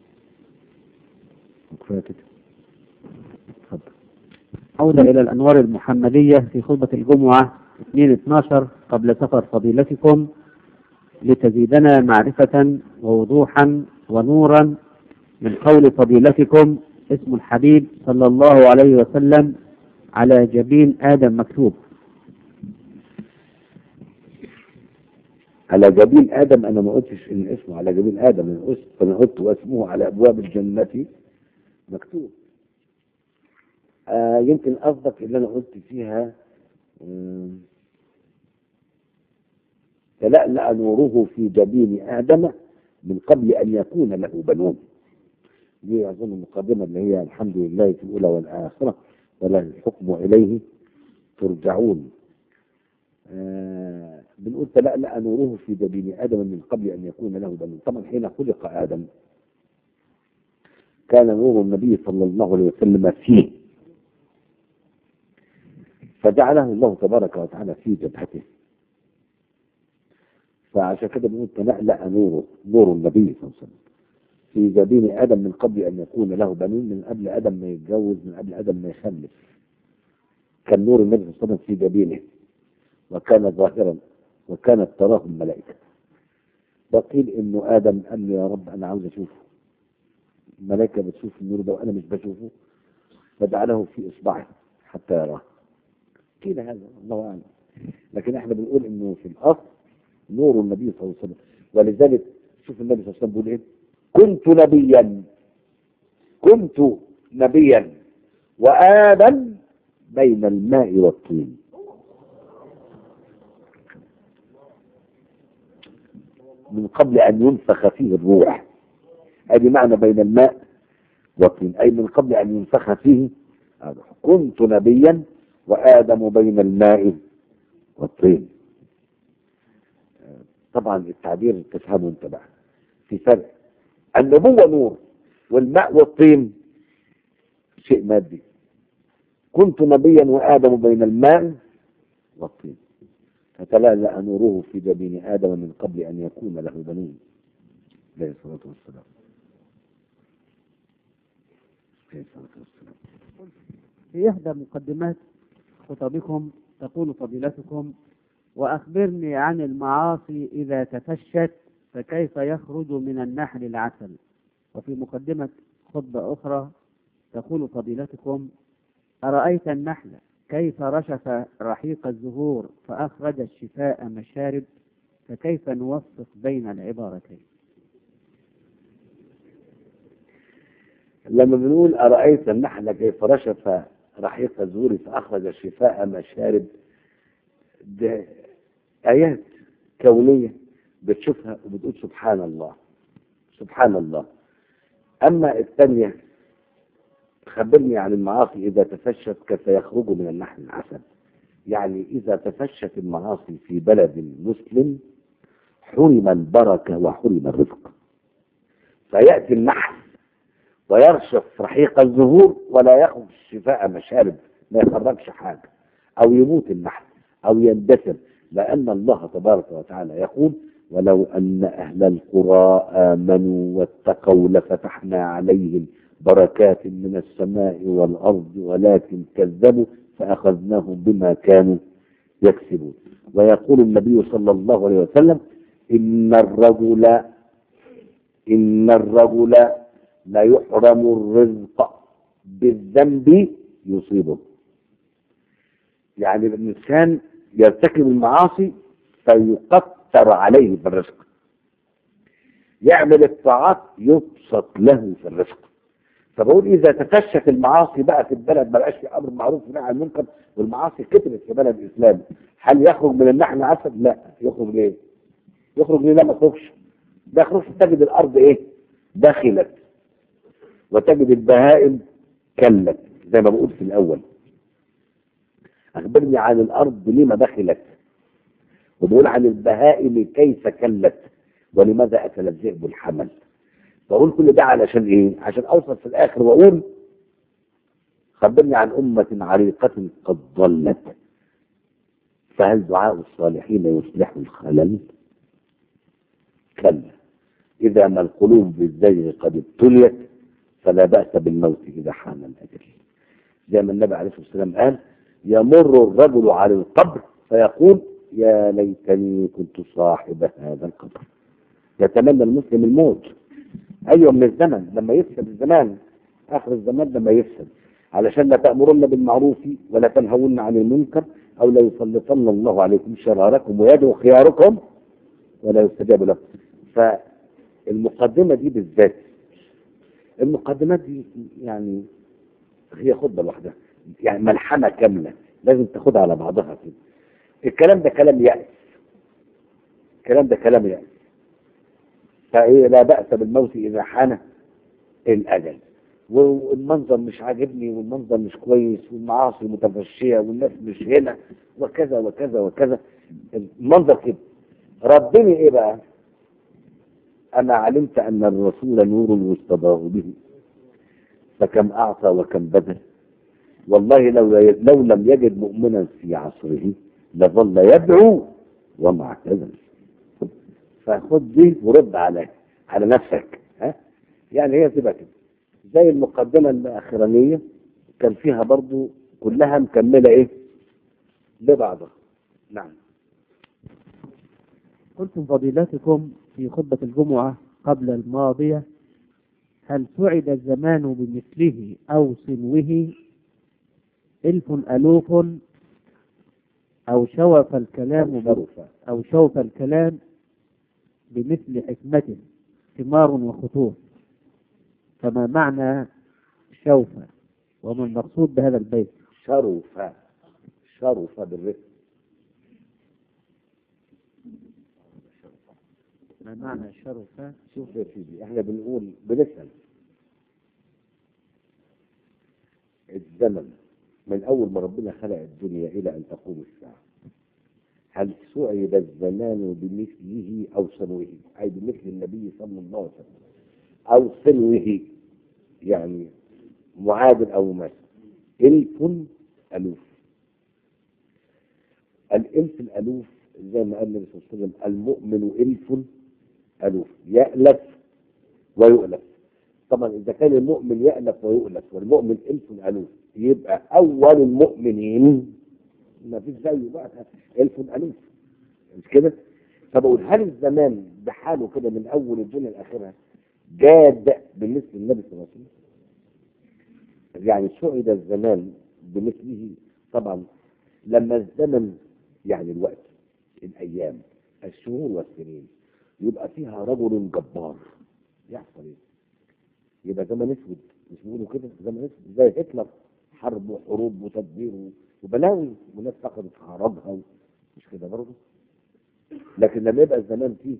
كفايه كده اتفضل عودة إلى الأنوار المحمدية في خطبة الجمعة 2/12 قبل سفر فضيلتكم لتزيدنا معرفة ووضوحا ونورا من قول فضيلتكم اسم الحبيب صلى الله عليه وسلم على جبين آدم مكتوب على جبين ادم انا ما قلتش ان اسمه على جبين ادم انا قلت انا قلت واسمه على ابواب الجنه مكتوب آه يمكن قصدك اللي انا قلت فيها آم، تلألأ نوره في جبين ادم من قبل ان يكون له بنون دي اظن المقدمه اللي هي الحمد لله في الاولى والاخره ولا الحكم اليه ترجعون آه بنقول تلألأ نوره في جبين آدم من قبل أن يكون له بنون طبعا حين خلق آدم كان نور النبي صلى الله عليه وسلم فيه فجعله الله تبارك وتعالى في جبهته فعشان كده بنقول تلألأ نوره نور النبي صلى الله عليه وسلم في جبين آدم من قبل أن يكون له بنون من قبل آدم ما يتجوز من قبل آدم ما يخلف كان نور النبي صلى الله عليه وسلم في جبينه وكان ظاهرا وكانت تراه الملائكة وقيل انه ادم قال له يا رب انا عاوز اشوفه الملائكه بتشوف النور ده وانا مش بشوفه فجعله في اصبعه حتى يراه قيل هذا الله اعلم لكن احنا بنقول انه في الاصل نور النبي صلى الله عليه وسلم ولذلك شوف النبي صلى الله عليه وسلم بيقول ايه كنت نبيا كنت نبيا وادم بين الماء والطين من قبل أن ينفخ فيه الروح هذه معنى بين الماء والطين أي من قبل أن ينفخ فيه الروح كنت نبيا وآدم بين الماء والطين طبعا التعبير تفهمه انت بقى في فرق النبوة نور والماء والطين شيء مادي كنت نبيا وآدم بين الماء والطين فتلألأ نوره في جبين آدم من قبل أن يكون له بنون عليه الصلاة والسلام عليه الصلاة والسلام في إحدى مقدمات خطبكم تقول فضيلتكم وأخبرني عن المعاصي إذا تفشت فكيف يخرج من النحل العسل وفي مقدمة خطبة أخرى تقول فضيلتكم أرأيت النحل كيف رشف رحيق الزهور فأخرج الشفاء مشارب فكيف نوفق بين العبارتين لما بنقول أرأيت النحل كيف رشف رحيق الزهور فأخرج الشفاء مشارب ده آيات كونية بتشوفها وبتقول سبحان الله سبحان الله أما الثانية خبرني عن المعاصي إذا تفشت كيف يخرج من النحل العسل يعني إذا تفشت المعاصي في بلد مسلم حرم البركة وحرم الرزق فيأتي النحل ويرشف رحيق الزهور ولا يخرج الشفاء مشارب ما يخرجش حاجة أو يموت النحل أو يندثر لأن الله تبارك وتعالى يقول ولو أن أهل القرى آمنوا واتقوا لفتحنا عليهم بركات من السماء والأرض ولكن كذبوا فأخذناهم بما كانوا يكسبون ويقول النبي صلى الله عليه وسلم إن الرجل إن الرجل لا يحرم الرزق بالذنب يصيبه يعني الإنسان يرتكب المعاصي فيقتر عليه في الرزق يعمل الطاعات يبسط له في الرزق فبقول اذا تفشت المعاصي بقى في البلد ما بقاش في امر معروف ونهي عن المنكر والمعاصي كترت في بلد اسلامي هل يخرج من النحل عسل؟ لا يخرج ليه؟ يخرج ليه؟ لا ما يخرجش ده يخرج تجد الارض ايه؟ دخلت وتجد البهائم كلت زي ما بقول في الاول اخبرني عن الارض لما دخلت وبقول عن البهائم كيف كلت ولماذا اكل الذئب الحمل بقول كل ده علشان ايه عشان اوصل في الاخر واقول خبرني عن أمة عريقة قد ضلت فهل دعاء الصالحين يصلح الخلل كلا إذا ما القلوب بالزيغ قد ابتليت فلا بأس بالموت إذا حان الأجل زي ما النبي عليه الصلاة والسلام قال يمر الرجل على القبر فيقول يا ليتني كنت صاحب هذا القبر يتمنى المسلم الموت أيوة من الزمن لما يفسد الزمان آخر الزمان لما يفسد علشان لا تأمرن بالمعروف ولا تنهون عن المنكر أو لا يسلطن الله عليكم شراركم ويدعو خياركم ولا يستجاب لكم فالمقدمة دي بالذات المقدمات دي يعني هي خطبة لوحدها يعني ملحمة كاملة لازم تاخدها على بعضها كده الكلام ده كلام يأس الكلام ده كلام يأس فإيه لا بأس بالموت إذا حان الأجل والمنظر مش عاجبني والمنظر مش كويس والمعاصي متفشية والناس مش هنا وكذا وكذا وكذا المنظر كده ربني ايه بقى انا علمت ان الرسول نور يستضاء به فكم اعطى وكم بذل والله لو لو لم يجد مؤمنا في عصره لظل يدعو وما اعتزل فخد دي ورد على على نفسك ها يعني هي تبقى كده زي المقدمة الأخرانية كان فيها برضو كلها مكملة إيه ببعضها نعم قلتم فضيلتكم في خطبة الجمعة قبل الماضية هل سعد الزمان بمثله أو سنوه ألف ألوف أو شوف الكلام ب- شرفة أو شوف الكلام بمثل حكمته ثمار وخطوط فما معنى شوف وما المقصود بهذا البيت شرفة شرفة بالرفق ما معنى شرف شوف يا سيدي احنا بنقول بنسأل الزمن من أول ما ربنا خلق الدنيا إلى أن تقوم الساعة هل سعد الزمان بمثله أو سنوه أي بمثل النبي صلى الله عليه وسلم أو سنوه يعني معادل أو مماثل ألف ألوف الألف الألوف زي ما قال النبي صلى الله عليه وسلم المؤمن ألف ألوف يألف ويؤلف طبعا إذا كان المؤمن يألف ويؤلف والمؤمن ألف ألوف يبقى أول المؤمنين ما فيش زيه بقى ألف ألوف مش كده؟ فبقول هل الزمان بحاله كده من أول الدنيا لآخرها جاد بمثل النبي صلى الله عليه وسلم؟ يعني سعد الزمان بمثله طبعا لما الزمن يعني الوقت الأيام الشهور والسنين يبقى فيها رجل جبار يحصل ايه؟ يبقى زمن اسود مش بيقولوا كده زمن اسود زي هتلر حرب وحروب وتدبير وبلاوي وناس فقدت اعراضها مش كده برضه لكن لما يبقى الزمان فيه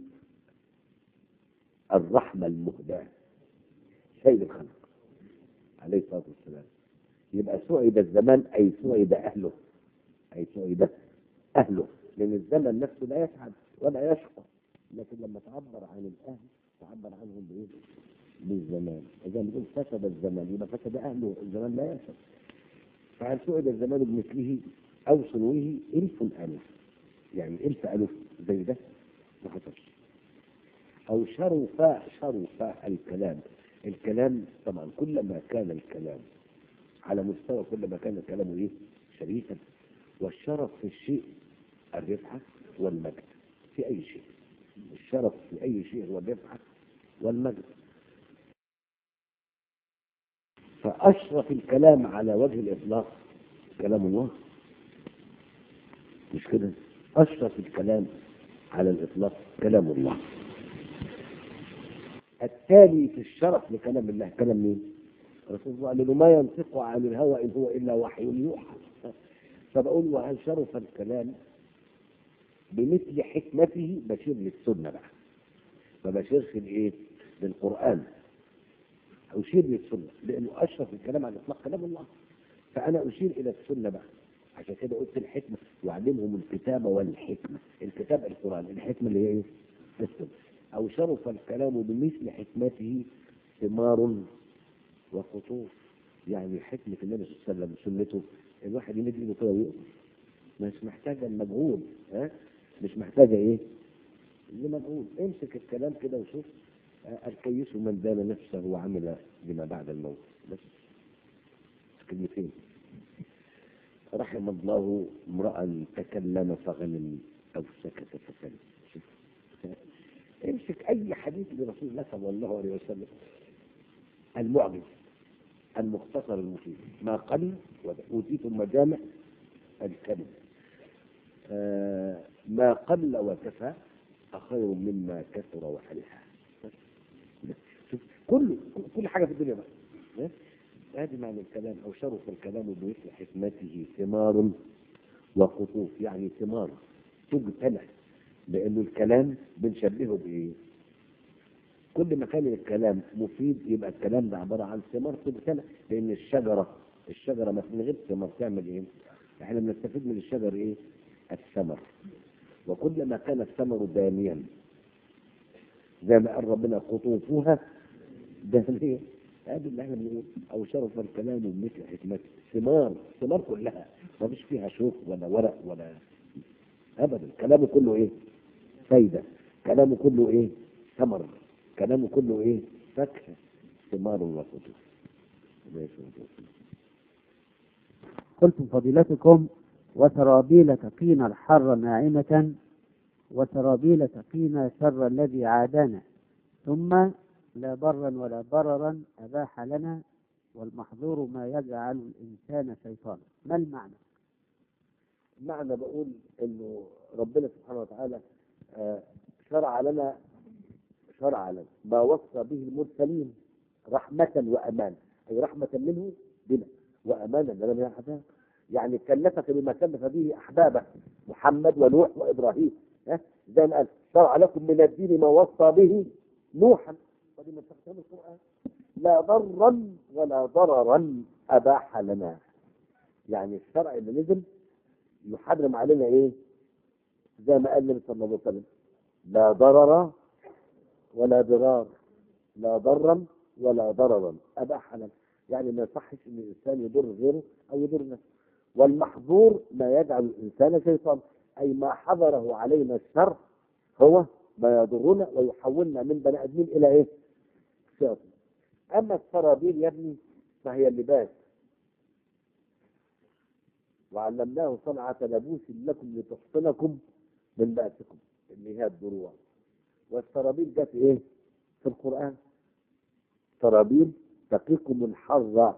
الرحمه المهداه سيد الخلق عليه الصلاه والسلام يبقى سعد الزمان اي سعد اهله اي سعد اهله لان الزمن نفسه لا يسعد ولا يشقى لكن لما تعبر عن الاهل تعبر عنهم بايه؟ بالزمان اذا بنقول فسد الزمان يبقى فسد اهله الزمان لا يفسد فهل سعد الزمان بمثله او سنوه الف الف يعني الف الف زي ده ما حصلش او شرف شرف الكلام الكلام طبعا كلما كان الكلام على مستوى كلما كان الكلام ايه شريفا والشرف في الشيء الرفعه والمجد في اي شيء الشرف في أي شيء هو الرفعة والمجد فأشرف الكلام على وجه الإطلاق كلام الله مش كده أشرف الكلام على الإطلاق كلام الله التالي في الشرف لكلام الله كلام مين؟ رسول الله قال له ما ينطق عن الهوى إن هو إلا وحي يوحى فبقول وهل شرف الكلام بمثل حكمته بشير للسنة بقى ما بشيرش الايه للقرآن أشير للسنة لأنه أشرف الكلام على الإطلاق كلام الله فأنا أشير إلى السنة بقى عشان كده قلت الحكمة يعلمهم الكتاب والحكمة الكتاب القرآن الحكمة اللي هي ايه؟ السنة أو شرف الكلام بمثل حكمته ثمار وقطوف يعني حكمة النبي صلى الله عليه وسلم سنته الواحد يمد ايده كده ويقف مش محتاجة المجهول ها مش محتاجة ايه اللي مجهول امسك الكلام كده وشوف آه، الكيس من دان نفسه وعمل لما بعد الموت بس كلمتين رحم الله امرأ تكلم فغنم او سكت فسلم شوف امسك اي حديث لرسول الله صلى الله عليه وسلم المعجز المختصر المفيد ما قل اوتيتم مجامع الكلم آه ما قل وكفى خير مما كثر وحلح شوف كل كل حاجه في الدنيا بقى هذه معنى الكلام او شرف الكلام بمثل حكمته ثمار وقطوف يعني ثمار تجتنى لانه الكلام بنشبهه بايه؟ كل ما كان الكلام مفيد يبقى الكلام ده عباره عن ثمار تجتنى لان الشجره الشجره ما من غير ثمار تعمل ايه؟ احنا بنستفيد من الشجر ايه؟ الثمر وكلما كان الثمر دانيا زي ما قال ربنا قطوفها دانية هذا اللي احنا بنقول او شرف الكلام بمثل حكمته ثمار ثمار كلها ما فيش فيها شوك ولا ورق ولا ابدا كلامه كله ايه فايده كلامه كله ايه ثمر كلامه كله ايه فاكهه ثمار وقطوف قلتم فضيلتكم وسرابيل تقين الحر ناعمة وسرابيل تقينا شر الذي عادانا ثم لا برا ولا ضررا أباح لنا والمحظور ما يجعل الإنسان شيطانا ما المعنى؟ معنى بقول انه ربنا سبحانه وتعالى آه، شرع لنا شرع لنا ما وصى به المرسلين رحمة وأمان أي رحمة منه بنا وأمانا لنا من العذاب يعني كلفك بما كلف به أحبابه محمد ونوح وإبراهيم ها زي ما قال شرع لكم من الدين ما وصى به نوحا ودي من تقسيم القرآن لا ضرا ولا ضررا أباح لنا يعني الشرع اللي نزل يحرم علينا ايه زي ما قال النبي صلى الله عليه وسلم لا ضرر ولا ضرار لا ضرا ولا ضررا اباح لنا يعني ما يصحش ان الانسان يضر غيره او يضر نفسه والمحظور ما يجعل الانسان شيطان اي ما حضره علينا الشر هو ما يضرنا ويحولنا من بني ادمين الى ايه؟ شياطين اما السرابيل يا ابني فهي اللباس وعلمناه صنعة لبوس لكم لتحصنكم من بأسكم اللي هي الدروع والسرابيل جت ايه في القرآن سرابيل تقيكم الحر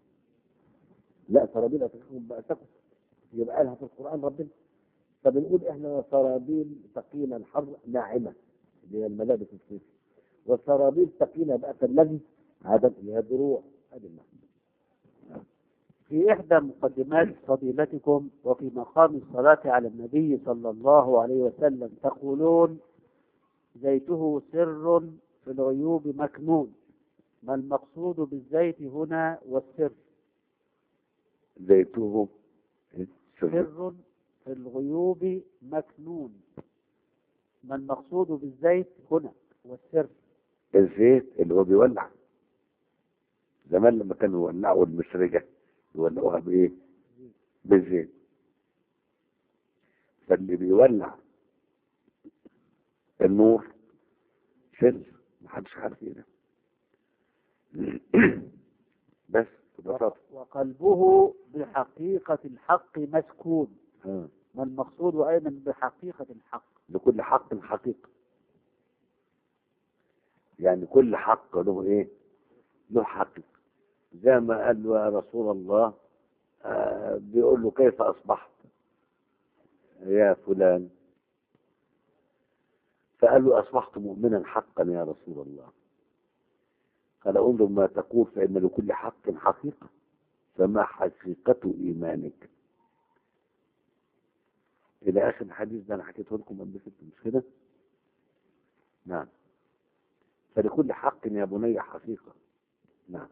لا سرابيل تقيكم بأسكم يبقى قالها في القرآن ربنا فبنقول احنا سرابيل تقينا الحر ناعمة اللي هي الملابس الصيفية والسرابيل تقينا بأس الذي عدم اللي هي الدروع هذه المعنى في إحدى مقدمات فضيلتكم وفي مقام الصلاة على النبي صلى الله عليه وسلم تقولون زيته سر في العيوب مكنون ما المقصود بالزيت هنا والسر زيته إيه؟ سر. سر في الغيوب مكنون ما المقصود بالزيت هنا والسر الزيت اللي هو بيولع زمان لما كانوا يولعوا المسرجة يولعوها بايه بالزيت فاللي بيولع النور سر محدش عارف ايه ده بس ببساطة وقلبه بحقيقة الحق مسكون آه. ما المقصود أيضا بحقيقة الحق لكل حق حقيقة يعني كل حق له ايه له حقيقة زي ما قال له يا رسول الله آه بيقول له كيف اصبحت يا فلان فقال له اصبحت مؤمنا حقا يا رسول الله قال انظر ما تقول فان لكل حق حقيقة فما حقيقة ايمانك الى اخر الحديث ده انا حكيته لكم قبل كده مش كده نعم فلكل حق يا بني حقيقة نعم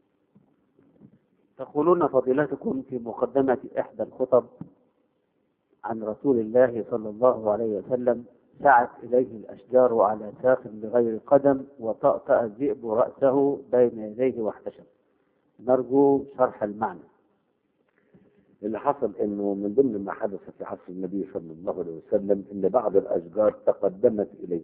تقولون فضيلتكم في مقدمة إحدى الخطب عن رسول الله صلى الله عليه وسلم سعت إليه الأشجار على ساق بغير قدم وطأطأ الذئب رأسه بين يديه واحتشم نرجو شرح المعنى اللي حصل انه من ضمن ما حدث في عصر النبي صلى الله عليه وسلم ان بعض الاشجار تقدمت اليه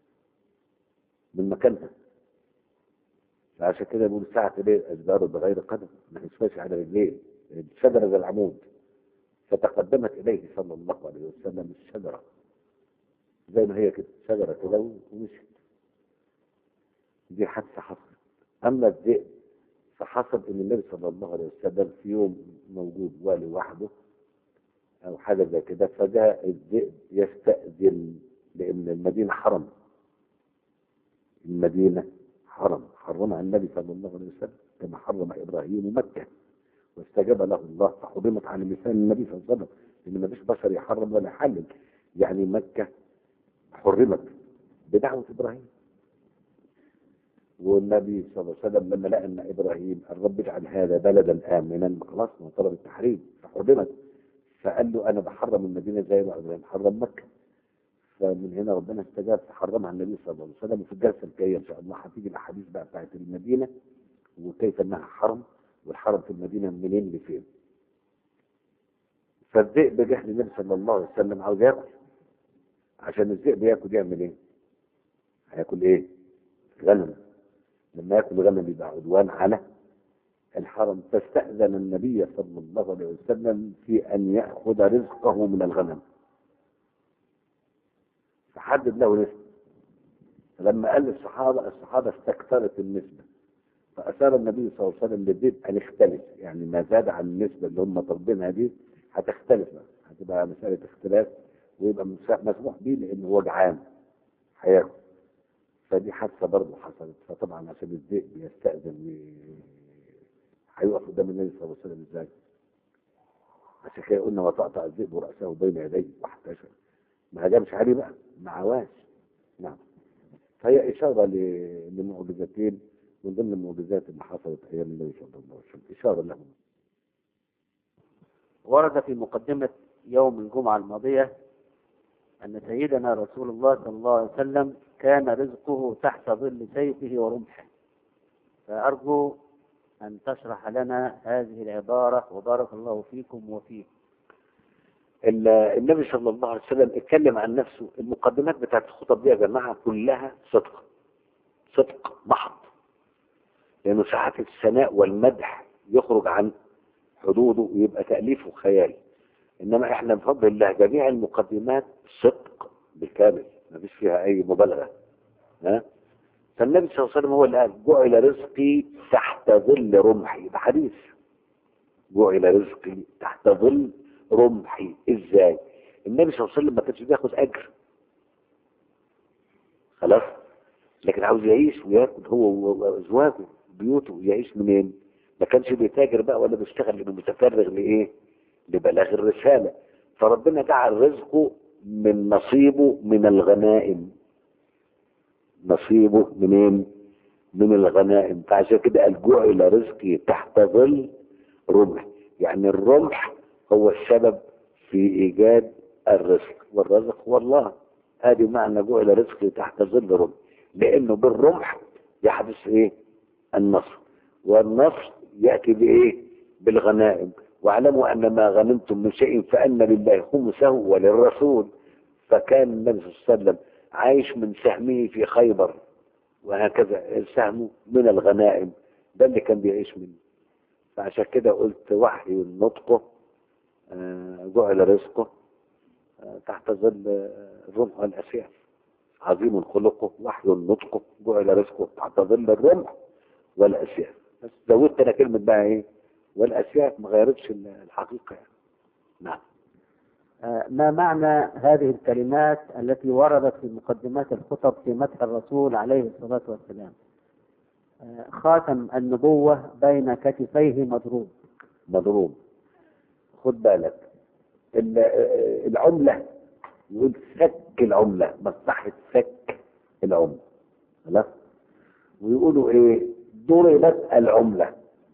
من مكانها فعشان كده بيقول ساعة اليه الاشجار بغير قدم ما يسواش على رجليه الشجرة زي العمود فتقدمت اليه صلى الله عليه وسلم الشجرة زي ما هي كده شجرة كده ومشت دي حادثة حصلت اما الذئب فحصل ان النبي صلى الله عليه وسلم في يوم موجود والي وحده او حاجه زي كده فجاء الذئب يستأذن لان المدينه حرم المدينه حرم حرمها النبي صلى الله عليه وسلم كما حرم ابراهيم مكه واستجاب له الله فحرمت على لسان النبي صلى الله عليه وسلم ان ما فيش بشر يحرم ولا يحلل يعني مكه حرمت بدعوه ابراهيم والنبي صلى الله عليه وسلم لما لقى ان ابراهيم الرب اجعل هذا بلدا امنا خلاص ما طلب التحريم فحرمت فقال له انا بحرم المدينه زي ما ابراهيم حرم مكه فمن هنا ربنا استجاب فحرمها النبي صلى الله عليه وسلم وفي الجلسه الجايه ان شاء الله هتيجي الاحاديث بقى بتاعت المدينه وكيف انها حرم والحرم في المدينه منين لفين فالذئب جه للنبي صلى الله عليه وسلم عاوز ياكل عشان الذئب ياكل يعمل ايه؟ هياكل ايه؟ غنم لما ياكل غنم يبقى عدوان على الحرم فاستأذن النبي صلى الله عليه وسلم في أن يأخذ رزقه من الغنم حدد له نسبة لما قال للصحابة الصحابة استكثرت النسبة فأشار النبي صلى الله عليه وسلم للبيت أن يختلف يعني ما زاد عن النسبة اللي هم طالبينها دي هتختلف بقى. هتبقى مسألة اختلاف ويبقى مسا- مسموح بيه لأن هو جعان هياكل فدي حادثة برضه حصلت فطبعا عشان الذئب يستأذن و- هيقف قدام النبي صلى الله عليه وسلم ازاي؟ عشان كده قلنا وتقطع الذئب رأسه بين يديه واحتشر ما هجمش عليه بقى ما عواش نعم فهي إشارة ل- لمعجزتين من ضمن المعجزات اللي حصلت أيام النبي صلى الله عليه وسلم إشارة لهم ورد في مقدمة يوم الجمعة الماضية أن سيدنا رسول الله صلى الله عليه وسلم كان رزقه تحت ظل سيفه ورمحه فأرجو أن تشرح لنا هذه العبارة وبارك الله فيكم وفيكم ال- النبي صلى الله عليه وسلم اتكلم عن نفسه المقدمات بتاعت الخطب دي يا جماعة كلها صدق صدق محض لأنه ساعات الثناء والمدح يخرج عن حدوده ويبقى تأليفه خيال إنما إحنا بفضل الله جميع المقدمات صدق بالكامل ما فيش فيها أي مبالغة ها فالنبي صلى الله عليه وسلم هو اللي قال جعل رزقي تحت ظل رمحي ده حديث جعل رزقي تحت ظل رمحي ازاي النبي صلى الله عليه وسلم ما كانش بياخد اجر خلاص لكن عاوز يعيش وياكل هو وازواجه بيوته يعيش منين ما كانش بيتاجر بقى ولا بيشتغل لانه متفرغ لايه لبلاغ الرساله فربنا جعل رزقه من نصيبه من الغنائم نصيبه منين من الغنائم فعشان كده قال جعل رزقي تحت ظل رمح يعني الرمح هو السبب في ايجاد الرزق والرزق هو الله هذه معنى جعل رزقي تحت ظل رمح لانه بالرمح يحدث ايه النصر والنصر ياتي بايه بالغنائم واعلموا ان ما غنمتم من شيء فان لله خمسه وللرسول فكان النبي صلى الله عليه وسلم عايش من سهمه في خيبر وهكذا سهمه من الغنائم ده اللي كان بيعيش منه فعشان كده قلت وحي نطقه آه، جعل رزقه آه، تحت ظل آه، الرمح والأسياف عظيم خلقه وحي نطقه جعل رزقه تحت ظل الرمح والأسياف بس زودت أنا كلمة بقى إيه والأسياف ما غيرتش الحقيقة يعني. نعم آه، ما معنى هذه الكلمات التي وردت في مقدمات الخطب في مدح الرسول عليه الصلاة والسلام آه، خاتم النبوة بين كتفيه مضروب مضروب خد بالك ال- آه، العملة يقول سك العملة مصلحة سك العملة خلاص ويقولوا ايه ضربت العملة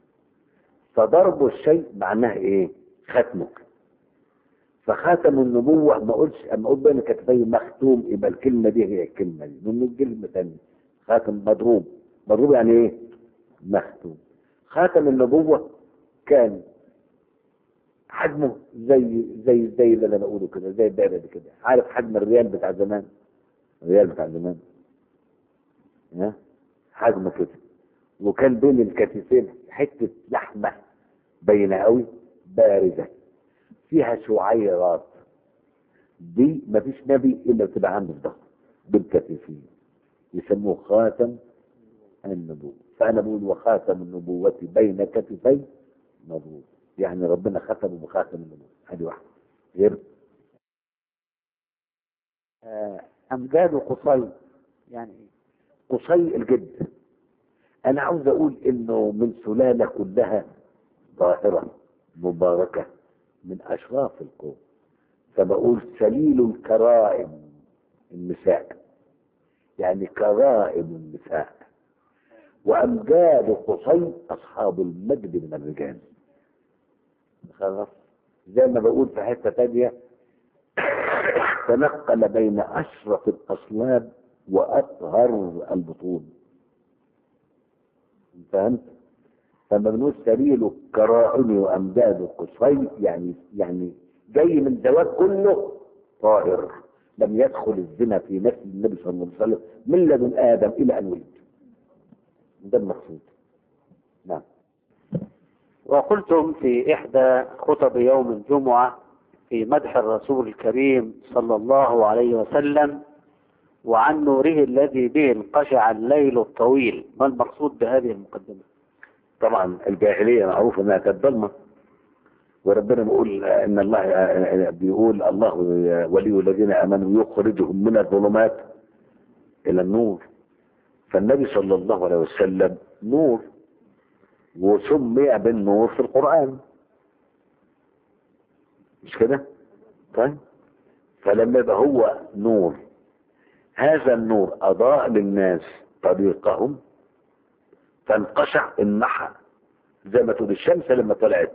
فضرب الشيء معناه ايه ختمه فخاتم النبوة ما اقولش اما اقول بين كتفي مختوم يبقى الكلمة دي هي الكلمة دي من كلمة ثانية خاتم مضروب مضروب يعني ايه مختوم خاتم النبوة كان حجمه زي زي زي اللي انا بقوله كده زي الدايره دي كده عارف حجم الريال بتاع زمان الريال بتاع زمان ها حجمه كده وكان بين الكتفين حته لحمه باينه قوي بارزه فيها شعيرات دي مفيش نبي الا بتبقى عنده الضغط بالكتفين يسموه خاتم النبوة فأنا بقول وخاتم النبوة بين كتفي مضروب يعني ربنا ختمه بخاتم النبوة هذه واحدة غير آه، أمجاد قصي يعني إيه؟ قصي الجد أنا عاوز أقول إنه من سلالة كلها طاهرة مباركة من أشراف القوم فبقول سليل الكرائم النساء يعني كرائم النساء وأمجاد قصي أصحاب المجد من الرجال خلاص زي ما بقول في حتة تانية تنقل بين أشرف الأصلاب وأطهر البطون فهمت؟ فما بنقول سبيل الكرائم وأمجاد قصي يعني يعني جاي من زواج كله طاهر لم يدخل الزنا في نفس النبي صلى الله عليه وسلم من لدن آدم إلى أن ولد ده المقصود نعم وقلتم في إحدى خطب يوم الجمعة في مدح الرسول الكريم صلى الله عليه وسلم وعن نوره الذي به انقشع الليل الطويل ما المقصود بهذه المقدمة طبعا الجاهلية معروف انها كانت ظلمة وربنا بيقول ان الله بيقول الله ولي الذين امنوا يخرجهم من الظلمات الى النور فالنبي صلى الله عليه وسلم نور وسمي بالنور في القرآن مش كده طيب فلما يبقى هو نور هذا النور أضاء للناس طريقهم فانقشع النحى زي ما تقول الشمس لما طلعت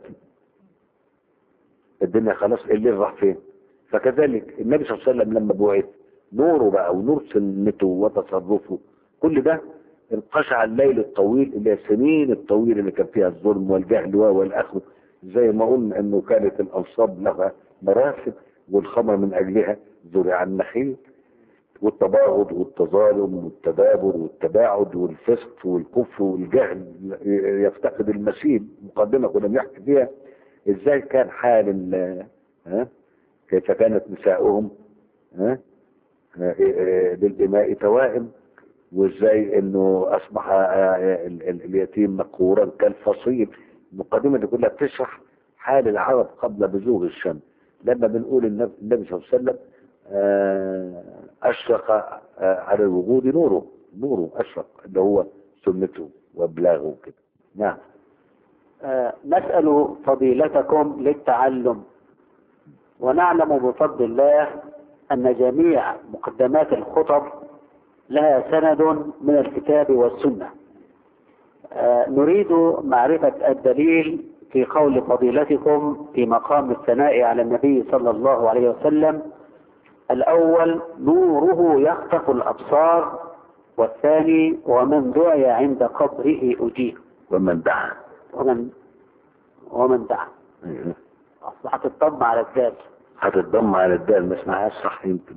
الدنيا خلاص الليل راح فين فكذلك النبي صلى الله عليه وسلم لما بعث نوره بقى ونور سنته وتصرفه كل ده انقشع الليل الطويل اللي هي السنين الطويله اللي كان فيها الظلم والجهل والاخر زي ما قلنا انه كانت الانصاب لها مراسم والخمر من اجلها زرع النخيل والتباغض والتظالم والتدابر والتباعد والفسق والكفر والجهل يفتقد المسيب مقدمه كنا بنحكي فيها ازاي كان حال ال- ها كيف كانت نساؤهم ها للإماء توائم وازاي انه اصبح آه، ال- ال- اليتيم مقهورا كالفصيل المقدمه دي كلها بتشرح حال العرب قبل بزوغ الشمس لما بنقول النبي النبي صلى الله عليه وسلم آه، اشرق آه، على الوجود نوره نوره اشرق اللي هو سنته وابلاغه كده نعم آه، نسأل فضيلتكم للتعلم ونعلم بفضل الله أن جميع مقدمات الخطب لها سند من الكتاب والسنة آه، نريد معرفة الدليل في قول فضيلتكم في مقام الثناء على النبي صلى الله عليه وسلم الأول نوره يخطف الأبصار والثاني ومن دعي عند قبره أجيب ومن دعا ومن ومن دعا أيوه. أصبحت الضم على الذات هتتضم على الدال ما اسمعهاش صح يمكن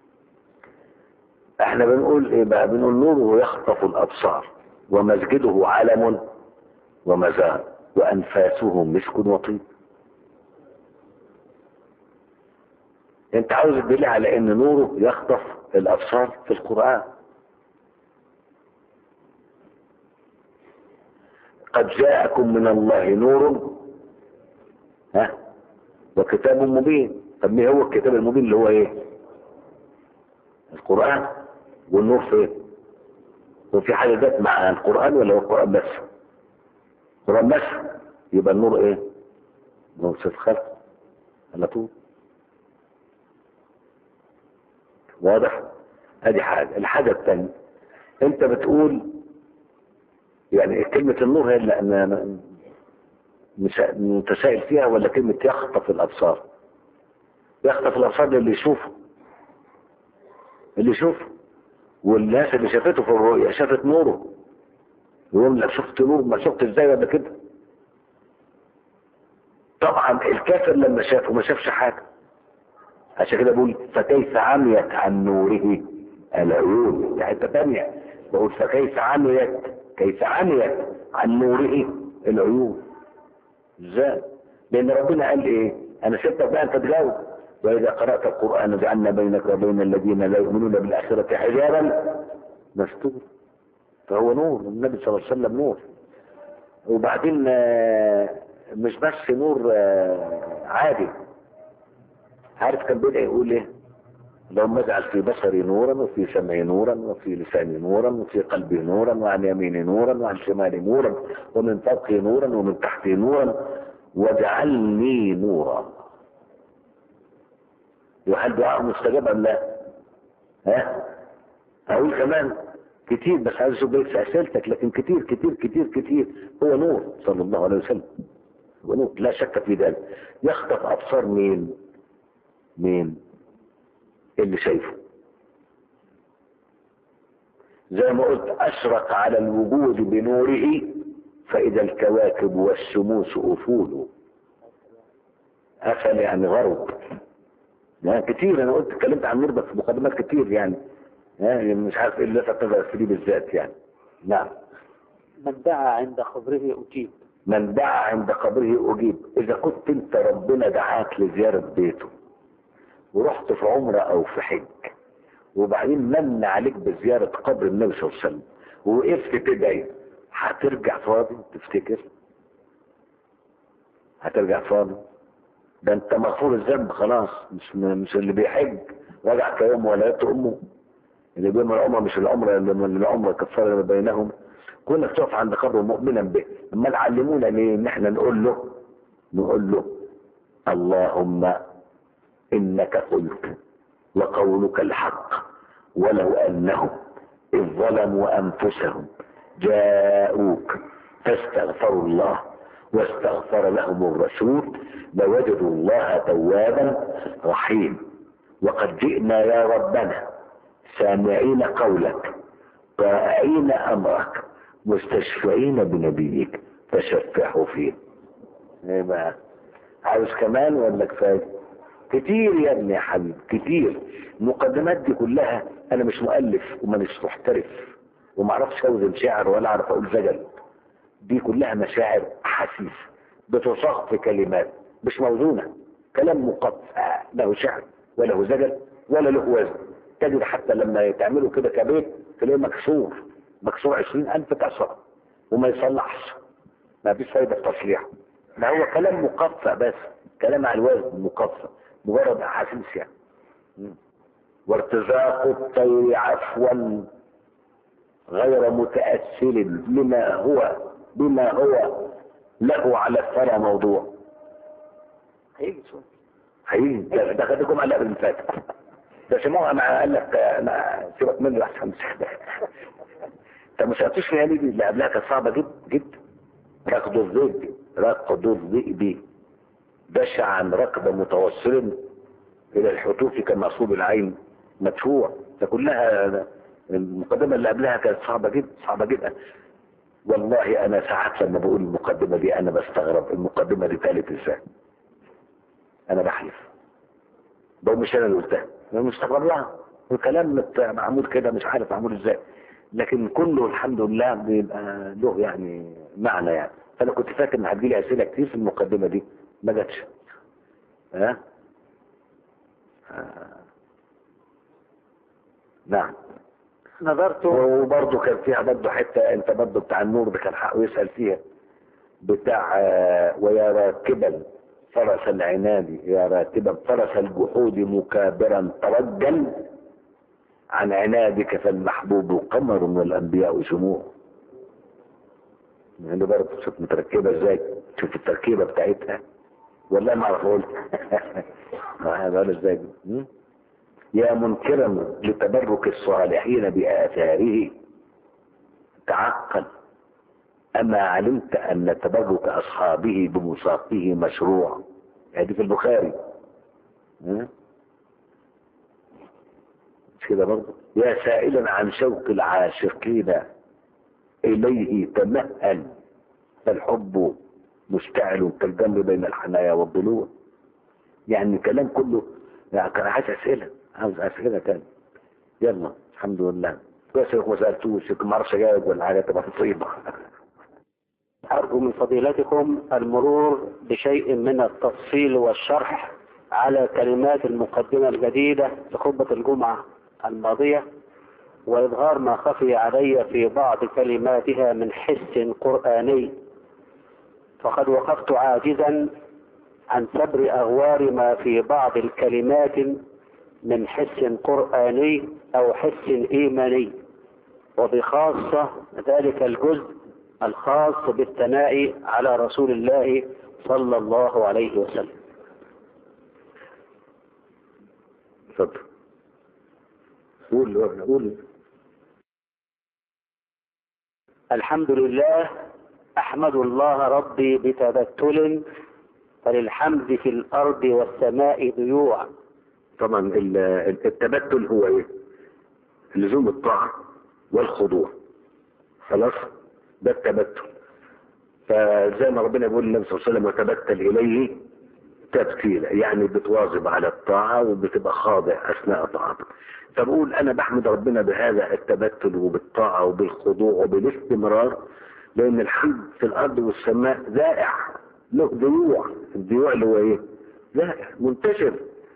احنا بنقول ايه بقى بنقول نوره يخطف الابصار ومسجده علم ومزار وانفاسه مسك وطيب انت عاوز تدل على ان نوره يخطف الابصار في القران قد جاءكم من الله نور ها وكتاب مبين طب ما هو الكتاب المبين اللي هو ايه القرآن والنور فين هو في حاجة جت مع القرآن ولا هو القرآن بس القرآن بس يبقى النور ايه نور صفر خلق على طول واضح ادي حاجة الحاجة الثانية انت بتقول يعني كلمة النور هي اللي أنا مش متسائل فيها ولا كلمة يخطف الأبصار يخطف الأبصار ده اللي يشوفه اللي يشوفه والناس اللي شافته في الرؤيا شافت نوره يقول لك شفت نور ما شفت ازاي ولا كده طبعا الكافر لما شافه ما شافش حاجة عشان كده بقول فكيف عميت عن نوره العيون يعني حته ثانيه بقول فكيف عميت كيف عميت عن نوره العيون ازاي لان ربنا قال ايه انا سبتك بقى انت تجاوب واذا قرات القران جعلنا بينك وبين الذين لا يؤمنون بالاخره حجابا مستور فهو نور النبي صلى الله عليه وسلم نور وبعدين آه، مش بس نور آه، عادي عارف كان بدأ يقول ايه اللهم اجعل في بصري نورا وفي سمعي نورا وفي لساني نورا وفي قلبي نورا وعن يميني نورا وعن شمالي نورا ومن فوقي نورا ومن تحتي نورا واجعلني نورا يحل دعاء مستجاب ام لا؟ ها؟ اقول كمان كتير بس عايز اشوف بس اسئلتك لكن كتير كتير كتير كتير هو نور صلى الله عليه وسلم هو نور لا شك في ذلك يخطف ابصار مين؟ مين؟ اللي شايفه زي ما قلت اشرق على الوجود بنوره فاذا الكواكب والشموس افول افل يعني غرب لا كتير انا قلت اتكلمت عن النور بس في مقدمات كتير يعني يعني مش عارف ايه اللي تظهر في دي بالذات يعني نعم من دعا عند قبره أجيب من دعا عند قبره اجيب اذا كنت انت ربنا دعاك لزياره بيته ورحت في عمره او في حج وبعدين من عليك بزيارة قبر النبي صلى الله عليه وسلم ووقفت تدعي هترجع فاضي تفتكر هترجع فاضي ده انت مغفور الذنب خلاص مش مش اللي بيحج رجع كيوم ولادته امه اللي بيعمل العمره مش العمره اللي من العمره كفاره ما بينهم كونك تقف عند قبره مؤمنا به اما علمونا ليه ان احنا نقول له نقول له اللهم انك قلت وقولك الحق ولو انهم اذ ظلموا انفسهم جاءوك فاستغفروا الله واستغفر لهم الرسول لوجدوا الله توابا رحيم وقد جئنا يا ربنا سامعين قولك طائعين امرك مستشفعين بنبيك فشفعوا فيه ايه بقى عاوز كمان ولا كفايه كتير يا ابني يا حبيبي كتير المقدمات دي كلها انا مش مؤلف ومانيش محترف وما اعرفش اوزن شعر ولا اعرف اقول زجل دي كلها مشاعر احاسيس بتصاغ في كلمات مش موزونه كلام مقطع له شعر وله زجل ولا له وزن تجد حتى لما تعملوا كده كبيت تلاقيه مكسور مكسور عشرين ألف كسرة وما يصلحش ما فيش فايدة في تصليحه ده هو كلام مقطع بس كلام على الوزن مقطع مجرد أحاسيس يعني م. وارتزاق الطير عفوا غير متأثر بما هو بما هو له على الثرى موضوع هيجي شوية هيجي ده ده خدكم على قبل فات ده سموها مع قال لك انا سيبك منه احسن مسح ده انت ما سالتوش فيها ليه دي اللي قبلها كانت صعبه جدا جدا ركض الذئب ركض الذئب دش عن ركض متوصل الى الحتوف كمصوب العين مدفوع ده كلها المقدمه اللي قبلها كانت صعبه جدا صعبه جدا والله انا ساعات لما بقول المقدمه دي انا بستغرب المقدمه دي ثالث ازاي انا بحلف ده مش انا اللي قلتها انا مستغرب لها الكلام مت- معمول كده مش عارف معمول ازاي لكن كله الحمد لله بيبقى له يعني معنى يعني فانا كنت فاكر ان هتجيلي اسئله كتير في المقدمه دي ما جاتش ها آه. نعم نظرت وبرضه كان فيها برضه حته انت برضه بتاع النور ده كان حقه يسال فيها بتاع آه، ويا راكبا فرس العناد يا راكبا فرس الجحود مكابرا ترجل عن عنادك فالمحبوب قمر والانبياء شموع يعني برضه شوف متركبه ازاي شوف التركيبه بتاعتها والله ما اعرف اقول ما هذا ازاي دي؟ م? يا منكرا لتبرك الصالحين بآثاره تعقل أما علمت أن تبرك أصحابه بمساقه مشروع هذه في البخاري ها؟ مش كده برضه يا سائلا عن شوق العاشقين إليه تمهل فالحب مشتعل كالجمر بين الحنايا والضلوع يعني الكلام كله يعني كان عايز أسئلة عاوز أسئلة تاني يلا الحمد لله كويس انك ما سألتوش يمكن ما اعرفش اجاوب ولا حاجة تبقى مصيبة أرجو من فضيلتكم المرور بشيء من التفصيل والشرح على كلمات المقدمة الجديدة لخطبة الجمعة الماضية وإظهار ما خفي علي في بعض كلماتها من حس قرآني فقد وقفت عاجزا عن سبر أغوار ما في بعض الكلمات من حس قرآني أو حس إيماني وبخاصة ذلك الجزء الخاص بالثناء على رسول الله صلى الله عليه وسلم اتفضل قول قول الحمد لله أحمد الله ربي بتبتل فللحمد في الأرض والسماء ضيوع طبعا ال- التبتل هو ايه لزوم الطاعة والخضوع خلاص ده التبتل فزي ما ربنا بيقول للنبي صلى الله عليه وسلم وتبتل اليه تبتيلا يعني بتواظب على الطاعة وبتبقى خاضع اثناء طاعتك فبقول انا بحمد ربنا بهذا التبتل وبالطاعة وبالخضوع وبالاستمرار لان الحمد في الارض والسماء ذائع له ضيوع الضيوع اللي هو ايه ذائع منتشر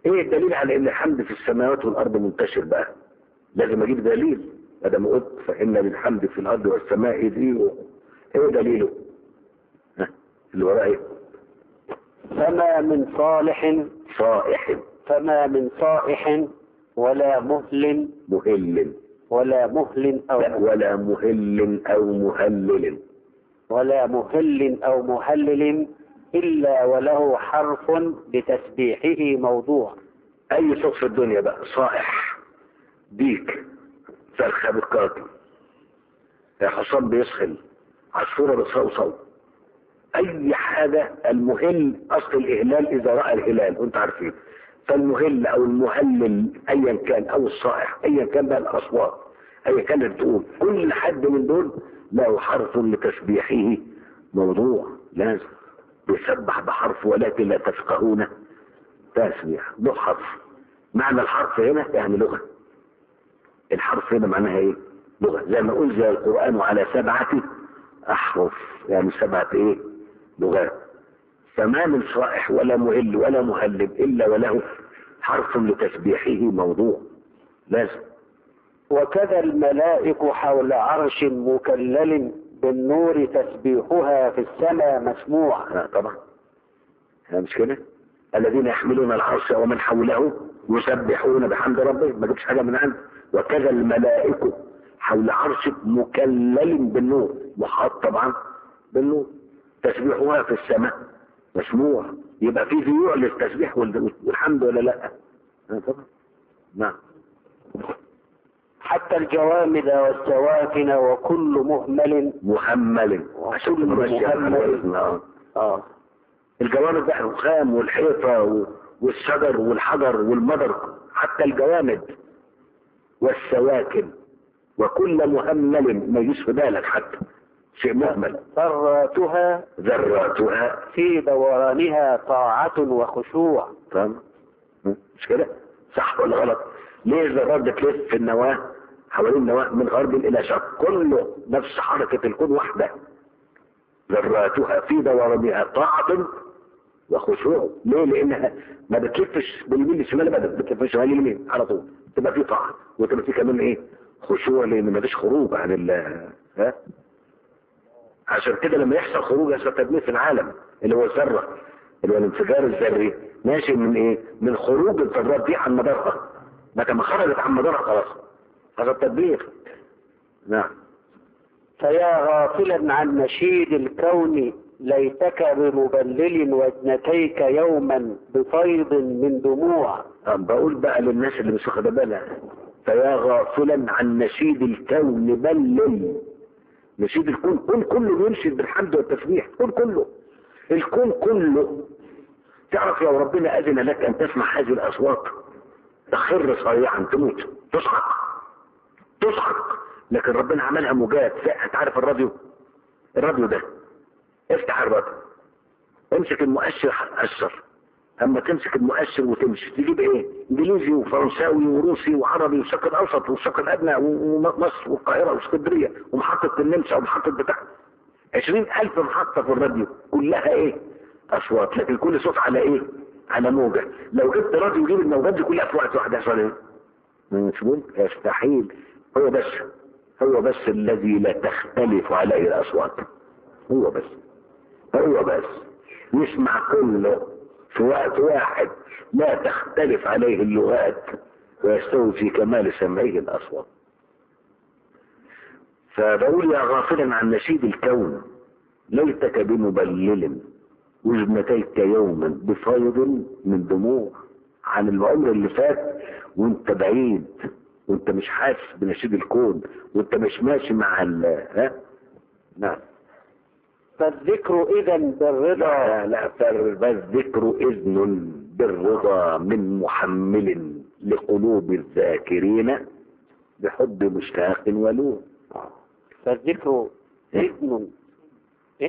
ايه الدليل على ان الحمد في السماوات والارض منتشر بقى لازم اجيب دليل هذا ما قلت فان للحمد في الارض والسماء دي و... ايه دليله ها اللي وراه ايه فما من صالح صائح فما من صائح ولا مهل مهل ولا مهل أو لا ولا مهل او مهلل ولا مهل أو مهلل إلا وله حرف بتسبيحه موضوع اي صوت في الدنيا بقى صائح ديك فرخة بتقاتل حصان بيسخن عصفورة بتصوصو اي حاجة المهل اصل الاهلال اذا رأى الهلال وانت عارفين فالمهل او المهلل ايا كان او الصائح ايا كان بقى الاصوات ايا كان اللي بتقول كل حد من دول له حرف لتسبيحه موضوع لازم يسبح بحرف ولكن لا تفقهون تسبيح له حرف معنى الحرف هنا يعني لغة الحرف هنا معناها ايه لغة زي ما انزل القرآن على سبعة احرف يعني سبعة ايه لغات فما من صائح ولا مهل ولا مهلب الا وله حرف لتسبيحه موضوع لازم وكذا الملائك حول عرش مكلل بالنور تسبيحها في السماء مسموع لا طبعا ها مش كده الذين يحملون العرش ومن حوله يسبحون بحمد ربهم ما جبش حاجه من عنده وكذا الملائكه حول عرش مكلل بالنور محاط طبعا بالنور تسبيحها في السماء مسموع يبقى في ذيوع للتسبيح وال- والحمد ولا لا ها طبعا نعم حتى الجوامد والسواكن وكل مهمل محمل عشان وكل نمشي على محمل. الوزن، آه. آه الجوامد بقى الرخام والحيطة و- والشجر والحجر والمدر حتى الجوامد والسواكن وكل مهمل ما يجيش في بالك حتى شيء مهمل ذراتها ذراتها في دورانها طاعة وخشوع فاهم مش كده صح ولا غلط ليه الذرات بتلف في النواة حوالين النواة من غرب الى شرق كله نفس حركة الكون واحدة ذراتها في دورانها طاعة وخشوع ليه لانها ما بتلفش باليمين للشمال ابدا بتلف شمال اليمين على طول تبقى في طاعة وتبقى في كمان ايه خشوع لان ما فيش خروج عن ال ها عشان كده لما يحصل خروج يحصل تدمير في العالم اللي هو الذرة اللي هو الانفجار الذري ناشئ من ايه من خروج الذرات دي عن مدارها متى ما خرجت عن مدارها خلاص هذا التدمير نعم فيا غافلا عن نشيد الكون ليتك بمبلل وجنتيك يوما بفيض من دموع طب بقول بقى للناس اللي مش واخده بالها فيا غافلا عن نشيد الكون بلل نشيد الكون كل كله بينشد بالحمد والتسبيح كل كله الكون كله تعرف لو ربنا اذن لك ان تسمع هذه الاصوات تخر صريعا تموت تصعق تصعق لكن ربنا عملها موجات انت عارف الراديو الراديو ده افتح الراديو امسك المؤشر اثر اما تمسك المؤشر وتمشي تجيب ايه انجليزي وفرنساوي وروسي وعربي والشرق الاوسط والشرق الادنى ومصر والقاهره واسكندريه ومحطه النمسا ومحطه بتاع عشرين الف محطه في الراديو كلها ايه اصوات لكن كل صوت على ايه على موجه لو جبت راديو يجيب الموجات دي كلها في وقت واحد يحصل ايه مش ممكن يستحيل هو بس هو بس الذي لا تختلف عليه الاصوات هو بس هو بس يسمع كله في وقت واحد لا تختلف عليه اللغات ويستوي في كمال سمعه الأصوات فبقول يا غافلا عن نشيد الكون ليتك بمبلل وجنتيك يوما بفيض من دموع عن العمر اللي فات وانت بعيد وانت مش حاسس بنشيد الكون وانت مش ماشي مع ال ها نعم فالذكر إذا بالرضا لا لا فالذكر إذن بالرضا من محمل لقلوب الذاكرين بحب مشتاق ولون فالذكر إذن إيه؟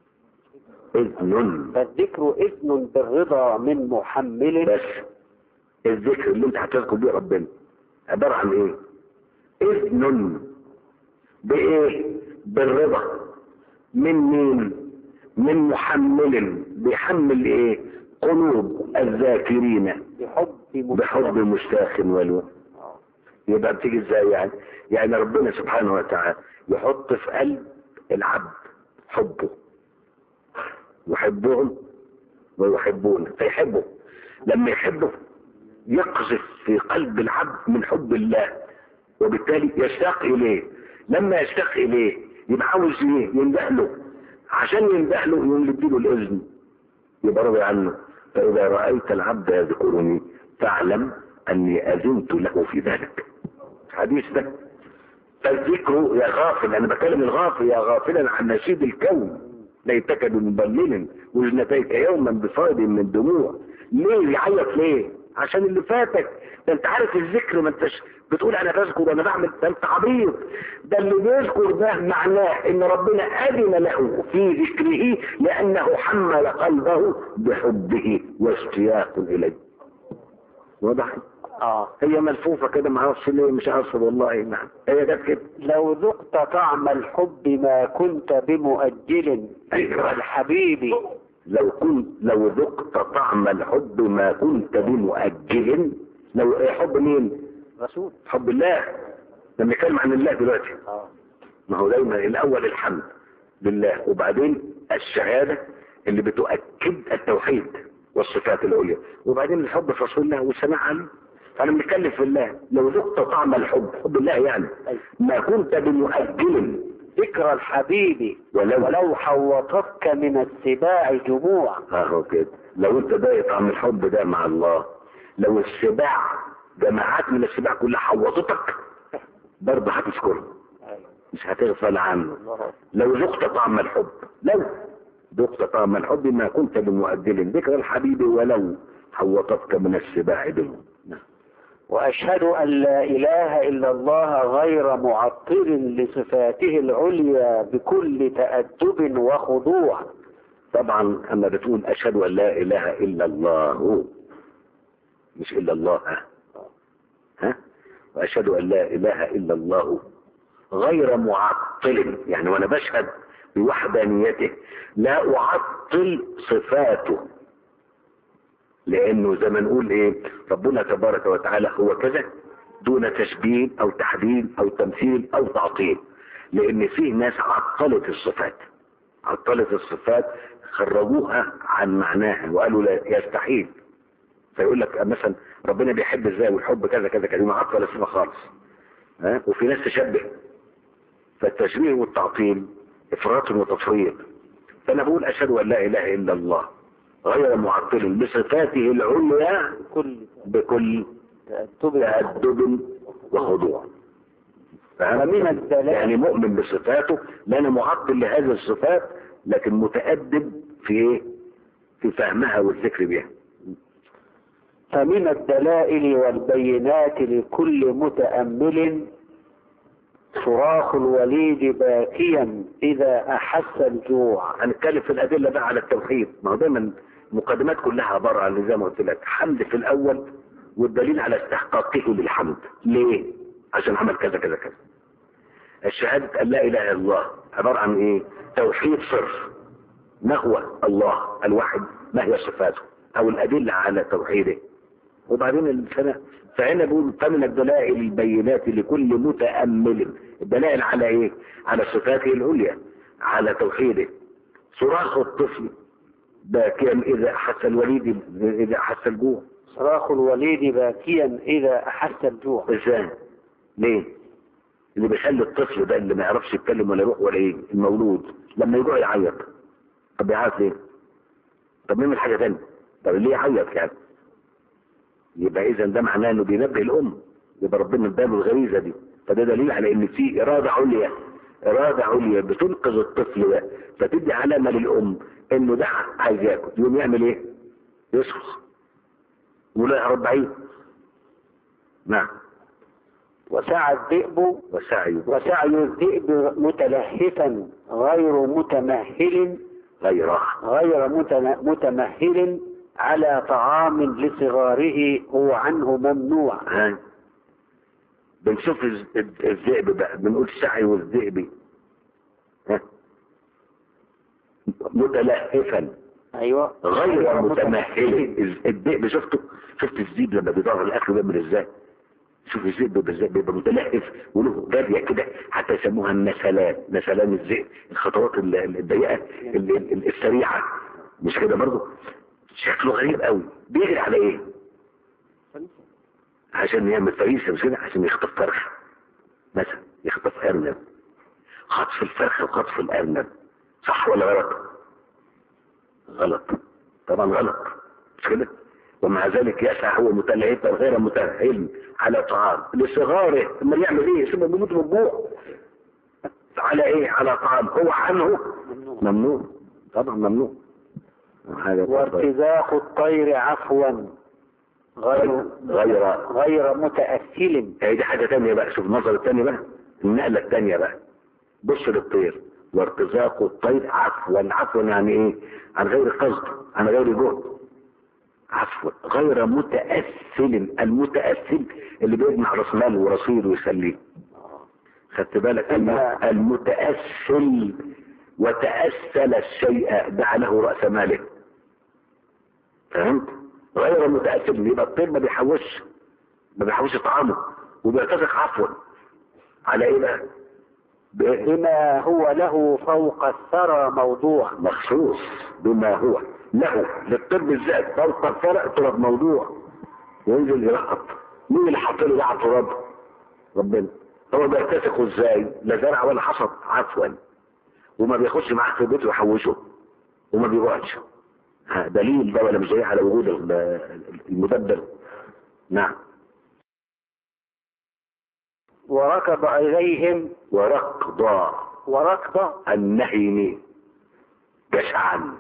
إذن فالذكر إذن بالرضا من محمل بس الذكر اللي انت هتذكر بيه ربنا عبارة عن ايه إذن بإيه بالرضا من مين من محمل بيحمل ايه قلوب الذاكرين بحب بحب مشتاق ولو يبقى بتيجي ازاي يعني يعني ربنا سبحانه وتعالى يحط في قلب العبد حبه يحبهم ويحبونه فيحبه لما يحبه يقذف في قلب العبد من حب الله وبالتالي يشتاق اليه لما يشتاق اليه يبقى عاوز ايه ينده له عشان ينده له يقوم يديله الاذن يبقى راضي عنه فاذا رايت العبد يذكرني فاعلم اني اذنت له في ذلك حديث ده فالذكر يا غافل انا بكلم الغافل يا غافلا عن نشيد الكون ليتك بمبلل وجنتيك يوما بفاض من دموع ليه يعيط ليه عشان اللي فاتك ده انت عارف الذكر ما انتش بتقول انا بذكر وانا بعمل ده انت عبيط ده اللي بيذكر ده معناه ان ربنا اذن له في ذكره لانه حمل قلبه بحبه واشتياق اليه واضح اه هي ملفوفه كده ما اعرفش ليه مش عارف والله نعم هي جت كده لو ذقت طعم الحب ما كنت بمؤجل أيوة. الحبيب لو كنت لو ذقت طعم الحب ما كنت بمؤجل لو إيه حب مين رسول حب الله لما نتكلم عن الله دلوقتي اه ما هو دايما الاول الحمد لله وبعدين الشهاده اللي بتؤكد التوحيد والصفات العليا وبعدين الحب في رسول الله والسماع عليه انا بنتكلم في الله لو ذقت طعم الحب حب الله يعني ما كنت بمؤجل ذكر الحبيب ولو ولو حوطتك من السباع جموع اهو كده لو انت ضايق طعم الحب ده مع الله لو السباع جماعات من السباع كلها حوطتك برضه هتذكره مش هتغفل عنه لو ذقت طعم الحب لو ذقت طعم الحب ما كنت بمؤجل ذكر الحبيب ولو حوطتك من السباع دون وأشهد أن لا إله إلا الله غير معطل لصفاته العليا بكل تأدب وخضوع طبعا اما بتقول اشهد ان لا اله الا الله مش الا الله ها ها واشهد ان لا اله الا الله غير معطل يعني وانا بشهد بوحدانيته لا اعطل صفاته لانه زي ما نقول ايه ربنا تبارك وتعالى هو كذا دون تشبيه او تحديد او تمثيل او تعطيل لان فيه ناس عطلت الصفات عطلت الصفات خرجوها عن معناها وقالوا لا يستحيل فيقول لك مثلا ربنا بيحب ازاي والحب كذا كذا كذا ما عطل الصفه خالص ها وفي ناس تشبه فالتشبيه والتعطيل افراط وتفريط فانا بقول اشهد ان لا اله الا الله غير معطل بصفاته العليا كل بكل تأدب تأدب وخضوع ومن الدلائل يعني مؤمن بصفاته لا انا معطل لهذه الصفات لكن متأدب في ايه في فهمها والذكر بها فمن الدلائل والبينات لكل متأمل صراخ الوليد باكيا إذا أحس الجوع هنتكلم في الأدلة بقى على التوحيد ما هو دايما المقدمات كلها عبارة عن زي ما قلت لك حمد في الأول والدليل على استحقاقه للحمد ليه؟ عشان عمل كذا كذا كذا الشهادة أن لا إله إلا الله عبارة عن إيه؟ توحيد صرف ما هو الله الواحد ما هي صفاته أو الأدلة على توحيده وبعدين السنة فهنا بيقول فمن الدلائل البينات لكل متأمل الدلائل على ايه على صفاته العليا على توحيده صراخ الطفل باكيا اذا احس الوليد اذا احس الجوع صراخ الوليد باكيا إذا أحس الجوع ازاي ليه اللي بيخلي الطفل ده اللي ما يعرفش يتكلم ولا يروح ولا ايه المولود لما يجوع يعيط طب يعيط ليه طب نعمل حاجه ثانيه طب ليه يعيط يعني يبقى اذا ده معناه انه بينبه الام يبقى ربنا اداله الغريزه دي فده دليل على ان في اراده عليا اراده عليا بتنقذ الطفل ده فتدي علامه للام انه ده عايز ياكل يقوم يعمل ايه؟ يصرخ يقول له يا رب عيد نعم وسعى الذئب وسعي وسعي الذئب متلهفا غير متمهل غيره غير متن- متمهل على طعام لصغاره هو عنه ممنوع ها بنشوف الز- الز- الذئب بقى بنقول سعي والذئب ها متلهفا ايوه غير متمهل الز- الذئب شفته شفت الذئب لما بيدور على الاكل بيعمل ازاي شوف الذئب بيبقى ازاي بيبقى متلهف وله جاريه كده حتى يسموها النسلان نسلان الذئب الخطوات ال- ال- الضيقه ال- ال- السريعه مش كده برضه شكله غريب قوي بيجري على ايه عشان يعمل فريسه مش كده عشان يخطف فرخه مثلا يخطف ارنب خطف الفرخه وخطف الارنب صح ولا غلط غلط طبعا غلط مش كده ومع ذلك يسعى هو متلهفا غير متأهل على طعام لصغاره اما يعمل ايه ثم بيموت من الجوع على ايه على طعام هو عنه ممنوع طبعا ممنوع حاجة وارتزاق الطير عفوا غير غير غير متأثل هي دي حاجة تانية بقى شوف النظر التانية بقى النقلة التانية بقى بص للطير وارتزاق الطير عفوا عفوا يعني ايه عن غير قصد عن غير جهد عفوا غير متأثل المتأثل اللي بيجمع راس مال ورصيد ويخليه خدت بالك الم- المتأثل وتأثل الشيء دعا له رأس ماله فهمت غير متأثل يبقى الطير ما بيحوش ما بيحوش طعامه وبيرتزق عفوا على ايه بقى بإيه؟ بما هو له فوق الثرى موضوع مخصوص بما هو له للطب بالذات فوق الفرق تراب موضوع وينزل يرقط مين اللي حط له ده على التراب ربنا هو بيرتزقه ازاي لا زرع ولا حصد عفوا وما بياخدش معاه في بيته يحوشه وما بيقعدش ها، دليل ده ولا مش دليل على وجود ال- المدبر نعم وركب إليهم وركض وركض النهيم جشعا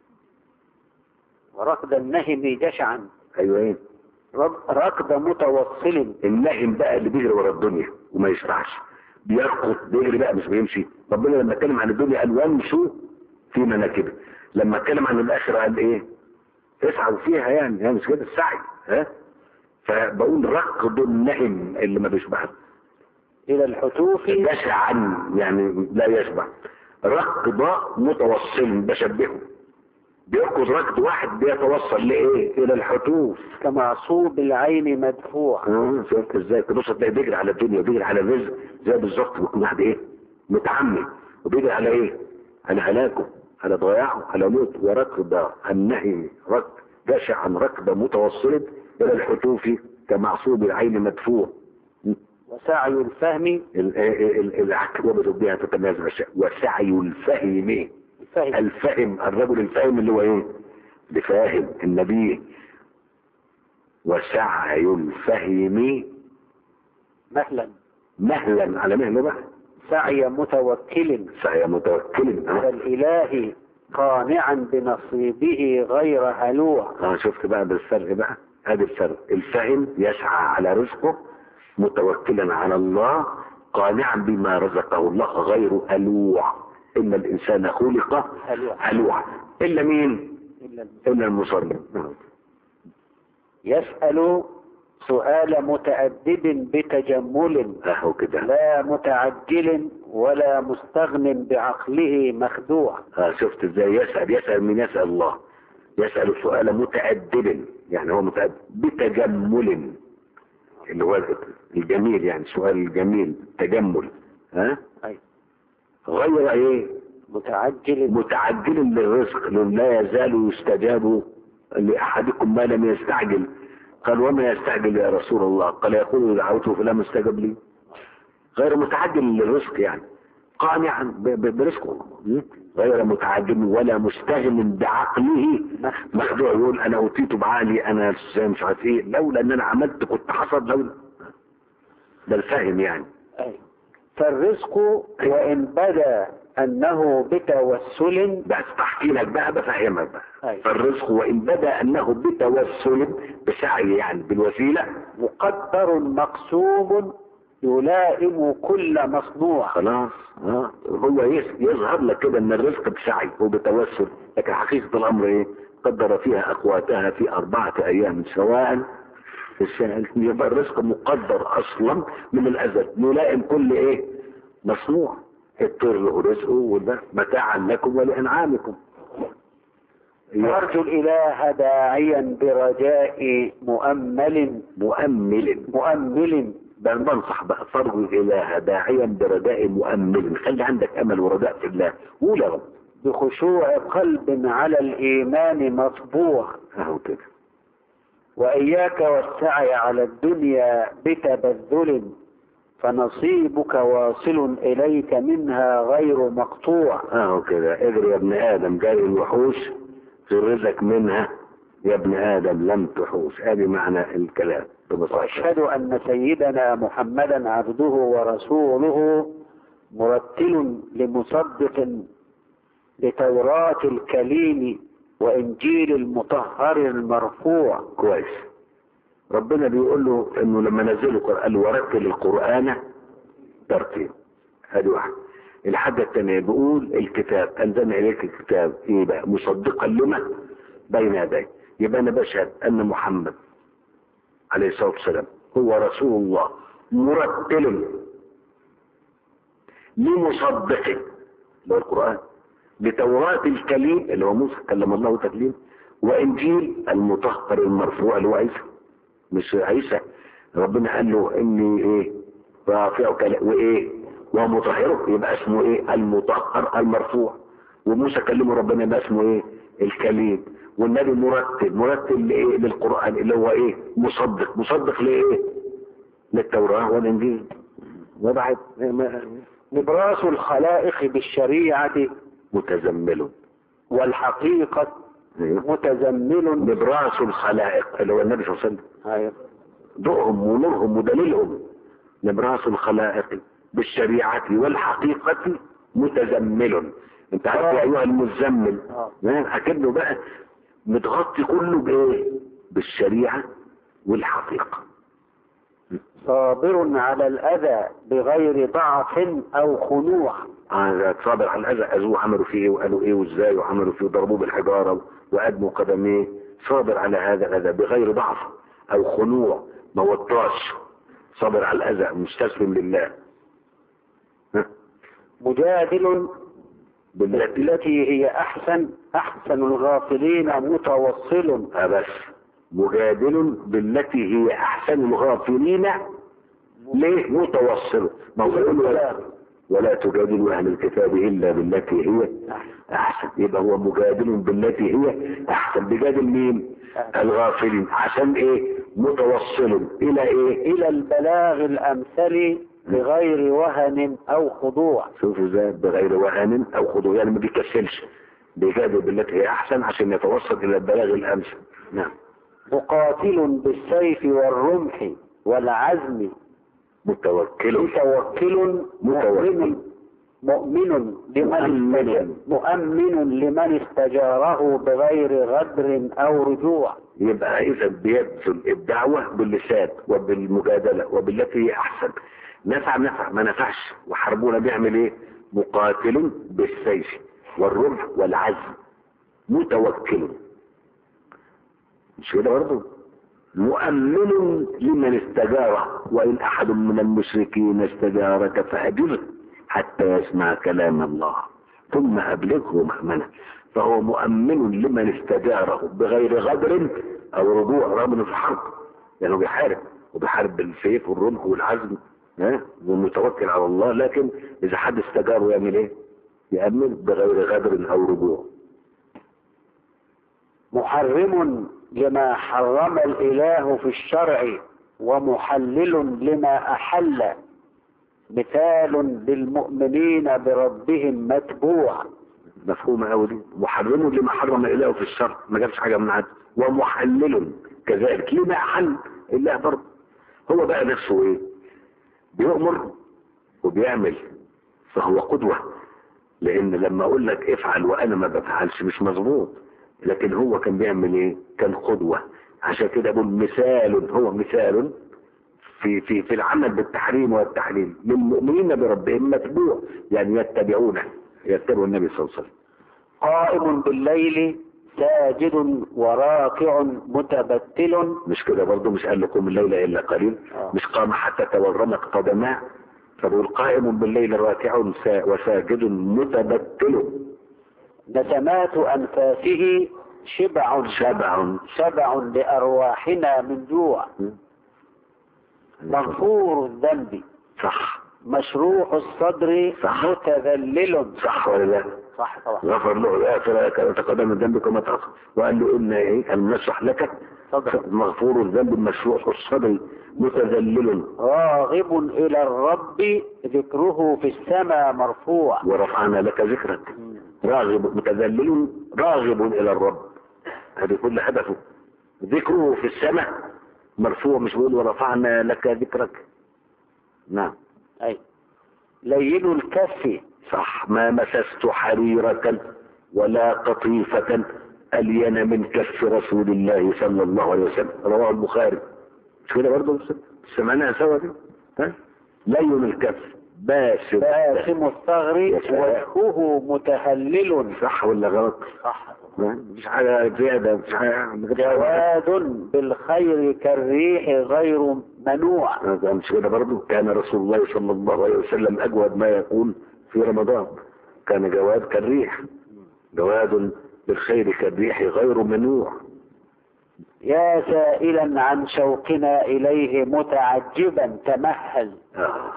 وركض النهم جشعا ايوه ايه رك- ركض متوصل النهم بقى اللي بيجري ورا الدنيا وما يشرعش بيركض بيجري بقى مش بيمشي ربنا لما اتكلم عن الدنيا قال وامشوا في مناكبها لما اتكلم عن الاخره قال ايه اسعوا فيها يعني يعني مش كده السعي ها فبقول ركض النهم اللي ما بيشبعش إلى الحتوف جشعا يعني لا يشبع ركض متوصل بشبهه بيركض ركض واحد بيتوصل لايه الى الحتوف كمعصوب العين مدفوع اه شفت ازاي تبص تلاقي بيجري على الدنيا وبيجري على الرزق زي بالظبط بيكون واحد ايه متعمي وبيجري على ايه على هلاكه على ضياعه على موت وركض النهي ركض جشعا ركض متوصل الى الحتوف كمعصوب العين مدفوع وسعي الفهم ال- ال- العقوبة بها تتميز بالشيء وسعي الفهم الفهم الفهم الرجل الفهم اللي هو ايه بفاهم النبي وسعي الفهم مهلا مهلا على مهله بقى سعي متوكل سعي متوكل إلى اه الإله قانعا بنصيبه غير هلوع اه شفت بقى بالفرق بقى ادي الفرق الفهم يسعى على رزقه متوكلا على الله قانعا بما رزقه الله غير هلوع ان الانسان خلق هلوع هلوع الا مين إلا الا المصلي نعم. يسأل سؤال متأدب بتجمل اهو كده لا متعجل ولا مستغن بعقله مخدوع اه شفت ازاي يسأل يسأل من يسأل الله يسأل سؤال متأدب يعني هو متأدب بتجمل اللي هو الجميل يعني سؤال الجميل تجمل ها أي. غير ايه متعجل متعجل للرزق لا يزال يستجاب لأحدكم ما لم يستعجل قال وما يستعجل يا رسول الله قال يقول دعوته فلم استجب لي غير متعجل للرزق يعني قانعا ب- ب- برزقه م? غير متعجل ولا مستغن بعقله مخدوع يقول انا اوتيت بعقلي انا ازاي مش عارف ايه لولا ان انا عملت كنت حصل لولا ده الفاهم يعني أي. فالرزق وإن بدا أنه بتوسل بس بحكي لك بقى بفهمك بقى أي. فالرزق وان بدا انه بتوسل بسعي يعني بالوسيله مقدر مقسوم يلائم كل مصنوع خلاص اه هو يس- يظهر لك كده ان الرزق بسعي وبتوسل لكن حقيقه الامر ايه قدر فيها اقواتها في اربعه ايام سواء في السنه يبقى الرزق مقدر اصلا من الازل يلائم كل ايه مصنوع الطير له رزقه وده متاعا لكم ولانعامكم أرجو الإله داعيا برجاء مؤمل مؤمل مؤمل بل بنصح بقى ترجو الاله داعيا برجاء مؤمل خلي عندك امل ورجاء في الله قول يا رب بخشوع قلب على الإيمان مطبوع اهو كده وإياك والسعي على الدنيا بتبذل فنصيبك واصل إليك منها غير مقطوع اهو كده اجري يا ابن ادم جاي الوحوش تغرزك منها يا ابن ادم لم تحوش ادي معنى الكلام ببساطه وأشهد أن سيدنا محمدا عبده ورسوله مرتل لمصدق لتوراة الكليم وإنجيل المطهر المرفوع كويس ربنا بيقول له انه لما نزله قال قال له ورتل القران ترتيل هذه واحده الحاجه الثانيه بيقول الكتاب انزلنا اليك الكتاب ايه بقى مصدقا لما بين يديه يبقى انا بشهد ان محمد عليه الصلاه والسلام هو رسول الله مرتل لمصدق اللي هو القران لتوراة الكليم اللي هو موسى كلم الله تكليم وانجيل المطهر المرفوع اللي هو عيسى مش عيسى ربنا قال له اني ايه رافعك ل- وايه ومطهرك يبقى اسمه ايه المطهر المرفوع وموسى كلمه ربنا يبقى اسمه ايه الكليم والنبي مرتب مرتب لايه للقران اللي هو ايه مصدق مصدق لايه للتوراه والانجيل وبعد ما- نبراس الخلائق بالشريعة متزمل والحقيقة متزمل نبراس الخلائق اللي هو النبي صلى الله عليه وسلم أيوة. ضوءهم ونورهم ودليلهم نبراس الخلائق بالشريعة والحقيقة متزمل انت عارف يا ايها المزمل آه. ها، اكنه بقى متغطي كله بايه بالشريعة والحقيقة صابر على الأذى بغير ضعف أو خنوع آه، صابر على الاذى اذوه عملوا فيه ايه وقالوا ايه وازاي وعملوا فيه وضربوه بالحجاره وادموا قدميه صابر على هذا الاذى بغير ضعف او خنوع ما وطاش صابر على الاذى مستسلم لله ها؟ مجادل بالتي التي هي أحسن أحسن الغافلين متوصل آه بس مجادل بالتي هي احسن الغافلين ليه متوصل ما هو يقول ولا, ولا تجادلوا اهل الكتاب الا بالتي هي احسن يبقى هو مجادل بالتي هي احسن بجادل مين الغافلين عشان ايه متوصل الى ايه إلى البلاغ الأمثل بغير وهن أو خضوع شوفوا ازاي بغير وهن او خضوع يعني ما بيكسلش بيجادل بالتي هي احسن عشان يتوصل الى البلاغ الامثل نعم مقاتل بالسيف والرمح والعزم متوكل متوكل مؤمن مؤمن لمن استجا- مؤمن لمن استجاره بغير غدر أو رجوع يبقى اذا بيبذل الدعوة باللسان وبالمجادلة وبالتي هي احسن نفع نفع ما نفعش وحربونا بيعمل ايه مقاتل بالسيف والرمح والعزم متوكل مش كده برضه مؤمن لمن استجاره وان احد من المشركين استجارك فاجره حتى يسمع كلام الله ثم ابلغه مأمنه فهو مؤمن لمن استجاره بغير غدر او رجوع رغم انه في حرب لانه بيحارب وبيحارب بالسيف والرمح والعزم ها ومتوكل على الله لكن اذا حد استجاره يعمل ايه؟ يأمن بغير غدر او رجوع محرم لما حرم الإله في الشرع ومحلل لما أحل مثال للمؤمنين بربهم متبوع مفهومة أوي دي محرم لما حرم الإله في الشر ما جابش حاجة من عدل ومحلل كذلك لما أحل الله برضه هو بقى نفسه إيه بيؤمر وبيعمل فهو قدوة لأن لما أقول لك افعل وأنا ما بفعلش مش مظبوط لكن هو كان بيعمل إيه كان قدوة عشان كده بقول مثال هو مثال في في في العمل بالتحريم والتحليل للمؤمنين بربهم متبوع يعني يتبعونه يتبعوا النبي صلى الله عليه وسلم قائم بالليل ساجد وراكع متبتل مش كده برضه مش قال لكم الليل الا قليل آه. مش قام حتى تورمت قدماه فبيقول قائم بالليل راكع سا- وساجد متبتل نسمات أنفاسه شبع شبع شبع لأرواحنا من جوع مغفور الذنب صح مشروح الصدر صح. متذلل صح ولا لا صح طبعا غفر له الآخرة كما تقدم من ذنبك وما تأخر وقال له إن إيه المسح لك صدر مغفور الذنب مشروح الصدر متذلل راغب إلى الرب ذكره في السماء مرفوع ورفعنا لك ذكرك راغب متذلل راغب إلى الرب هذه كل هدفه ذكره في السماء مرفوع مش بيقول ورفعنا لك ذكرك نعم أي لين الكف صح ما مسست حريرة ولا قطيفة ألين من كف رسول الله صلى الله عليه وسلم رواه البخاري مش كده برضه سمعناها سوا دي ها لين الكف باسم باسم الثغر يا سلام. وجهه متهلل صح ولا غلط؟ صح ها؟ مفيش حاجة زيادة مفيش حاجة جواد بالخير كالريح غير منوع هذا مش كده برضه كان رسول الله صلى الله عليه وسلم أجود ما يكون في رمضان كان جواد كالريح جواد بالخير كالريح غير منوع يا سائلا عن شوقنا إليه متعجبا تمهل آه.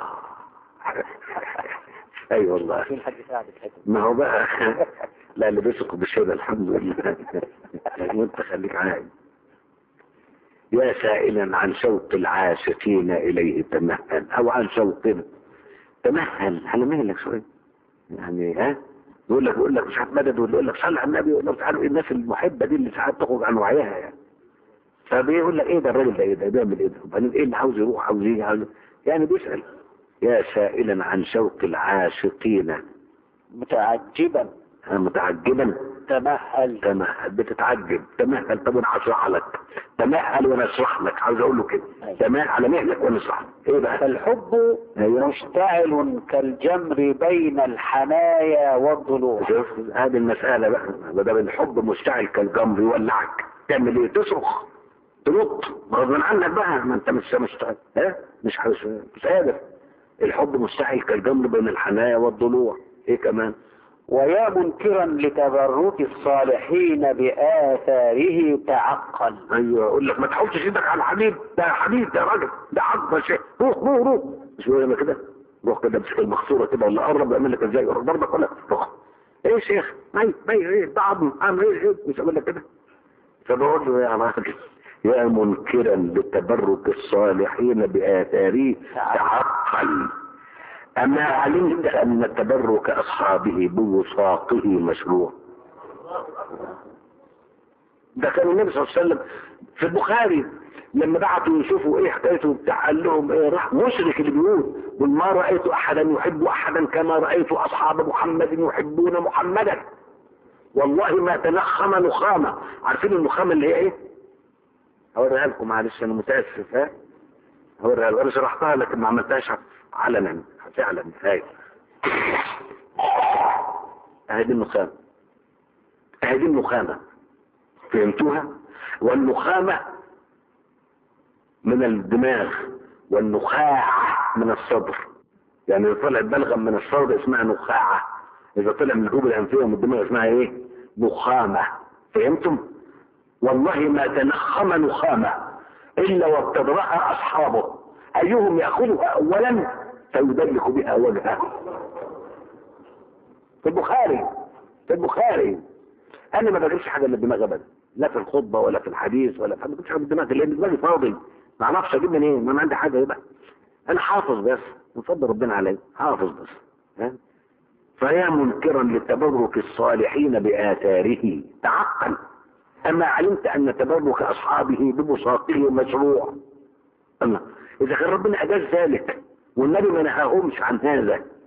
اي والله في الحاج سعد الحكم ما هو بقى لا اللي بيثق بالشهاده الحمد لله وانت خليك عايز يا سائلا عن شوق العاشقين اليه تمهل او عن شوقنا تمهل على مهلك شويه يعني ها يقول لك يقول لك مش عارف مدد ولا يقول لك صلي على النبي يقول لك مش عارف ايه الناس المحبه دي اللي ساعات تخرج عن وعيها يعني فبيقول لك ايه ده الراجل ده ايه ده بيعمل ايه ده وبعدين ايه اللي عاوز يروح عاوز يجي عاوز يعني بيسال يا سائلا عن شوق العاشقين متعجبا ها، متعجبا تمهل تمهل بتتعجب تمهل طب انا هشرح لك تمهل وانا اشرح لك عاوز اقول له كده أيوة. تمهل على مهلك وانا اشرح لك ايه بقى فالحب ايوه مشتعل كالجمر بين الحنايا والضلوع شوف هذه المسألة بقى ما دام الحب مشتعل كالجمر يولعك تعمل ايه تصرخ تنط غصبا عنك بقى ما انت مش مشتعل ها مش مش مش قادر الحب مشتعل كالجمر بين الحنايا والضلوع ايه كمان ويا منكرا لتبرك الصالحين بآثاره تعقل ايوه اقول لك ما تحطش ايدك على الحبيب ده حبيب ده راجل ده عقبه شيء روح روح روح مش بيقول لنا كده روح كده امسك المقصوره كده ولا قرب يعمل لك ازاي يروح ضربك ولا روح ايه يا شيخ مي مي ايه ده عظم عامل ايه ايه مش اقول لك كده فبقول له يا راجل يا منكرا لتبرك الصالحين بآثاره تعقل أما علمت أن تبرك أصحابه بوساقه مشروع ده كان النبي صلى الله عليه وسلم في البخاري لما بعتوا يشوفوا ايه حكايته بتاع قال لهم ايه راح مشرك اللي بيقول قل ما رايت احدا يحب احدا كما رايت اصحاب محمد يحبون محمدا والله ما تنخم نخامه عارفين النخامه اللي هي ايه؟ هوريها لكم معلش انا متاسف ها هوريها لكم انا شرحتها لكن ما عملتهاش علنا فعلا هاي هذه النخامه هذه النخامه فهمتوها والنخامة من الدماغ والنخاع من الصدر يعني إذا طلعت بلغم من الصدر اسمها نخاعة إذا طلع من الجوب الأنفية ومن الدماغ اسمها إيه؟ نخامة فهمتم؟ والله ما تنخم نخامة إلا وابتدرها أصحابه أيهم يأخذها أولا فيدلك بها وجهه في البخاري في البخاري انا ما بجيبش حاجه من الدماغ ابدا لا في الخطبه ولا في الحديث ولا في ما بجيبش حاجه من الدماغ لان دماغي فاضي ما اعرفش اجيب منين ما انا عندي حاجه يبقى انا حافظ بس من فضل ربنا علي حافظ بس ها فيا منكرا لتبرك الصالحين باثاره تعقل اما علمت ان تبرك اصحابه ببساطه مشروع الله اذا كان ربنا اجاز ذلك والنبي ما نهاهمش عن هذا